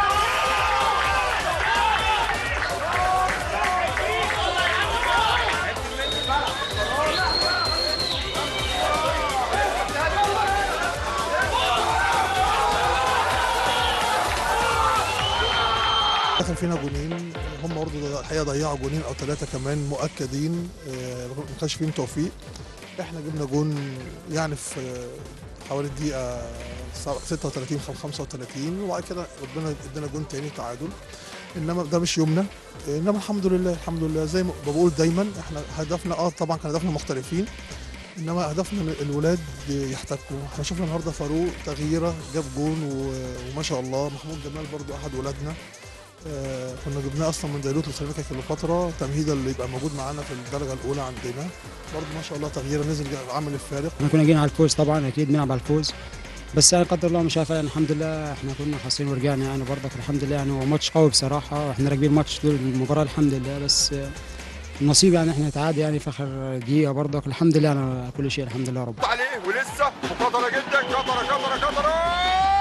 S17: دخل فينا جونين هم برضه الحقيقه ضيعوا جونين او ثلاثه كمان مؤكدين آه، ما كانش فيهم توفيق احنا جبنا جون يعني في آه، حوالي الدقيقه 36 خم- 35 وبعد كده ربنا ادانا جون تاني تعادل انما ده مش يومنا انما الحمد لله الحمد لله زي ما بقول دايما احنا هدفنا اه طبعا كان هدفنا مختلفين انما هدفنا إن الولاد يحتكوا احنا شفنا النهارده فاروق تغييره جاب جون و- وما شاء الله محمود جمال برضو احد ولادنا آه، كنا جبناه اصلا من ديروت لسيراميكا كليوباترا تمهيدا اللي يبقى موجود معانا في الدرجه الاولى عندنا برضو ما شاء الله تغييره نزل عمل الفارق
S18: احنا كنا جايين على الفوز طبعا اكيد بنلعب على الفوز بس يعني قدر الله مش عارف يعني الحمد لله احنا كنا حاسين ورجعنا يعني برضك الحمد لله يعني هو ماتش قوي بصراحه احنا راكبين ماتش طول المباراه الحمد لله بس آه، النصيب يعني احنا نتعادل يعني في اخر دقيقه برضك الحمد لله على كل شيء الحمد لله رب
S16: عليه ولسه مقاتله جدا كتره كتره كتره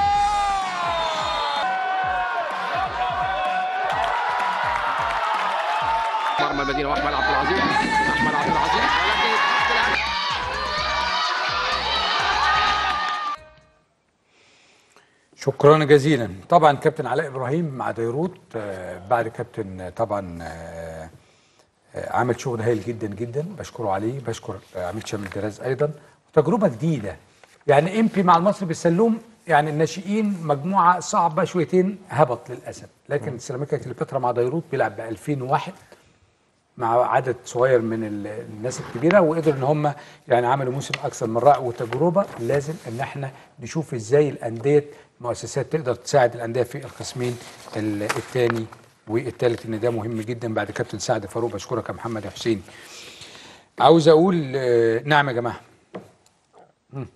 S15: مرمى المدينه واحمد عبد العزيز احمد عبد العزيز ولكن
S1: شكرا جزيلا طبعا كابتن علاء ابراهيم مع ديروت آه، بعد كابتن آه، طبعا آه، آه، عمل شغل هايل جدا جدا بشكره عليه بشكر آه، عميد شامل دراز ايضا تجربه جديده يعني ام بي مع المصري بالسلوم يعني الناشئين مجموعه صعبه شويتين هبط للاسف لكن سيراميكا كليوباترا مع ديروت بيلعب ب 2001 مع عدد صغير من ال- الناس الكبيره وقدروا ان هم يعني عملوا موسم اكثر من رائع وتجربه لازم ان احنا نشوف ازاي الانديه المؤسسات تقدر تساعد الانديه في القسمين الثاني والثالث ان ده مهم جدا بعد كابتن سعد فاروق بشكرك يا محمد يا حسين عاوز اقول آه، نعم يا جماعه مم.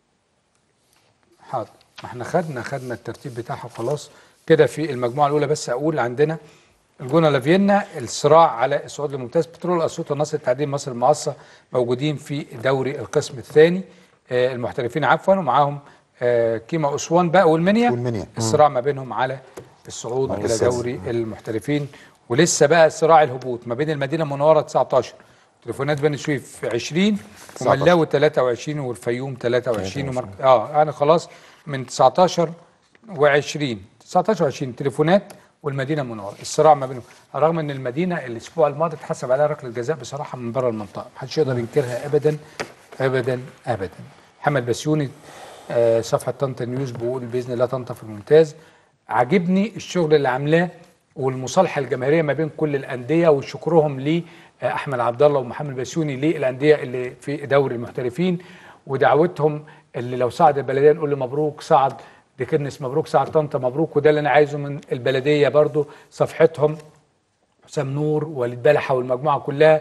S1: حاضر ما احنا خدنا خدنا الترتيب بتاعها خلاص كده في المجموعه الاولى بس اقول عندنا الجونه لافيينا الصراع على الصعود للممتاز بترول اسيوط النصر التعدين مصر المقاصه موجودين في دوري القسم الثاني آه المحترفين عفوا ومعاهم آه كيما اسوان بقى والمنيا
S7: والمنيا.
S1: الصراع ما بينهم على الصعود
S7: على
S1: الى
S7: السادس.
S1: دوري المحترفين ولسه بقى صراع الهبوط ما بين المدينه المنوره 19 تليفونات بني سويف 20
S7: 19.
S1: وملاوي 23 والفيوم 23 ومر... اه يعني خلاص من 19 و20 19 و20 تليفونات والمدينه المنوره الصراع ما بينهم رغم ان المدينه الاسبوع الماضي اتحسب عليها ركله جزاء بصراحه من بره المنطقه محدش يقدر ينكرها ابدا ابدا ابدا محمد بسيوني آه، صفحه طنطا نيوز بيقول باذن الله طنطا في الممتاز عاجبني الشغل اللي عاملاه والمصالحه الجماهيريه ما بين كل الانديه وشكرهم ل احمد عبد الله ومحمد بسيوني للانديه اللي في دوري المحترفين ودعوتهم اللي لو صعد البلديه نقول له مبروك صعد ديكنس مبروك صعد طنطا مبروك وده اللي انا عايزه من البلديه برضو صفحتهم حسام نور وليد بلحه والمجموعه كلها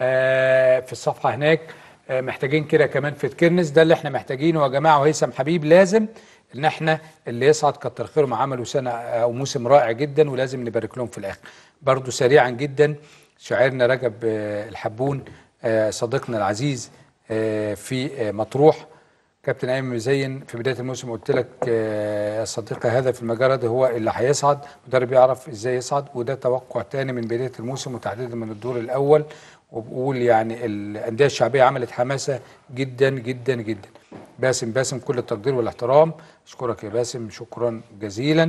S1: آه، في الصفحه هناك آه، محتاجين كده كمان في تكرنس ده اللي احنا محتاجينه يا جماعه وهيثم حبيب لازم ان احنا اللي يصعد كتر خيرهم عملوا سنه او موسم رائع جدا ولازم نبارك لهم في الاخر برضو سريعا جدا شاعرنا رجب آه، الحبون آه، صديقنا العزيز آه، في آه، مطروح كابتن ايمن مزين في بدايه الموسم قلت لك آه، يا صديقي هذا في المجال ده هو اللي هيصعد مدرب يعرف ازاي يصعد وده توقع تاني من بدايه الموسم وتحديدا من الدور الاول وبقول يعني الانديه الشعبيه عملت حماسه جدا جدا جدا باسم باسم كل التقدير والاحترام اشكرك يا باسم شكرا جزيلا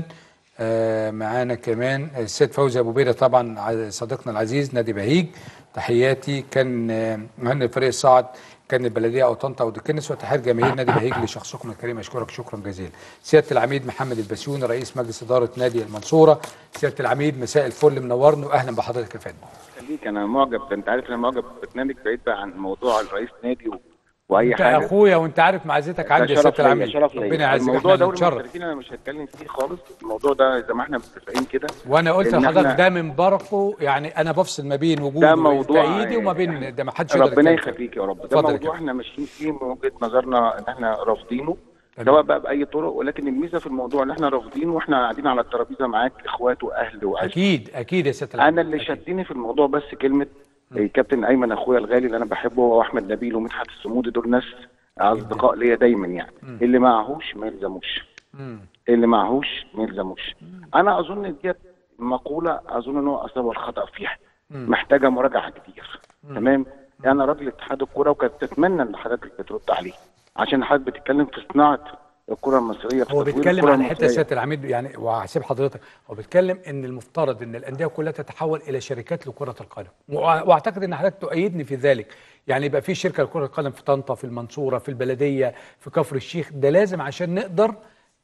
S1: آه، معانا كمان السيد فوزي ابو بيده طبعا ع- صديقنا العزيز نادي بهيج تحياتي كان آه، مهند الفريق الصاعد كان البلديه او طنطا او دكنس وتحيات جماهير نادي بهيج لشخصكم الكريم اشكرك شكرا جزيلا سياده العميد محمد البسيوني رئيس مجلس اداره نادي المنصوره سياده العميد مساء الفل منورنا واهلا بحضرتك يا فندم
S19: خليك انا معجب انت عارف انا معجب بالبرنامج بعيد بقى عن موضوع الرئيس نادي و... واي
S1: انت
S19: حاجه
S1: اخويا وانت عارف معزتك
S19: ده
S1: عندي يا
S19: شرف
S1: سياده
S19: ليا،
S1: العميد
S19: شرف ليا.
S1: ربنا يعزك
S19: الموضوع
S1: احنا
S19: دوري
S1: نتشرف
S19: المحترفين انا مش هتكلم فيه خالص الموضوع ده زي ما احنا متفقين كده
S1: وانا قلت
S19: إن
S1: لحضرتك
S19: إحنا-
S1: ده من برقه يعني انا بفصل ما بين وجود
S19: ده موضوع
S1: تأييدي وما بين ده ما حدش يقدر
S19: ربنا
S1: يتكلم.
S19: يخليك يا رب ده
S1: اتفضل يا
S19: موضوع احنا ماشيين فيه من وجهه نظرنا ان احنا رافضينه سواء بقى باي طرق ولكن الميزه في الموضوع ان احنا رافضينه واحنا قاعدين على الترابيزه معاك اخوات واهل وعشره
S1: اكيد اكيد يا سياده العميد
S19: انا اللي شدني في الموضوع بس كلمه كابتن ايمن اخويا الغالي اللي انا بحبه هو احمد نبيل ومدحت السمودي دول ناس اصدقاء ليا دايما يعني اللي معهوش ما يلزموش اللي معهوش ما يلزموش انا اظن إن ديت مقوله اظن ان هو اصاب الخطا فيها محتاجه مراجعه كتير تمام انا راجل اتحاد الكوره وكانت تتمنى ان حضرتك بترد عليه عشان حضرتك بتتكلم في صناعه الكره المصريه في
S1: هو
S19: تطوير
S1: بيتكلم
S19: الكرة
S1: عن حته
S19: المصرية.
S1: سياده العميد يعني وهسيب حضرتك هو بيتكلم ان المفترض ان الانديه كلها تتحول الى شركات لكره القدم وأع- واعتقد ان حضرتك تؤيدني في ذلك يعني يبقى في شركه لكره القدم في طنطا في المنصوره في البلديه في كفر الشيخ ده لازم عشان نقدر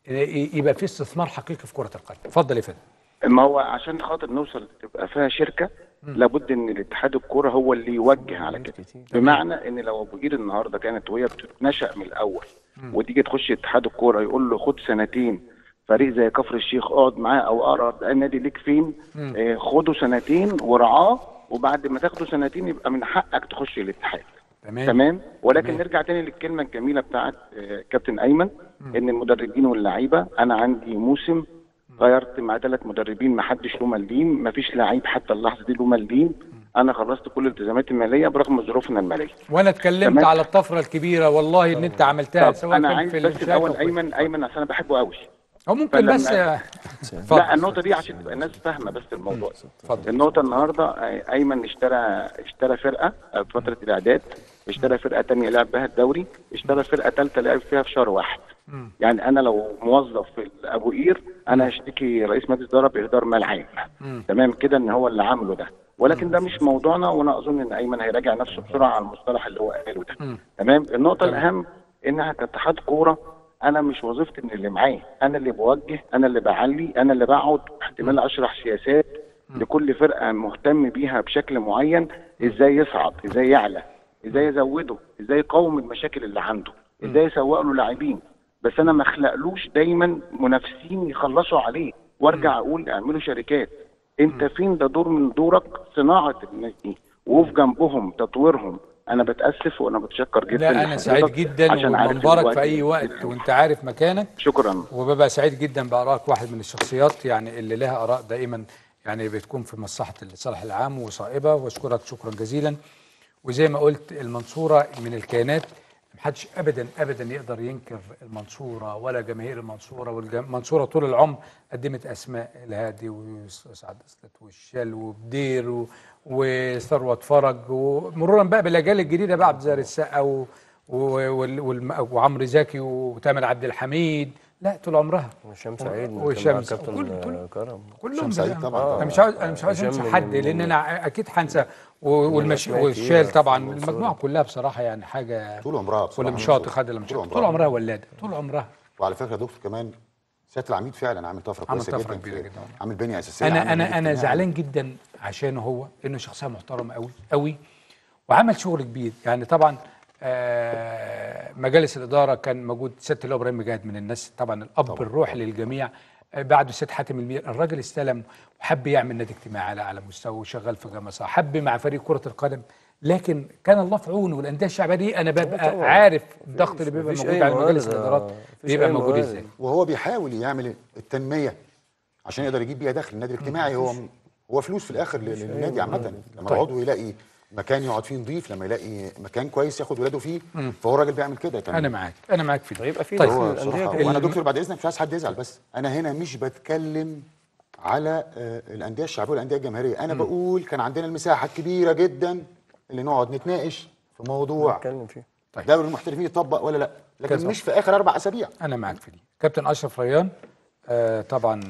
S1: ي- يبقى في استثمار حقيقي في كره القدم اتفضل يا فندم
S19: ما هو عشان خاطر نوصل تبقى فيها شركه لابد ان الاتحاد الكوره هو اللي يوجه على كده بمعنى ان لو ابو قير النهارده كانت وهي بتتنشا من الاول وتيجي تخش اتحاد الكوره يقول له خد سنتين فريق زي كفر الشيخ اقعد معاه او اقرب نادي ليك فين
S20: مم.
S19: آه خده سنتين ورعاه وبعد ما تاخده سنتين يبقى من حقك تخش الاتحاد
S1: تمام
S19: تمام ولكن
S1: تمام.
S19: نرجع تاني للكلمه الجميله بتاعت آه، كابتن ايمن ان المدربين واللعيبه انا عندي موسم غيرت مع ثلاث مدربين ما حدش له مليم ما فيش لعيب حتى اللحظه دي له مليم انا خلصت كل الالتزاماتي الماليه برغم ظروفنا الماليه
S1: وانا اتكلمت
S19: تمام.
S1: على الطفره الكبيره والله ان انت عملتها
S19: طب
S1: سواء
S19: انا
S1: كان
S19: عايز
S1: في
S19: بس
S1: الشات
S19: الاول
S1: أو في-
S19: ايمن ايمن عشان انا بحبه قوي
S1: هو ممكن
S19: فلما-
S1: بس اتفضل.
S19: لا النقطه دي عشان تبقى الناس فاهمه بس الموضوع النقطه النهارده آه، ايمن اشترى اشترى فرقه آه، في فتره الاعداد اشترى فرقه تانية لعب بها الدوري اشترى فرقه ثالثه لعب فيها في شهر واحد يعني انا لو موظف في ابو قير انا هشتكي رئيس مجلس اداره باهدار مال عام تمام كده ان هو اللي عامله ده ولكن ده مش موضوعنا وانا اظن ان ايمن هيراجع نفسه بسرعه على المصطلح اللي هو قاله ده تمام النقطه الاهم انها كاتحاد كوره انا مش وظيفتي ان اللي معايا انا اللي بوجه انا اللي بعلي انا اللي بقعد احتمال اشرح سياسات لكل فرقه مهتم بيها بشكل معين ازاي يصعد ازاي يعلى ازاي يزوده ازاي يقاوم المشاكل اللي عنده ازاي يسوق له لاعبين بس انا ما اخلقلوش دايما منافسين يخلصوا عليه وارجع اقول اعملوا شركات انت فين ده دور من دورك صناعه الناس دي وقف جنبهم تطويرهم انا بتاسف وانا بتشكر جدا
S1: لا انا
S19: لحضرتك
S1: سعيد جدا
S19: عشان عارف
S1: ومنبرك
S19: الوقت
S1: في اي وقت وانت عارف مكانك
S19: شكرا
S1: وببقى سعيد جدا بارائك واحد من الشخصيات يعني اللي لها اراء دائما يعني بتكون في مصلحه الصالح العام وصائبه واشكرك شكرا جزيلا وزي ما قلت المنصوره من الكيانات محدش ابدا ابدا يقدر ينكر المنصوره ولا جماهير المنصوره والمنصوره طول العمر قدمت اسماء الهادي وسعد اسلت والشال وبدير و- وثروت فرج ومرورا بقى بالاجيال الجديده بقى عبد الزاهر السقا و- و- وال- والم- وعمرو زكي وتامر عبد الحميد لا طول عمرها
S8: هشام سعيد كان
S1: وشمس
S8: مع كابتن
S1: وكل- كل-
S8: آه، كرم
S1: كلهم
S8: هشام
S1: بيعملوا.
S8: طبعا
S1: انا مش عاوز انا مش عاوز
S8: هشام
S1: انسى
S8: من-
S1: حد
S8: من-
S1: لان انا اكيد هنسى و- والمش
S8: الأسماء
S1: والشال
S8: الكبيرة
S1: طبعا
S8: في المنصورة.
S1: المجموعه كلها بصراحه يعني حاجه
S7: طول عمرها بصراحة
S1: واللي مش شاطر
S7: منصورة.
S1: خد اللي مش
S7: طول
S1: شاطر طول
S7: عمرها.
S1: عمرها ولاده طول عمرها
S7: وعلى فكره يا دكتور كمان سياده العميد فعلا عامل طفره
S1: عامل
S7: كويسه
S1: طفرة
S7: جدا
S1: كبيرة
S7: في-
S1: جدا.
S7: عامل بنيه اساسيه
S1: انا
S7: عامل
S1: انا
S7: بنية
S1: انا
S7: اجتماعي.
S1: زعلان جدا عشانه هو انه شخصيه محترمه قوي قوي وعمل شغل كبير يعني طبعا آه مجالس الاداره كان موجود سياده اللواء ابراهيم مجاهد من الناس طبعا الاب طبعا الروحي للجميع آه بعده سيد حاتم المير الراجل استلم وحب يعمل نادي اجتماعي على اعلى مستوى وشغال في جمصة حب مع فريق كره القدم لكن كان الله في عونه والانديه الشعبيه دي انا ببقى
S7: طبعاً.
S1: عارف الضغط اللي بيبقى
S7: مفيش
S1: موجود
S7: أي
S1: على مجالس
S7: موارد،
S1: الادارات
S7: مفيش
S1: بيبقى
S7: أي
S1: موجود
S7: موارد.
S1: ازاي
S7: وهو بيحاول يعمل التنميه عشان يقدر يجيب بيها دخل النادي الاجتماعي هو هو فلوس في الاخر لل- للنادي عامه لما
S1: طيب.
S7: العضو يلاقي مكان يقعد فيه نظيف لما يلاقي مكان كويس ياخد ولاده فيه
S1: مم.
S7: فهو راجل بيعمل كده كان
S1: انا معاك انا معاك في ده
S8: يبقى في
S7: طيب
S8: دخل
S7: هو
S8: للأندية
S7: بصراحه
S8: كده.
S7: وانا دكتور بعد اذنك مش عايز حد يزعل بس انا هنا مش بتكلم على آه، الانديه الشعبيه والانديه الجماهيريه انا
S8: مم.
S7: بقول كان عندنا المساحه الكبيره جدا اللي نقعد نتناقش في موضوع
S8: نتكلم فيه
S7: دوري المحترفين يطبق ولا لا لكن
S1: كذا.
S7: مش في اخر اربع اسابيع
S1: انا معاك في دي كابتن اشرف ريان آه طبعا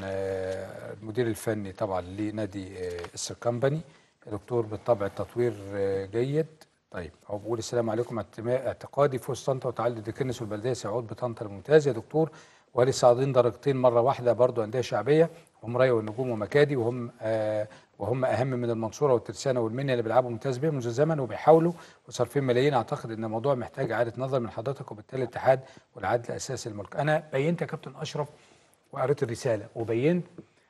S1: آه المدير الفني طبعا لنادي آه السر كمباني دكتور بالطبع التطوير آه جيد طيب هو بيقول السلام عليكم اعتما- اعتقادي فوز طنطا وتعدد الكنس والبلديه سيعود بطنطا الممتاز يا دكتور وهل صاعدين درجتين مره واحده برضو انديه شعبيه هم رايه والنجوم ومكادي وهم آه وهم اهم من المنصوره والترسانه والمنيا اللي بيلعبوا ممتاز بيهم منذ زمن وبيحاولوا وصارفين ملايين اعتقد ان الموضوع محتاج اعاده نظر من حضرتك وبالتالي الاتحاد والعدل اساس الملك انا بينت يا كابتن اشرف وقريت الرساله وبينت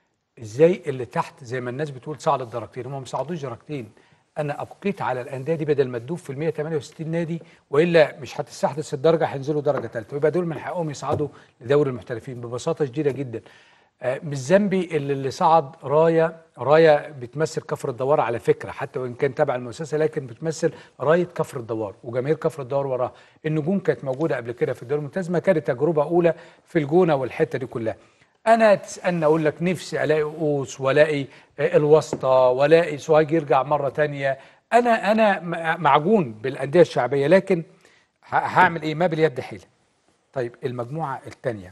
S1: ازاي اللي تحت زي ما الناس بتقول صعد الدرجتين هم ما صعدوش درجتين انا ابقيت على الانديه دي بدل ما تدوب في ال 168 نادي والا مش هتستحدث الدرجه هينزلوا درجه ثالثه ويبقى دول من حقهم يصعدوا لدوري المحترفين ببساطه شديده جدا آه، مش ذنبي اللي, اللي صعد رايه رايه بتمثل كفر الدوار على فكره حتى وان كان تبع المؤسسه لكن بتمثل رايه كفر الدوار وجماهير كفر الدوار وراها النجوم كانت موجوده قبل كده في الدوري الممتاز ما كانت تجربه اولى في الجونه والحته دي كلها انا تسالني اقول لك نفسي الاقي قوس والاقي آه، الواسطه والاقي سوهاج يرجع مره تانية انا انا م- معجون بالانديه الشعبيه لكن ه- هعمل ايه ما باليد حيله طيب المجموعه الثانيه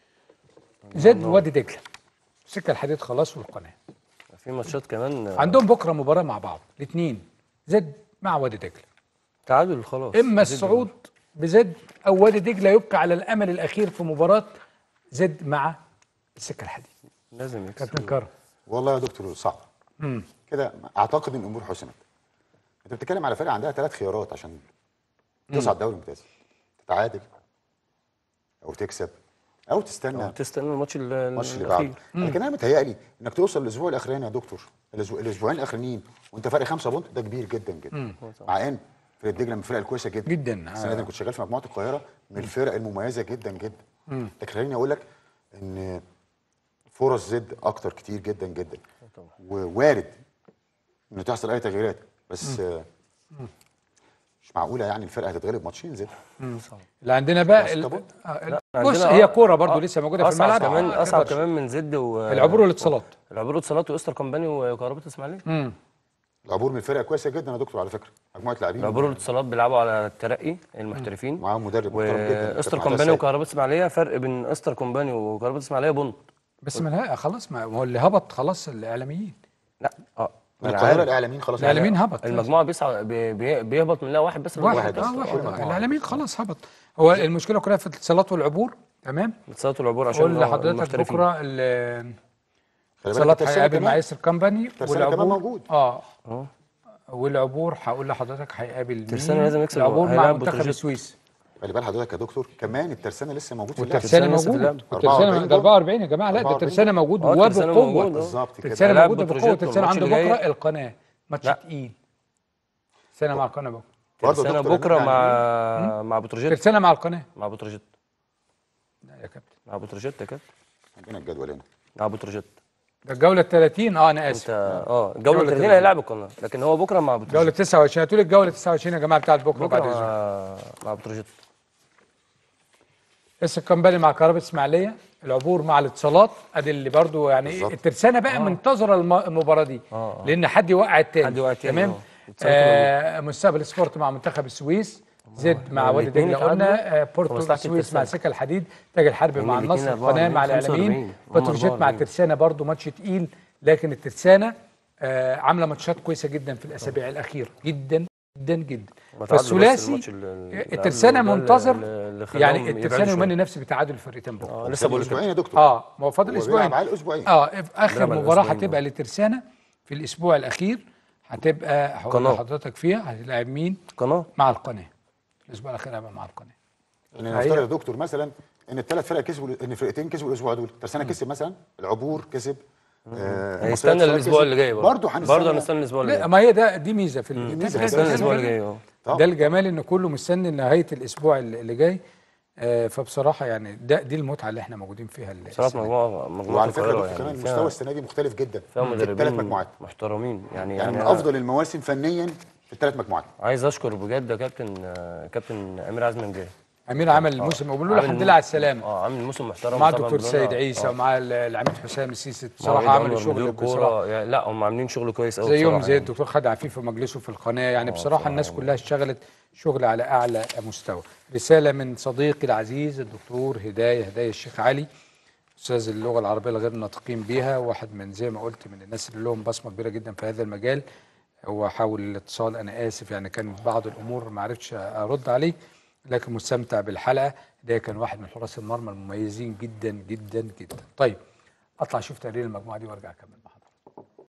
S1: زد وادي دجله سكه الحديد خلاص والقناه
S8: في ماتشات كمان آه،
S1: عندهم بكره مباراه مع بعض الاثنين زد مع وادي دجله
S8: تعادل خلاص
S1: اما
S8: زد
S1: الصعود بزد او وادي دجله يبقى على الامل الاخير في مباراه زد مع السكه الحديد
S8: لازم يكسب
S1: كابتن كرم
S7: والله يا دكتور صعب
S1: مم.
S7: كده اعتقد ان الامور حسمت انت بتتكلم على فرقه عندها ثلاث خيارات عشان
S8: مم.
S7: تصعد دوري ممتاز تتعادل او تكسب او تستنى
S8: أو تستنى الماتش ال-
S7: الماتش اللي بعده
S8: الأخير.
S7: لكن انا متهيألي انك توصل الاسبوع الاخراني يا دكتور الأسبوع- الاسبوعين الاخرانيين وانت فارق خمسه بونت ده كبير جدا جدا
S1: مم.
S7: مع ان فرقه دجله من الفرق الكويسه جدا
S1: جدا
S7: السنه دي انا كنت شغال في مجموعه القاهره من الفرق المميزه جدا جدا
S1: مم.
S7: لكن خليني اقول لك ان فرص زد اكتر كتير جدا جدا ووارد انه تحصل اي تغييرات بس
S1: مم.
S7: آه، مش معقوله يعني الفرقه هتتغلب ماتشين زد
S1: مم. اللي عندنا بقى ال-
S7: طبعا.
S1: آه،
S8: لا،
S1: بص
S8: عندنا
S1: هي
S8: آه،
S1: كوره برضو
S8: آه،
S1: لسه موجوده في
S8: أصعب
S1: الملعب
S8: كمان
S1: آه،
S8: اصعب
S1: تقدرش.
S8: كمان من زد و
S1: العبور والاتصالات
S8: العبور والاتصالات واستر كومباني وكهرباء الاسماعيليه
S1: مم.
S7: العبور من الفرقه كويسه جدا يا دكتور على فكره مجموعه لاعبين
S8: العبور والاتصالات بيلعبوا على الترقي المحترفين
S7: معاهم مدرب محترم جدا
S8: واستر
S7: كابتن
S8: كومباني
S7: عطية
S8: وكهرباء الاسماعيليه فرق بين استر كومباني وكهرباء الاسماعيليه بونت
S1: بس ما لا خلاص ما هو اللي هبط خلاص الاعلاميين
S8: لا اه
S7: من
S8: أنا
S7: القاهره
S8: عارف.
S7: الاعلاميين خلاص
S1: الإعلاميين هبط.
S8: المجموعه بيصعد بي- بي- بيهبط منها واحد بس من
S1: واحد اه واحد آه، الاعلاميين خلاص هبط هو المشكله كلها في الاتصالات والعبور تمام
S8: الاتصالات والعبور عشان
S1: قول
S8: هو
S1: لحضرتك
S8: المحترفين.
S1: بكره ال-
S7: خلي بالك
S1: الاتصالات
S7: الترسانة
S1: هيقابل
S7: كمان.
S1: مع ياسر كمباني
S7: الترسانة كمان موجود.
S1: اه
S8: اه
S1: والعبور هقول لحضرتك هيقابل مين
S7: الترسانة لازم يكسب،
S1: العبور مع
S7: هيلاعب
S1: منتخب
S7: بتروجيت.
S1: السويس
S7: خلي بال حضرتك يا دكتور كمان الترسانه لسه موجود في اللعب
S1: والترسانة موجود والترسانة ده 44 يا جماعه لا ده الترسانة موجود
S7: اه الترسانة
S1: وبقوه
S7: موجود، اه. بالظبط كده.
S1: الترسانة
S7: هيلاعب
S1: موجوده بقوه
S7: بتروجيت
S1: الترسانة
S8: والماتش
S1: عنده
S8: اللي
S1: بكره
S8: جاي-
S1: القناه ماتش
S8: لا.
S1: تقيل الترسانة مع القناه بكره
S8: ترسانة بكره مع مع بتروجيت
S1: الترسانة مع القناه
S8: مع بتروجيت
S1: لا يا كابتن
S8: مع بتروجيت يا كابتن
S7: عندنا الجدول هنا
S8: مع بتروجيت
S1: ده الجوله ال 30 اه انا اسف
S8: انت اه الجوله 30 هيلاعب القناه لكن هو بكره مع بتروجيت
S1: جوله 29 هتقول الجوله 29 يا جماعه بتاعت بكره
S8: بكره
S1: بعد
S8: مع
S1: اسبوع
S8: مع بتروجيت
S1: اس الكمباني مع كهرباء اسماعيليه العبور مع الاتصالات ادي اللي برضو يعني ايه الترسانه بقى منتظره الم- المباراه دي
S8: آه.
S1: لان حد يوقع التاني
S8: حد يوقع التاني،
S1: تمام
S8: آه. اتصالات
S1: آه مستقبل سبورت مع منتخب السويس زد مع وادي
S8: الاتنين
S1: دجله قلنا
S8: اتعادلوا
S1: آه، بورتو
S8: ومصلحة
S1: السويس مع
S8: الترسانة.
S1: سكه الحديد تاج الحرب
S8: هم
S1: مع
S8: الاتنين
S1: النصر
S8: 44
S1: القناه مع العالمين
S8: 45 هم
S1: بتروجيت مع
S8: 44.
S1: الترسانه برضو ماتش تقيل لكن الترسانه آه، عامله ماتشات كويسه جدا في الاسابيع الاخيره جدا جدا جدا
S8: هم اتعادلوا بس
S1: فالثلاثي
S8: الماتش اللي- اللي
S1: الترسانه
S8: قبله ده
S1: منتظر
S8: اللي- اللي خلاهم
S1: يعني
S8: يبعدوا
S1: الترسانه
S8: شوية.
S1: يمني نفسه بتعادل الفرقتين بكره
S8: آه، لسه بقول لك
S7: اسبوعين يا دكتور
S1: اه ما هو فاضل
S7: هو
S1: اسبوعين
S7: بيلعب على الأسبوعين.
S1: اه في اخر
S8: بيلعب على
S1: مباراه
S8: الأسبوعين،
S1: هتبقى للترسانه في الاسبوع الاخير هتبقى هقول
S8: قناة.
S1: لحضرتك فيها هتلاعب مين؟
S8: قناه
S1: مع القناه الاسبوع الاخير هيبقى مع القناه
S7: يعني نفترض يا دكتور مثلا ان الثلاث فرق كسبوا ان فرقتين كسبوا الاسبوع دول ترسانه كسب مثلا العبور كسب آه،
S8: هنستنى
S7: المصرية
S8: الاسبوع
S7: كسب.
S8: اللي جاي برضه
S7: برضه هنستنى
S8: برضه هنستنى الاسبوع اللي
S1: لا
S8: جاي
S1: ما هي ده دي ميزه في
S8: مم.
S1: ال-
S7: ميزة.
S1: ده-
S7: هنستنى
S1: ده-
S8: الأسبوع
S1: ده-
S8: اللي جاي، اه.
S7: طبعا.
S1: ده الجمال ان كله مستني نهايه الاسبوع اللي اللي جاي آه، فبصراحه يعني ده دي المتعه اللي احنا موجودين فيها ال-
S8: بصراحه
S1: السنة دي.
S8: مجموعه مجموعه
S7: وعلى فكره يا
S8: القاهرة
S7: دكتور كمان
S8: فيها-
S7: المستوى السنه دي مختلف جدا
S8: فيها
S7: في الثلاث
S8: مدربين
S7: مجموعات
S8: محترمين يعني
S7: يعني من
S8: أنا
S7: افضل المواسم فنيا في الثلاث مجموعات
S8: عايز اشكر بجد يا كابتن آه، كابتن امير عزمي نجاي
S1: امير عمل الموسم وبقول له
S8: عامل
S1: الحمد
S8: مو-
S1: لله على السلامه
S8: اه عامل موسم محترم
S1: مع
S8: طبعاً
S1: الدكتور
S8: بدون-
S1: سيد عيسى
S8: آه.
S1: ومع ال- العميد حسام السيسي
S8: مع
S1: بصراحه
S8: وليد
S1: عملوا
S8: أنور
S1: شغل
S8: مدير
S1: بصراحه
S8: كوره يعني لا هم عاملين شغل كويس قوي
S1: زيهم
S8: بصراحة
S1: زي
S8: يعني.
S1: الدكتور خالد عفيف ومجلسه في القناه يعني بصراحه الناس كلها اشتغلت شغل على اعلى مستوى رساله من صديقي العزيز الدكتور هدايه هدايه الشيخ علي استاذ اللغه العربيه الغير الناطقين بيها واحد من زي ما قلت من الناس اللي لهم بصمه كبيره جدا في هذا المجال هو حاول الاتصال انا اسف يعني كان بعض الامور ما عرفتش ارد عليه لكن مستمتع بالحلقه ده كان واحد من حراس المرمى المميزين جدا جدا جدا طيب اطلع اشوف تقرير المجموعه دي وارجع اكمل مع حضرتك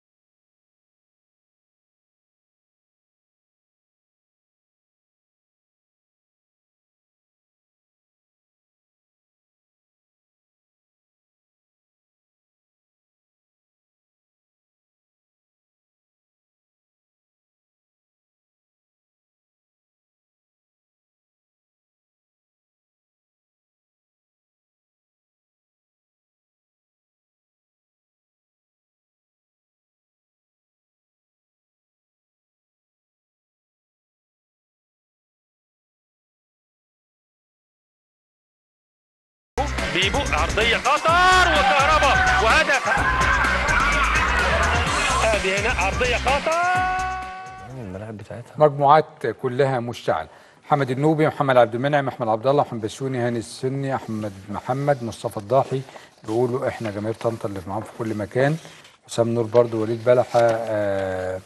S20: بيبو عرضية خطر وكهرباء وهدف هذه هنا عرضية خطر
S8: الملاعب بتاعتها
S1: مجموعات كلها مشتعله محمد النوبي محمد عبد المنعم احمد عبد الله محمد بسيوني هاني السني احمد محمد مصطفى الضاحي بيقولوا احنا جماهير طنطا اللي معاهم في كل مكان حسام نور برضو وليد بلحه آه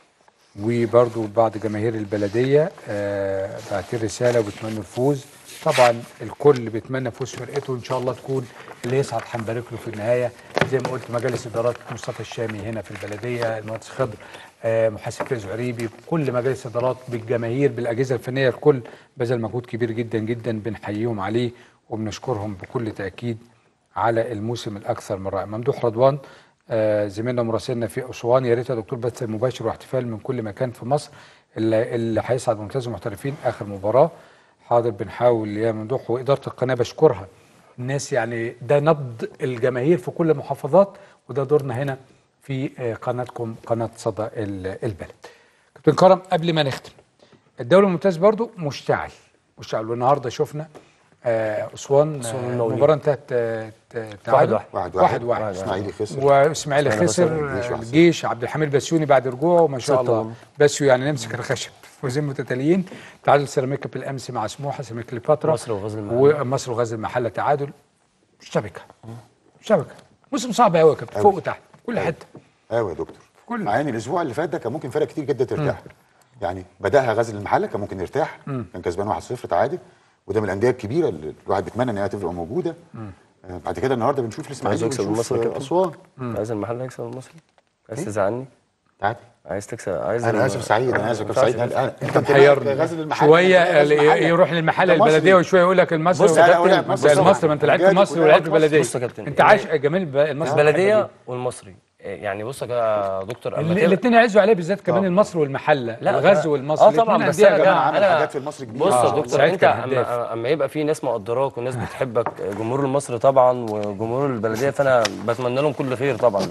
S1: وبرضو بعض جماهير البلديه آه بعتين رساله وبتمنوا الفوز طبعا الكل بيتمنى فوز فرقته وان شاء الله تكون اللي يصعد هنبارك له في النهايه زي ما قلت مجالس ادارات مصطفى الشامي هنا في البلديه المهندس خضر آه محاسب فايز عريبي كل مجالس ادارات بالجماهير بالاجهزه الفنيه الكل بذل مجهود كبير جدا جدا بنحييهم عليه وبنشكرهم بكل تاكيد على الموسم الاكثر من رائع ممدوح رضوان آه زميلنا مراسلنا في اسوان يا ريت يا دكتور بث مباشر واحتفال من كل مكان في مصر اللي, اللي هيصعد ممتاز المحترفين اخر مباراه حاضر بنحاول يا ممدوح واداره القناه بشكرها الناس يعني ده نبض الجماهير في كل المحافظات وده دورنا هنا في آه، قناتكم قناه صدى ال- البلد. كابتن كرم قبل ما نختم الدوري الممتاز برضو مشتعل مشتعل والنهارده شفنا آه، اسوان
S8: أسوان
S1: آه،
S8: المقاولين.
S1: المباراه انتهت آه، ت- تعادل
S8: واحد
S7: واحد
S1: واحد
S7: واحد.
S1: واحد
S7: إسماعيلي خسر.
S1: واسماعيلي
S7: إسماعيلي
S1: خسر
S7: خسر. الجيش
S1: آه،
S7: واحد صفر.
S1: الجيش عبد الحميد بسيوني بعد رجوعه ما شاء
S8: ستة
S1: الله
S8: ون-
S1: بسيو يعني نمسك الخشب فوزين متتاليين تعادل سيراميكا بالامس مع سموحه سيراميكا كليوباترا
S8: مصر وغزل المحله.
S1: ومصر وغزل المحله تعادل شبكه شبكه موسم صعب قوي يا كابتن
S7: أوي.
S1: فوق وتحت كل حته
S7: ايوه يا دكتور
S1: كل
S7: مع ان الاسبوع اللي فات ده كان ممكن فرق كتير جدا ترتاح يعني بداها غزل المحله كان ممكن يرتاح
S1: مم.
S7: كان كسبان 1-0 تعادل وده من الانديه الكبيره اللي الواحد بيتمنى ان هي تبقى موجوده آه، بعد كده النهارده بنشوف
S8: عايز
S7: الاسماعيلي
S8: يكسب
S7: ونشوف
S8: المصري يا
S7: آه،
S8: كابتن
S7: اسوان
S8: عايز المحل يكسب المصري عايز
S7: إيه؟
S8: تزعلني
S7: عادي
S8: عايز تكسب عايز
S7: انا
S8: ال-
S7: اسف سعيد انا اسف يا كابتن سعيد
S8: ينفعش.
S7: أنا- انت
S1: محيرني
S7: غزل المحله
S1: شويه
S7: غزل
S1: ال-
S7: المحلة.
S1: يروح للمحله
S7: أنت مصري.
S1: البلديه وشويه يقول لك المصري
S8: بص يا
S1: ولا-
S8: كابتن،
S1: ده
S8: بص يا
S1: المصري ما انت لعبت
S7: كابتن.
S1: المصري ولعبت البلديه
S8: بص يا كابتن.
S1: انت عايش جميل الب- المصري
S8: البلديه والمصري يعني بص يا دكتور أما تبقى-
S1: الاثنين يعزوا عليه بالذات كمان المصري والمحله
S8: لا
S1: الغزو والمصري
S8: اه طبعا
S1: الاتنين
S8: بس
S1: أندية
S8: انا
S1: جماعة.
S7: عمل
S8: انا
S7: حاجات في المصري كبيرة.
S8: بص
S7: آه،
S8: يا دكتور
S1: سعيد
S8: انت
S1: كان هداف.
S8: اما اما يبقى في ناس مقدراك وناس بتحبك جمهور المصري طبعا وجمهور البلديه فانا بتمنى لهم كل خير طبعا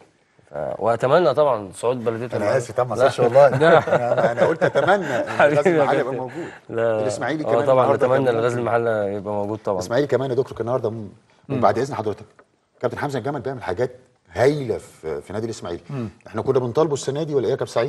S8: ف- واتمنى طبعا صعود بلديه
S7: انا
S8: المحل.
S7: اسف طبعا ما
S8: لا.
S7: تقولش والله انا انا قلت اتمنى ان
S8: حبيبي
S7: غزل
S8: يا
S7: المحله يبقى
S8: كابتن.
S7: موجود
S8: لا
S7: الاسماعيلي
S8: اه
S7: كمان
S8: طبعا
S7: النهاردة
S8: نتمنى
S7: كان
S8: ان غزل
S7: ممكن.
S8: المحله يبقى موجود طبعا
S7: الاسماعيلي كمان يا دكتور كان النهارده م- وبعد اذن حضرتك كابتن حمزه الجمل بيعمل حاجات هايله في في نادي الاسماعيلي
S1: مم.
S7: احنا كنا بنطالبه السنه دي ولا ايه يا كابتن سعيد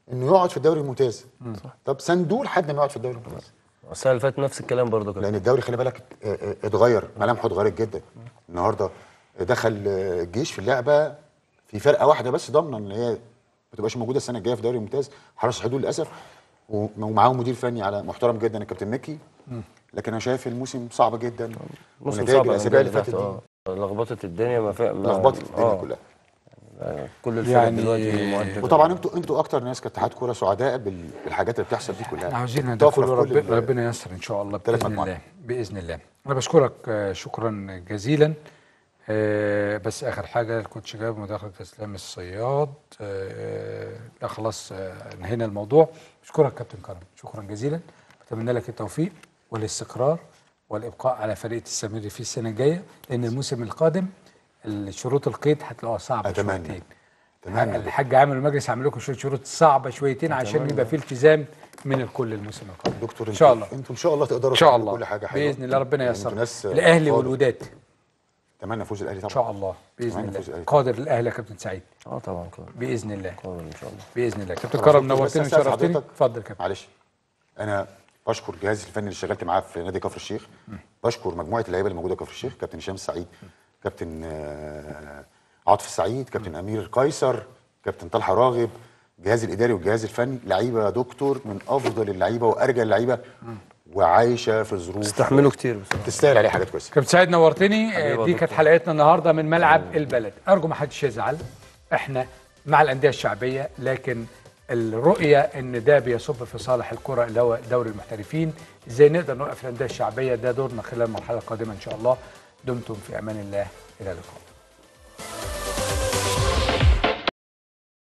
S7: انه يقعد في الدوري الممتاز طب سندول حد ما يقعد في الدوري الممتاز
S8: السنه اللي فاتت نفس الكلام برضه كده
S7: لان الدوري خلي بالك اه، اه، اتغير ملامحه اتغيرت جدا النهارده دخل اه، الجيش في اللعبه في فرقه واحده بس ضامنه ان هي ما تبقاش موجوده السنه الجايه في الدوري الممتاز حرس الحدود للاسف و- ومعاهم مدير فني على محترم جدا الكابتن مكي لكن انا شايف الموسم صعب جدا
S8: موسم
S7: ونتائج
S8: صعب
S7: الاسابيع اللي
S8: الأندية
S7: فاتت
S8: اللي
S7: دي
S8: تحت، اه لخبطت الدنيا ما في ما-
S7: لخبطت الدنيا
S8: آه.
S7: كلها
S8: آه، كل الفرق
S1: يعني-
S8: دلوقتي مؤدبة.
S7: وطبعا انتوا انتوا اكتر ناس كاتحاد كوره سعداء بال- بالحاجات اللي بتحصل دي كلها
S1: عاوزين ده
S7: طفرة
S1: كله
S7: في كل
S1: ربنا,
S7: ال-
S1: ربنا ييسر ان شاء الله
S7: ثلاث
S1: باذن
S7: مجموعات.
S1: الله باذن الله انا بشكرك آه، شكرا جزيلا آه، بس اخر حاجه الكوتش جاب مداخله اسلام الصياد آه، لا خلاص آه، انهينا الموضوع بشكرك كابتن كرم شكرا جزيلا بتمنى لك التوفيق والاستقرار والابقاء على فريق تستمر فيه السنه الجايه لان الموسم القادم الشروط القيد هتلاقوها صعبه
S7: أتمنى.
S1: شويتين
S7: أتمنى.
S1: الحاج عامل المجلس عامل لكم شويه شروط صعبه شويتين عشان
S7: أتمنى.
S1: يبقى في التزام من الكل الموسم القادم
S7: دكتور
S1: ان شاء الله
S7: انتوا ان شاء الله تقدروا
S1: ان شاء
S7: تعملوا
S1: الله
S7: كل حاجه حلوه
S1: باذن الله ربنا
S7: يعني
S1: ييسر
S7: انتوا ناس
S1: الاهلي
S7: قادر.
S1: والوداد
S7: اتمنى فوز الاهلي طبعا
S1: ان شاء الله باذن
S7: أتمنى
S1: الله
S7: فوز الأهلي.
S1: قادر الاهلي يا كابتن سعيد
S8: اه طبعا قادر
S1: باذن الله
S8: قادر ان شاء الله
S1: باذن الله كابتن
S7: طب
S1: كرم
S7: بس
S1: نورتني
S7: أستاذ
S1: وشرفتني
S7: حضرتك.
S1: اتفضل يا كابتن
S7: معلش انا بشكر الجهاز الفني اللي اشتغلت معاه في نادي كفر الشيخ بشكر مجموعه اللعيبه اللي موجوده في كفر الشيخ كابتن هشام السعيد كابتن آه، عاطف السعيد كابتن امير قيصر كابتن طلحه راغب الجهاز الاداري والجهاز الفني لعيبه يا دكتور من افضل اللعيبه وارجى اللعيبه وعايشه في ظروف
S8: استحملوا كتير بصراحه
S7: تستاهل عليه حاجات كويسه
S1: كابتن سعيد نورتني
S8: حبيبي يا
S1: آه، دي
S8: دكتور.
S1: كانت حلقتنا النهارده من ملعب البلد ارجو ما حدش يزعل احنا مع الانديه الشعبيه لكن الرؤيه ان ده بيصب في صالح الكره اللي هو دوري المحترفين ازاي نقدر نوقف الانديه الشعبيه ده دورنا خلال المرحله القادمه ان شاء الله دمتم في امان الله الى اللقاء